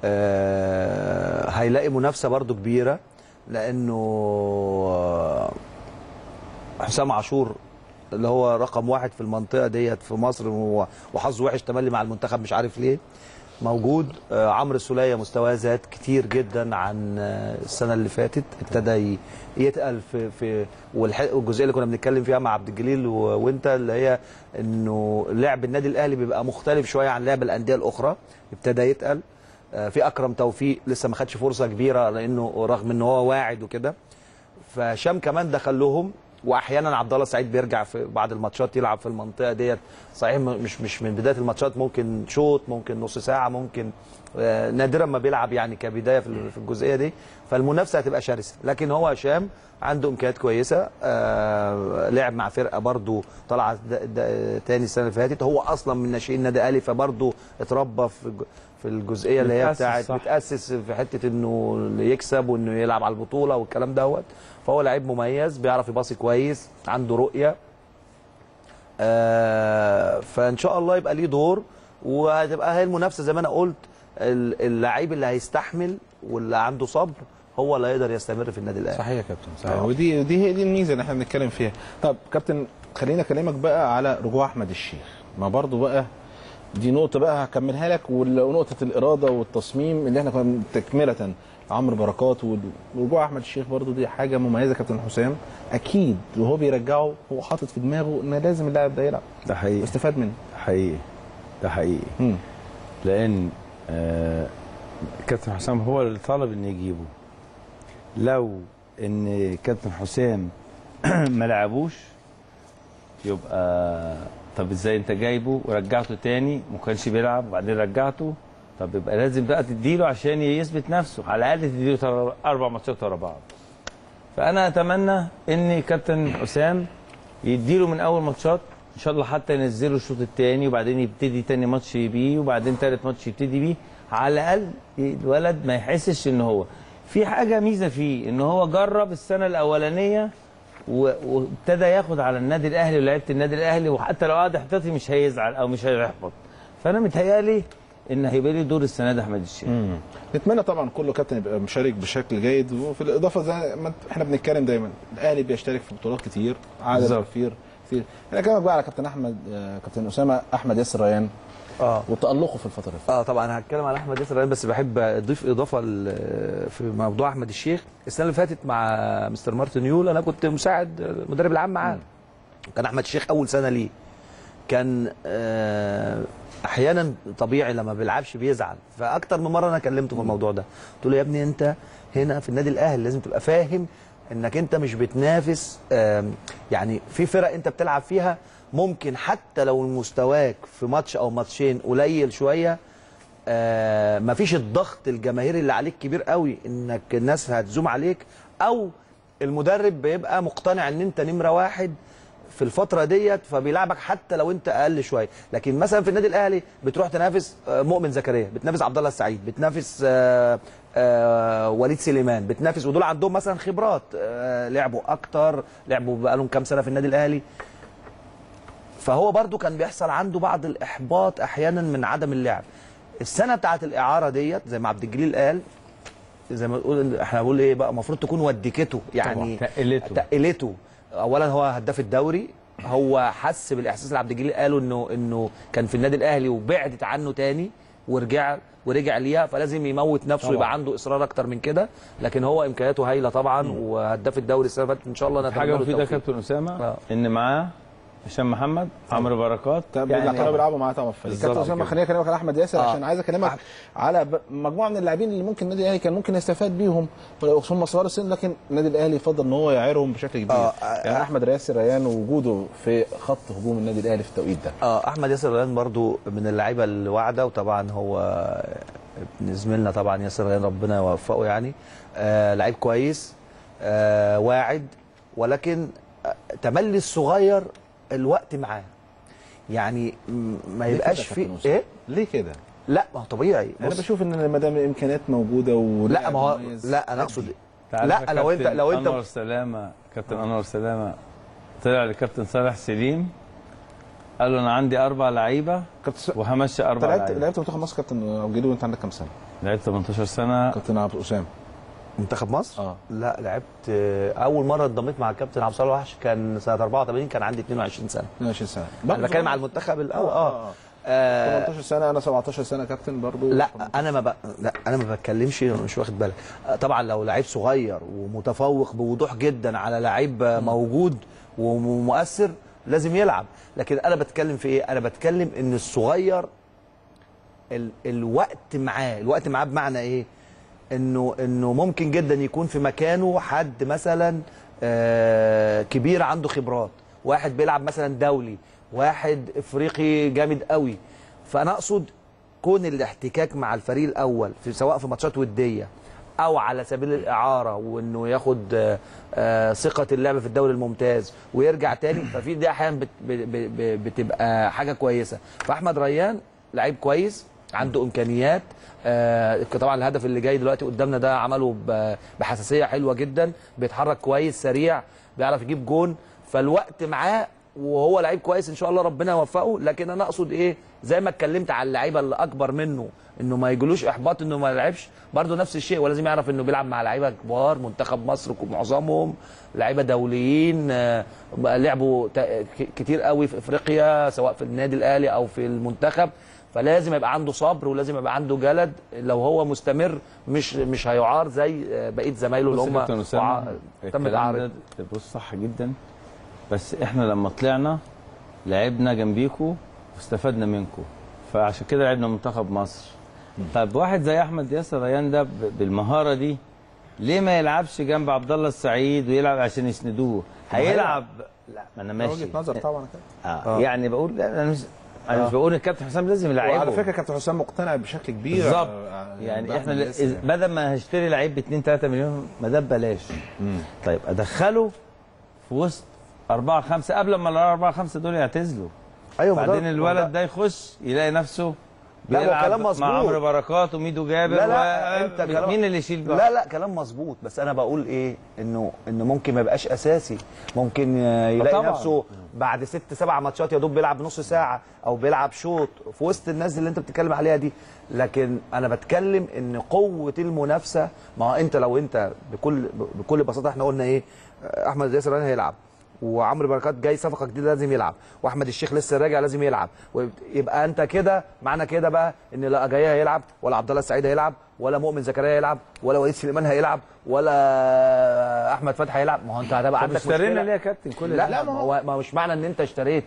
آه هيلاقي منافسه برضو كبيره لانه آه، حسام عاشور اللي هو رقم واحد في المنطقه ديت في مصر وهو- وحظه وحش تملي مع المنتخب مش عارف ليه موجود آه، عمرو السوليه مستواه زاد كتير جدا عن آه، السنه اللي فاتت ابتدى ي- يتقل في في والح- والجزئيه اللي كنا بنتكلم فيها مع عبد الجليل و- وانت اللي هي انه لعب النادي الاهلي بيبقى مختلف شويه عن لعب الانديه الاخرى ابتدى يتقل آه، في اكرم توفيق لسه ما خدش فرصه كبيره لانه رغم ان هو واعد وكده فشام كمان دخل لهم واحيانا عبد الله السعيد بيرجع في بعض الماتشات يلعب في المنطقه ديت صحيح م- مش مش من بدايه الماتشات ممكن شوط ممكن نص ساعه ممكن آه، نادرا ما بيلعب يعني كبدايه في ال- في الجزئيه دي فالمنافسه هتبقى شرسه لكن هو هشام عنده امكانيات كويسه آه لعب مع فرقه برضو طلع د- د- تاني السنه اللي فاتت هو اصلا من ناشئين النادي الاهلي فبرضو اتربى في ج- في الجزئيه اللي هي متأسس بتاعت صح. متاسس في حته انه يكسب وانه يلعب على البطوله والكلام دوت فهو لعيب مميز بيعرف يباصي كويس عنده رؤيه آه فان شاء الله يبقى ليه دور وهتبقى هي المنافسه زي ما انا قلت ال- اللعيب اللي هيستحمل واللي عنده صبر هو اللي هيقدر يستمر في النادي الاهلي صحيح يا كابتن صحيح ودي ودي هي دي الميزه اللي احنا بنتكلم فيها طب كابتن خليني اكلمك بقى على رجوع احمد الشيخ ما برضو بقى دي نقطه بقى هكملها لك وال- ونقطه الاراده والتصميم اللي احنا كنا تكمله عمرو بركات ورجوع احمد الشيخ برضو دي حاجه مميزه كابتن حسام اكيد وهو بيرجعه هو حاطط في دماغه ان لازم اللاعب ده يلعب ده حقيقي واستفاد منه ده حقيقي ده حقيقي مم. لان آه كابتن حسام هو اللي طلب انه يجيبه لو ان كابتن حسام ما لعبوش يبقى طب ازاي انت جايبه ورجعته تاني ما كانش بيلعب وبعدين رجعته طب يبقى لازم بقى تديله عشان يثبت نفسه على الاقل تديله تر- اربع ماتشات ورا بعض فانا اتمنى ان كابتن حسام يديله من اول ماتشات ان شاء الله حتى ينزله الشوط الثاني وبعدين يبتدي تاني ماتش بيه وبعدين تالت ماتش يبتدي بيه على الاقل الولد ما يحسش ان هو في حاجه ميزه فيه ان هو جرب السنه الاولانيه و- وابتدى ياخد على النادي الاهلي ولعيبه النادي الاهلي وحتى لو قعد احتياطي مش هيزعل او مش هيحبط فانا متهيألي ان هيبقى لي دور السنه دي احمد الشيخ نتمنى طبعا كله كابتن يبقى مشارك بشكل جيد وفي الاضافه زي ما احنا بنتكلم دايما الاهلي بيشترك في بطولات كتير عدد بالظبط. كتير كتير انا كلامك بقى على كابتن احمد آه، كابتن اسامه احمد ياسر ريان اه وتالقه في الفتره اللي فاتت اه طبعا هتكلم على احمد ياسر ريان بس بحب اضيف اضافه ل- في موضوع احمد الشيخ السنه اللي فاتت مع مستر مارتن يول انا كنت مساعد المدرب العام معاه كان احمد الشيخ اول سنه ليه كان آه، احيانا طبيعي لما بيلعبش بيزعل فاكتر من مره انا كلمته في الموضوع ده قلت له يا ابني انت هنا في النادي الاهلي لازم تبقى فاهم انك انت مش بتنافس آم، يعني في فرق انت بتلعب فيها ممكن حتى لو مستواك في ماتش او ماتشين قليل شويه آه مفيش الضغط الجماهيري اللي عليك كبير قوي انك الناس هتزوم عليك او المدرب بيبقى مقتنع ان انت نمره واحد في الفتره ديت فبيلعبك حتى لو انت اقل شويه لكن مثلا في النادي الاهلي بتروح تنافس آه، مؤمن زكريا بتنافس عبد الله السعيد بتنافس آه، آه، وليد سليمان بتنافس ودول عندهم مثلا خبرات آه، لعبوا اكتر لعبوا بقالهم كام سنه في النادي الاهلي فهو برضو كان بيحصل عنده بعض الاحباط احيانا من عدم اللعب السنه بتاعت الاعاره ديت زي ما عبد الجليل قال زي ما بنقول احنا بنقول ايه بقى المفروض تكون وديكته يعني طبعاً، تقلته. تقلته اولا هو هداف الدوري هو حس بالاحساس اللي عبد الجليل قاله انه انه كان في النادي الاهلي وبعدت عنه تاني ورجع ورجع ليها فلازم يموت نفسه طبعاً. يبقى عنده اصرار اكتر من كده لكن هو امكانياته هايله طبعا وهداف الدوري السنه اللي فاتت ان شاء الله نتمنى حاجه له مفيده يا التوفيق. كابتن اسامه آه. ان معاه هشام محمد عمرو بركات طب يعني كانوا بيلعبوا معاه طبعا في الفريق بالظبط كابتن اسامه كده. خليني اكلمك على احمد ياسر آه. عشان عايز اكلمك على ب- مجموعه من اللاعبين اللي ممكن النادي الاهلي كان ممكن يستفاد بيهم هم صغار السن لكن النادي الاهلي يفضل ان هو يعيرهم بشكل كبير آه، يعني احمد ياسر ريان وجوده في خط هجوم النادي الاهلي في التوقيت ده اه احمد ياسر ريان برضو من اللعيبه الواعده وطبعا هو ابن زميلنا طبعا ياسر ريان ربنا يوفقه يعني آه لعيب كويس آه واعد ولكن آه تملي الصغير الوقت معاه يعني م- ما ليه يبقاش كده يا في كابتن أسامة؟ ايه ليه كده؟ لا ما هو طبيعي انا بص، بشوف ان ما دام الامكانيات موجوده و لا ما هو لا انا اقصد تعرف لا يا لو انت كابتن لو انت انور سلامه كابتن انور سلامه طلع لكابتن صالح سليم قال له انا عندي اربع لعيبه كابتن وهمشي اربع لعبت لعيبه لعبت منتخب مصر كابتن عبد الجليل وانت عندك كام سنه؟ لعبت 18 سنه كابتن عبد اسامه منتخب مصر اه لا لعبت آه، اول مره انضميت مع الكابتن عبد الصالح وحش كان سنه 84 كان عندي 22 سنه 22 سنه انا بتكلم على المنتخب الاول اه, آه 18 سنه انا 17 سنه كابتن برضو لا انا ما ب... لا انا ما بتكلمش مش واخد بالك آه، طبعا لو لعيب صغير ومتفوق بوضوح جدا على لعيب آه، موجود ومؤثر لازم يلعب لكن انا بتكلم في ايه انا بتكلم ان الصغير ال... الوقت معاه الوقت معاه بمعنى ايه انه انه ممكن جدا يكون في مكانه حد مثلا آه، كبير عنده خبرات واحد بيلعب مثلا دولي واحد افريقي جامد قوي فانا اقصد كون الاحتكاك مع الفريق الاول في سواء في ماتشات وديه او على سبيل الاعاره وانه ياخد آه، آه، ثقه اللعب في الدوري الممتاز ويرجع تاني ففي دي احيانا بت- ب- ب- ب- بتبقى حاجه كويسه فاحمد ريان لعيب كويس عنده امكانيات آه، طبعا الهدف اللي جاي دلوقتي قدامنا ده عمله ب- بحساسيه حلوه جدا بيتحرك كويس سريع بيعرف يجيب جون فالوقت معاه وهو لعيب كويس ان شاء الله ربنا يوفقه لكن انا اقصد ايه زي ما اتكلمت على اللعيبه اللي اكبر منه انه ما يجيلوش احباط انه ما يلعبش برضه نفس الشيء ولازم يعرف انه بيلعب مع لعيبه كبار منتخب مصر معظمهم لعيبه دوليين آه، بقى لعبوا تا- ك- كتير قوي في افريقيا سواء في النادي الاهلي او في المنتخب فلازم يبقى عنده صبر ولازم يبقى عنده جلد لو هو مستمر مش مش هيعار زي آه، بقيه زمايله اللي بص يا هم كابتن أسامة، وع- تم الكلام الإعارة. ده بص صح جدا بس احنا لما طلعنا لعبنا جنبيكوا واستفدنا منكم فعشان كده لعبنا منتخب مصر طب واحد زي احمد ياسر ريان ده ب- بالمهاره دي ليه ما يلعبش جنب عبد الله السعيد ويلعب عشان يسندوه هيلعب لا ما انا ماشي وجهه نظر طبعا كده آه. يعني بقول لا انا مش انا مش بقول الكابتن حسام لازم يلعبه وعلى فكره كابتن حسام مقتنع بشكل كبير بالظبط آه، يعني بأحمد احنا ل- ياسر إذ- بدل ما هشتري لعيب ب 2 3 مليون ما ده ببلاش طيب ادخله في وسط 4 5 قبل ما ال 4 5 دول يعتزلوا ايوه ما ده- بعدين ما الولد ده- ده يخش يلاقي نفسه لا، هو بيلعب كلام مظبوط. مع عمرو بركات وميدو جابر لا لا و... انت كلام مين اللي يشيل بقى؟ لا لا كلام مظبوط بس انا بقول ايه انه انه ممكن ما يبقاش اساسي ممكن آه، يلاقي طبعاً. نفسه بعد ست سبع ماتشات يا دوب بيلعب نص ساعه او بيلعب شوط في وسط الناس اللي انت بتتكلم عليها دي لكن انا بتكلم ان قوه المنافسه ما هو انت لو انت بكل بكل بساطه احنا قلنا ايه احمد ياسر ريان هيلعب وعمرو بركات جاي صفقه جديده لازم يلعب واحمد الشيخ لسه راجع لازم يلعب ويبقى انت كده معنى كده بقى ان لا جاي هيلعب ولا عبد الله السعيد هيلعب ولا مؤمن زكريا هيلعب ولا وليد سليمان هيلعب ولا احمد فتحي هيلعب ما هو انت هتبقى طب عندك اشترينا مشكلة. ليه يا كابتن كل لا ده؟ لا ما هو ما هو مش معنى ان انت اشتريت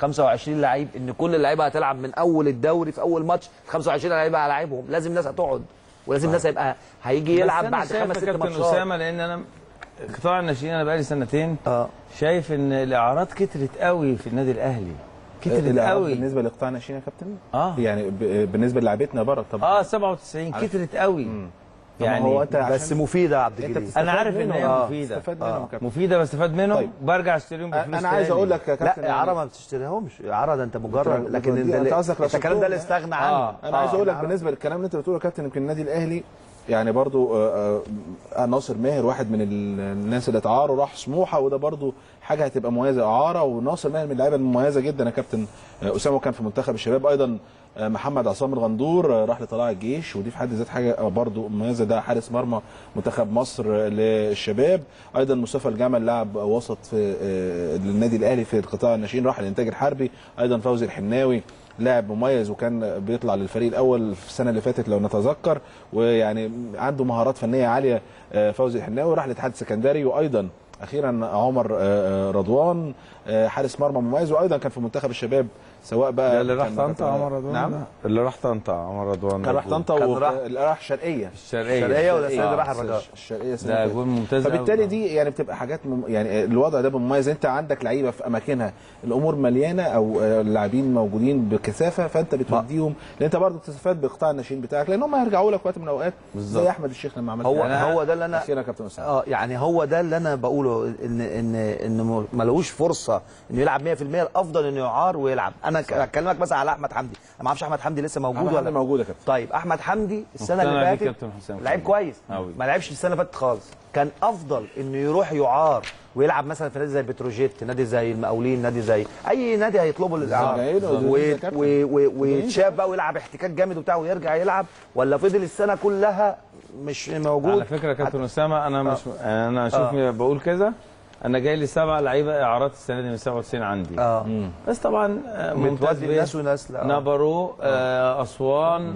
25 لعيب ان كل اللعيبه هتلعب من اول الدوري في اول ماتش 25 لعيبه هلاعبهم لازم ناس هتقعد ولازم ناس هيبقى هيجي بس يلعب أنا بعد شايف خمس يا ست كابتن ماتشات اسامه لان انا قطاع الناشئين انا بقالي سنتين اه شايف ان الاعارات كترت قوي في النادي الاهلي كترت الإعارات قوي بالنسبه لقطاع الناشئين يا كابتن اه يعني ب- بالنسبه للاعبتنا بره طب اه 97 كترت قوي يعني هو انت بس عشان مفيده يا عبد انت الجليل بتستفاد انا عارف ان منهم. هي آه، مفيده بتستفاد منهم يا كابتن. مفيده بستفاد منهم طيب. برجع اشتريهم بفلوس انا عايز تاني. اقول لك يا كابتن لا اعاره ما بتشتريهمش اعاره ده انت مجرد بت- لكن بتوديها. انت انت قصدك لو انت الكلام ده سبتهم اللي يعني. استغنى عنه آه. انا عايز اقول لك بالنسبه للكلام اللي انت بتقوله يا كابتن يمكن النادي الاهلي يعني برضو آه، آه، ناصر ماهر واحد من ال- الناس اللي اتعاروا راح سموحه وده برضو حاجه هتبقى مميزه اعاره وناصر ماهر من اللعيبه المميزه جدا يا كابتن آه، اسامه كان في منتخب الشباب ايضا آه، محمد عصام الغندور آه، راح لطلائع الجيش ودي في حد ذات حاجه آه، برضو مميزه ده حارس مرمى منتخب مصر آه، للشباب ايضا مصطفى الجمل لاعب وسط في آه، للنادي الاهلي في القطاع الناشئين راح الانتاج الحربي ايضا فوزي الحناوي لاعب مميز وكان بيطلع للفريق الاول في السنه اللي فاتت لو نتذكر ويعني عنده مهارات فنيه عاليه آه، فوزي الحناوي راح الاتحاد السكندري وايضا اخيرا عمر آه، آه، رضوان آه، حارس مرمى مميز وايضا كان في منتخب الشباب سواء بقى ده اللي راح كان- طنطا عمر رضوان نعم ده؟ اللي راح طنطا عمر رضوان كان راح طنطا كان وراح راح- راح شرقيه الشرقيه الشرقية ولا السنة اللي آه، راح الرجاء؟ الشرقيه السنة ده اللي جول فاتت. ممتاز فبالتالي أوي. دي يعني بتبقى حاجات مم... يعني الوضع ده مميز انت عندك لعيبه في اماكنها الامور مليانه او آه، اللاعبين موجودين بكثافه فانت بتوديهم لان انت برضه بتستفاد بقطاع الناشئين بتاعك لان هم هيرجعوا لك وقت من الاوقات زي احمد الشيخ لما عمل هو كده. هو ده اللي انا اخيرا يا كابتن اسامه اه يعني هو ده اللي انا بقوله ان ان ان ملوش فرصه انه يلعب 100% الافضل انه يعار ويلعب انا ك- بكلمك مثلا على احمد حمدي انا ما اعرفش احمد حمدي لسه موجود أحمد ولا حمدي موجود يا كابتن. طيب احمد حمدي السنه مقتنع اللي بيه فاتت كابتن حسام لعيب كمان. كويس أوي. ما لعبش السنه اللي فاتت خالص كان افضل انه يروح يعار ويلعب مثلا في نادي زي بتروجيت نادي زي المقاولين نادي زي اي نادي هيطلبه للاعاره زي- و- زي كابتن. و- و- ويتشاف بقى ويلعب احتكاك جامد وبتاع ويرجع يلعب ولا فضل السنه كلها مش موجود على فكره يا كابتن اسامه انا مش انا شوف بقول كذا انا جاي لي سبع لعيبه اعارات السنه دي من 97 عندي اه بس طبعا آه، ممتاز بتودي بيه. ناس وناس لا نبرو آه، اسوان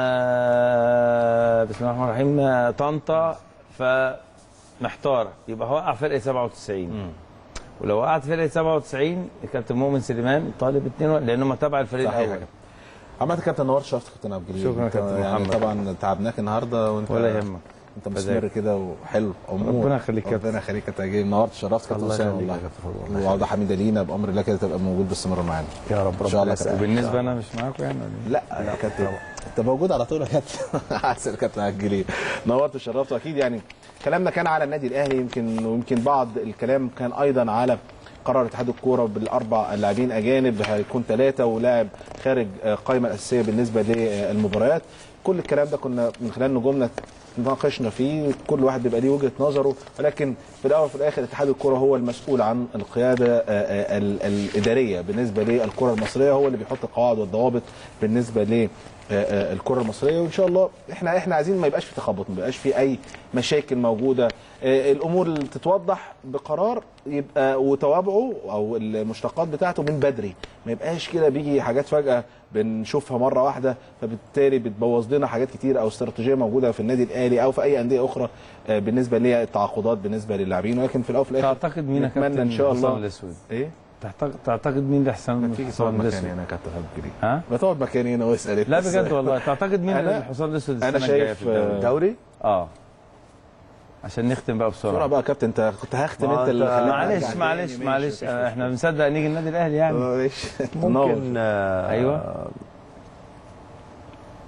آه، بسم الله الرحمن الرحيم آه، طنطا فمحتار يبقى هوقع فرقه 97 ولو وقعت فرقه 97 الكابتن مؤمن سليمان طالب اثنين لانهم تبع الفريق صحيح يا الاول كابتن. عامة يا كابتن نورت شرفت كابتن عبد الجليل شكرا يا أنت كابتن يعني محمد. طبعا تعبناك النهارده وانت ولا يهمك. انت مستمر كده وحلو امور ربنا يخليك يا كابتن. ربنا يخليك يا كابتن نورت شرفت كابتن الله اسامه يخليك والله يا كابتن والله. وعوده حميده لينا بامر الله كده تبقى موجود باستمرار معانا يا رب ان شاء الله يا ربنا كابتن وبالنسبه انا مش معاكم يعني ولا إيه؟ لا لا كابتن انت موجود على طول يا كابتن عسل كابتن عبد الجليل نورت وشرفت اكيد يعني كلامنا كان على النادي الاهلي يمكن ويمكن بعض الكلام كان ايضا على قرار اتحاد الكوره بالاربع لاعبين اجانب هيكون ثلاثه ولاعب خارج آه، القائمه الاساسيه بالنسبه للمباريات كل الكلام ده كنا من خلال نجومنا ناقشنا فيه كل واحد بيبقى ليه وجهه نظره ولكن في الاول وفي الاخر اتحاد الكره هو المسؤول عن القياده آه، آه، ال- الاداريه بالنسبه للكره المصريه هو اللي بيحط القواعد والضوابط بالنسبه ل آه، آه، الكره المصريه وان شاء الله احنا احنا عايزين ما يبقاش في تخبط ما يبقاش في اي مشاكل موجوده آه، الامور اللي تتوضح بقرار يبقى وتوابعه او المشتقات بتاعته من بدري ما يبقاش كده بيجي حاجات فجاه بنشوفها مره واحده فبالتالي بتبوظ لنا حاجات كتير او استراتيجيه موجوده في النادي الاهلي او في اي انديه اخرى آه، بالنسبه للتعاقدات بالنسبه للاعبين ولكن في الاول وفي الاخر تعتقد مين يا نتمنى كابتن ان شاء الحصان الله الاسود ايه تعتقد تعتقد مين اللي احسن من تيجي الحصان تقعد الاسود مكاني انا كابتن عبد الجليل ها ما تقعد مكاني هنا واسال لا بجد والله تعتقد مين أنا- الحصان الاسود أنا السنه الجايه شايف، في الدوري الدوري اه عشان نختم بقى بسرعه بسرعه بقى يا كابتن انت كنت هختم ما انت اللي أنت- خليتني معلش أرجع معلش تاني. معلش ماشي، آه، مفيش احنا بنصدق نيجي النادي الاهلي يعني ماشي ممكن آه، ايوه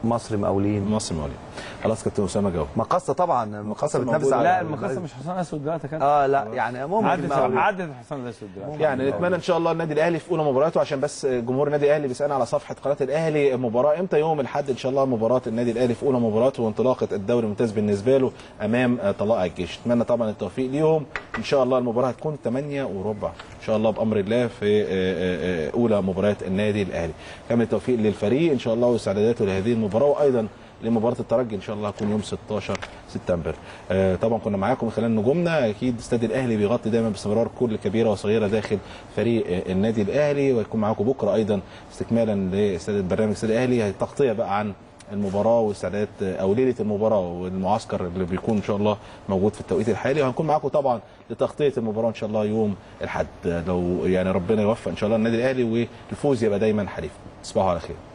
مصر مقاولين مصر مولي خلاص كابتن اسامه جاوب مقصه طبعا مقصه بتنافس موجودة. على لا المقصه مش حصان اسود دلوقتي كده اه لا يعني ممكن عدت مقاولين. عدت الحصان الاسود دلوقتي يعني نتمنى ان شاء الله النادي الاهلي في اولى مبارياته عشان بس جمهور النادي الاهلي بيسالنا على صفحه قناه الاهلي مباراه امتى يوم الاحد ان شاء الله مباراه النادي الاهلي في اولى مباراته وانطلاقه الدوري الممتاز بالنسبه له امام آه، طلائع الجيش نتمنى طبعا التوفيق ليهم ان شاء الله المباراه هتكون 8 وربع ان شاء الله بامر الله في آه، آه، آه، اولى مباريات النادي الاهلي كامل التوفيق للفريق ان شاء الله واستعداداته لهذه المباراه وايضا لمباراه الترجي ان شاء الله هتكون يوم 16 سبتمبر آه، طبعا كنا معاكم من خلال نجومنا اكيد استاد الاهلي بيغطي دايما باستمرار كل كبيره وصغيره داخل فريق آه، النادي الاهلي ويكون معاكم بكره ايضا استكمالا لاستاد برنامج استاد الاهلي هي تغطيه بقى عن المباراه واستعدادات آه، او ليله المباراه والمعسكر اللي بيكون ان شاء الله موجود في التوقيت الحالي وهنكون معاكم طبعا لتغطيه المباراه ان شاء الله يوم الاحد آه، لو يعني ربنا يوفق ان شاء الله النادي الاهلي والفوز يبقى دايما حليف تصبحوا على خير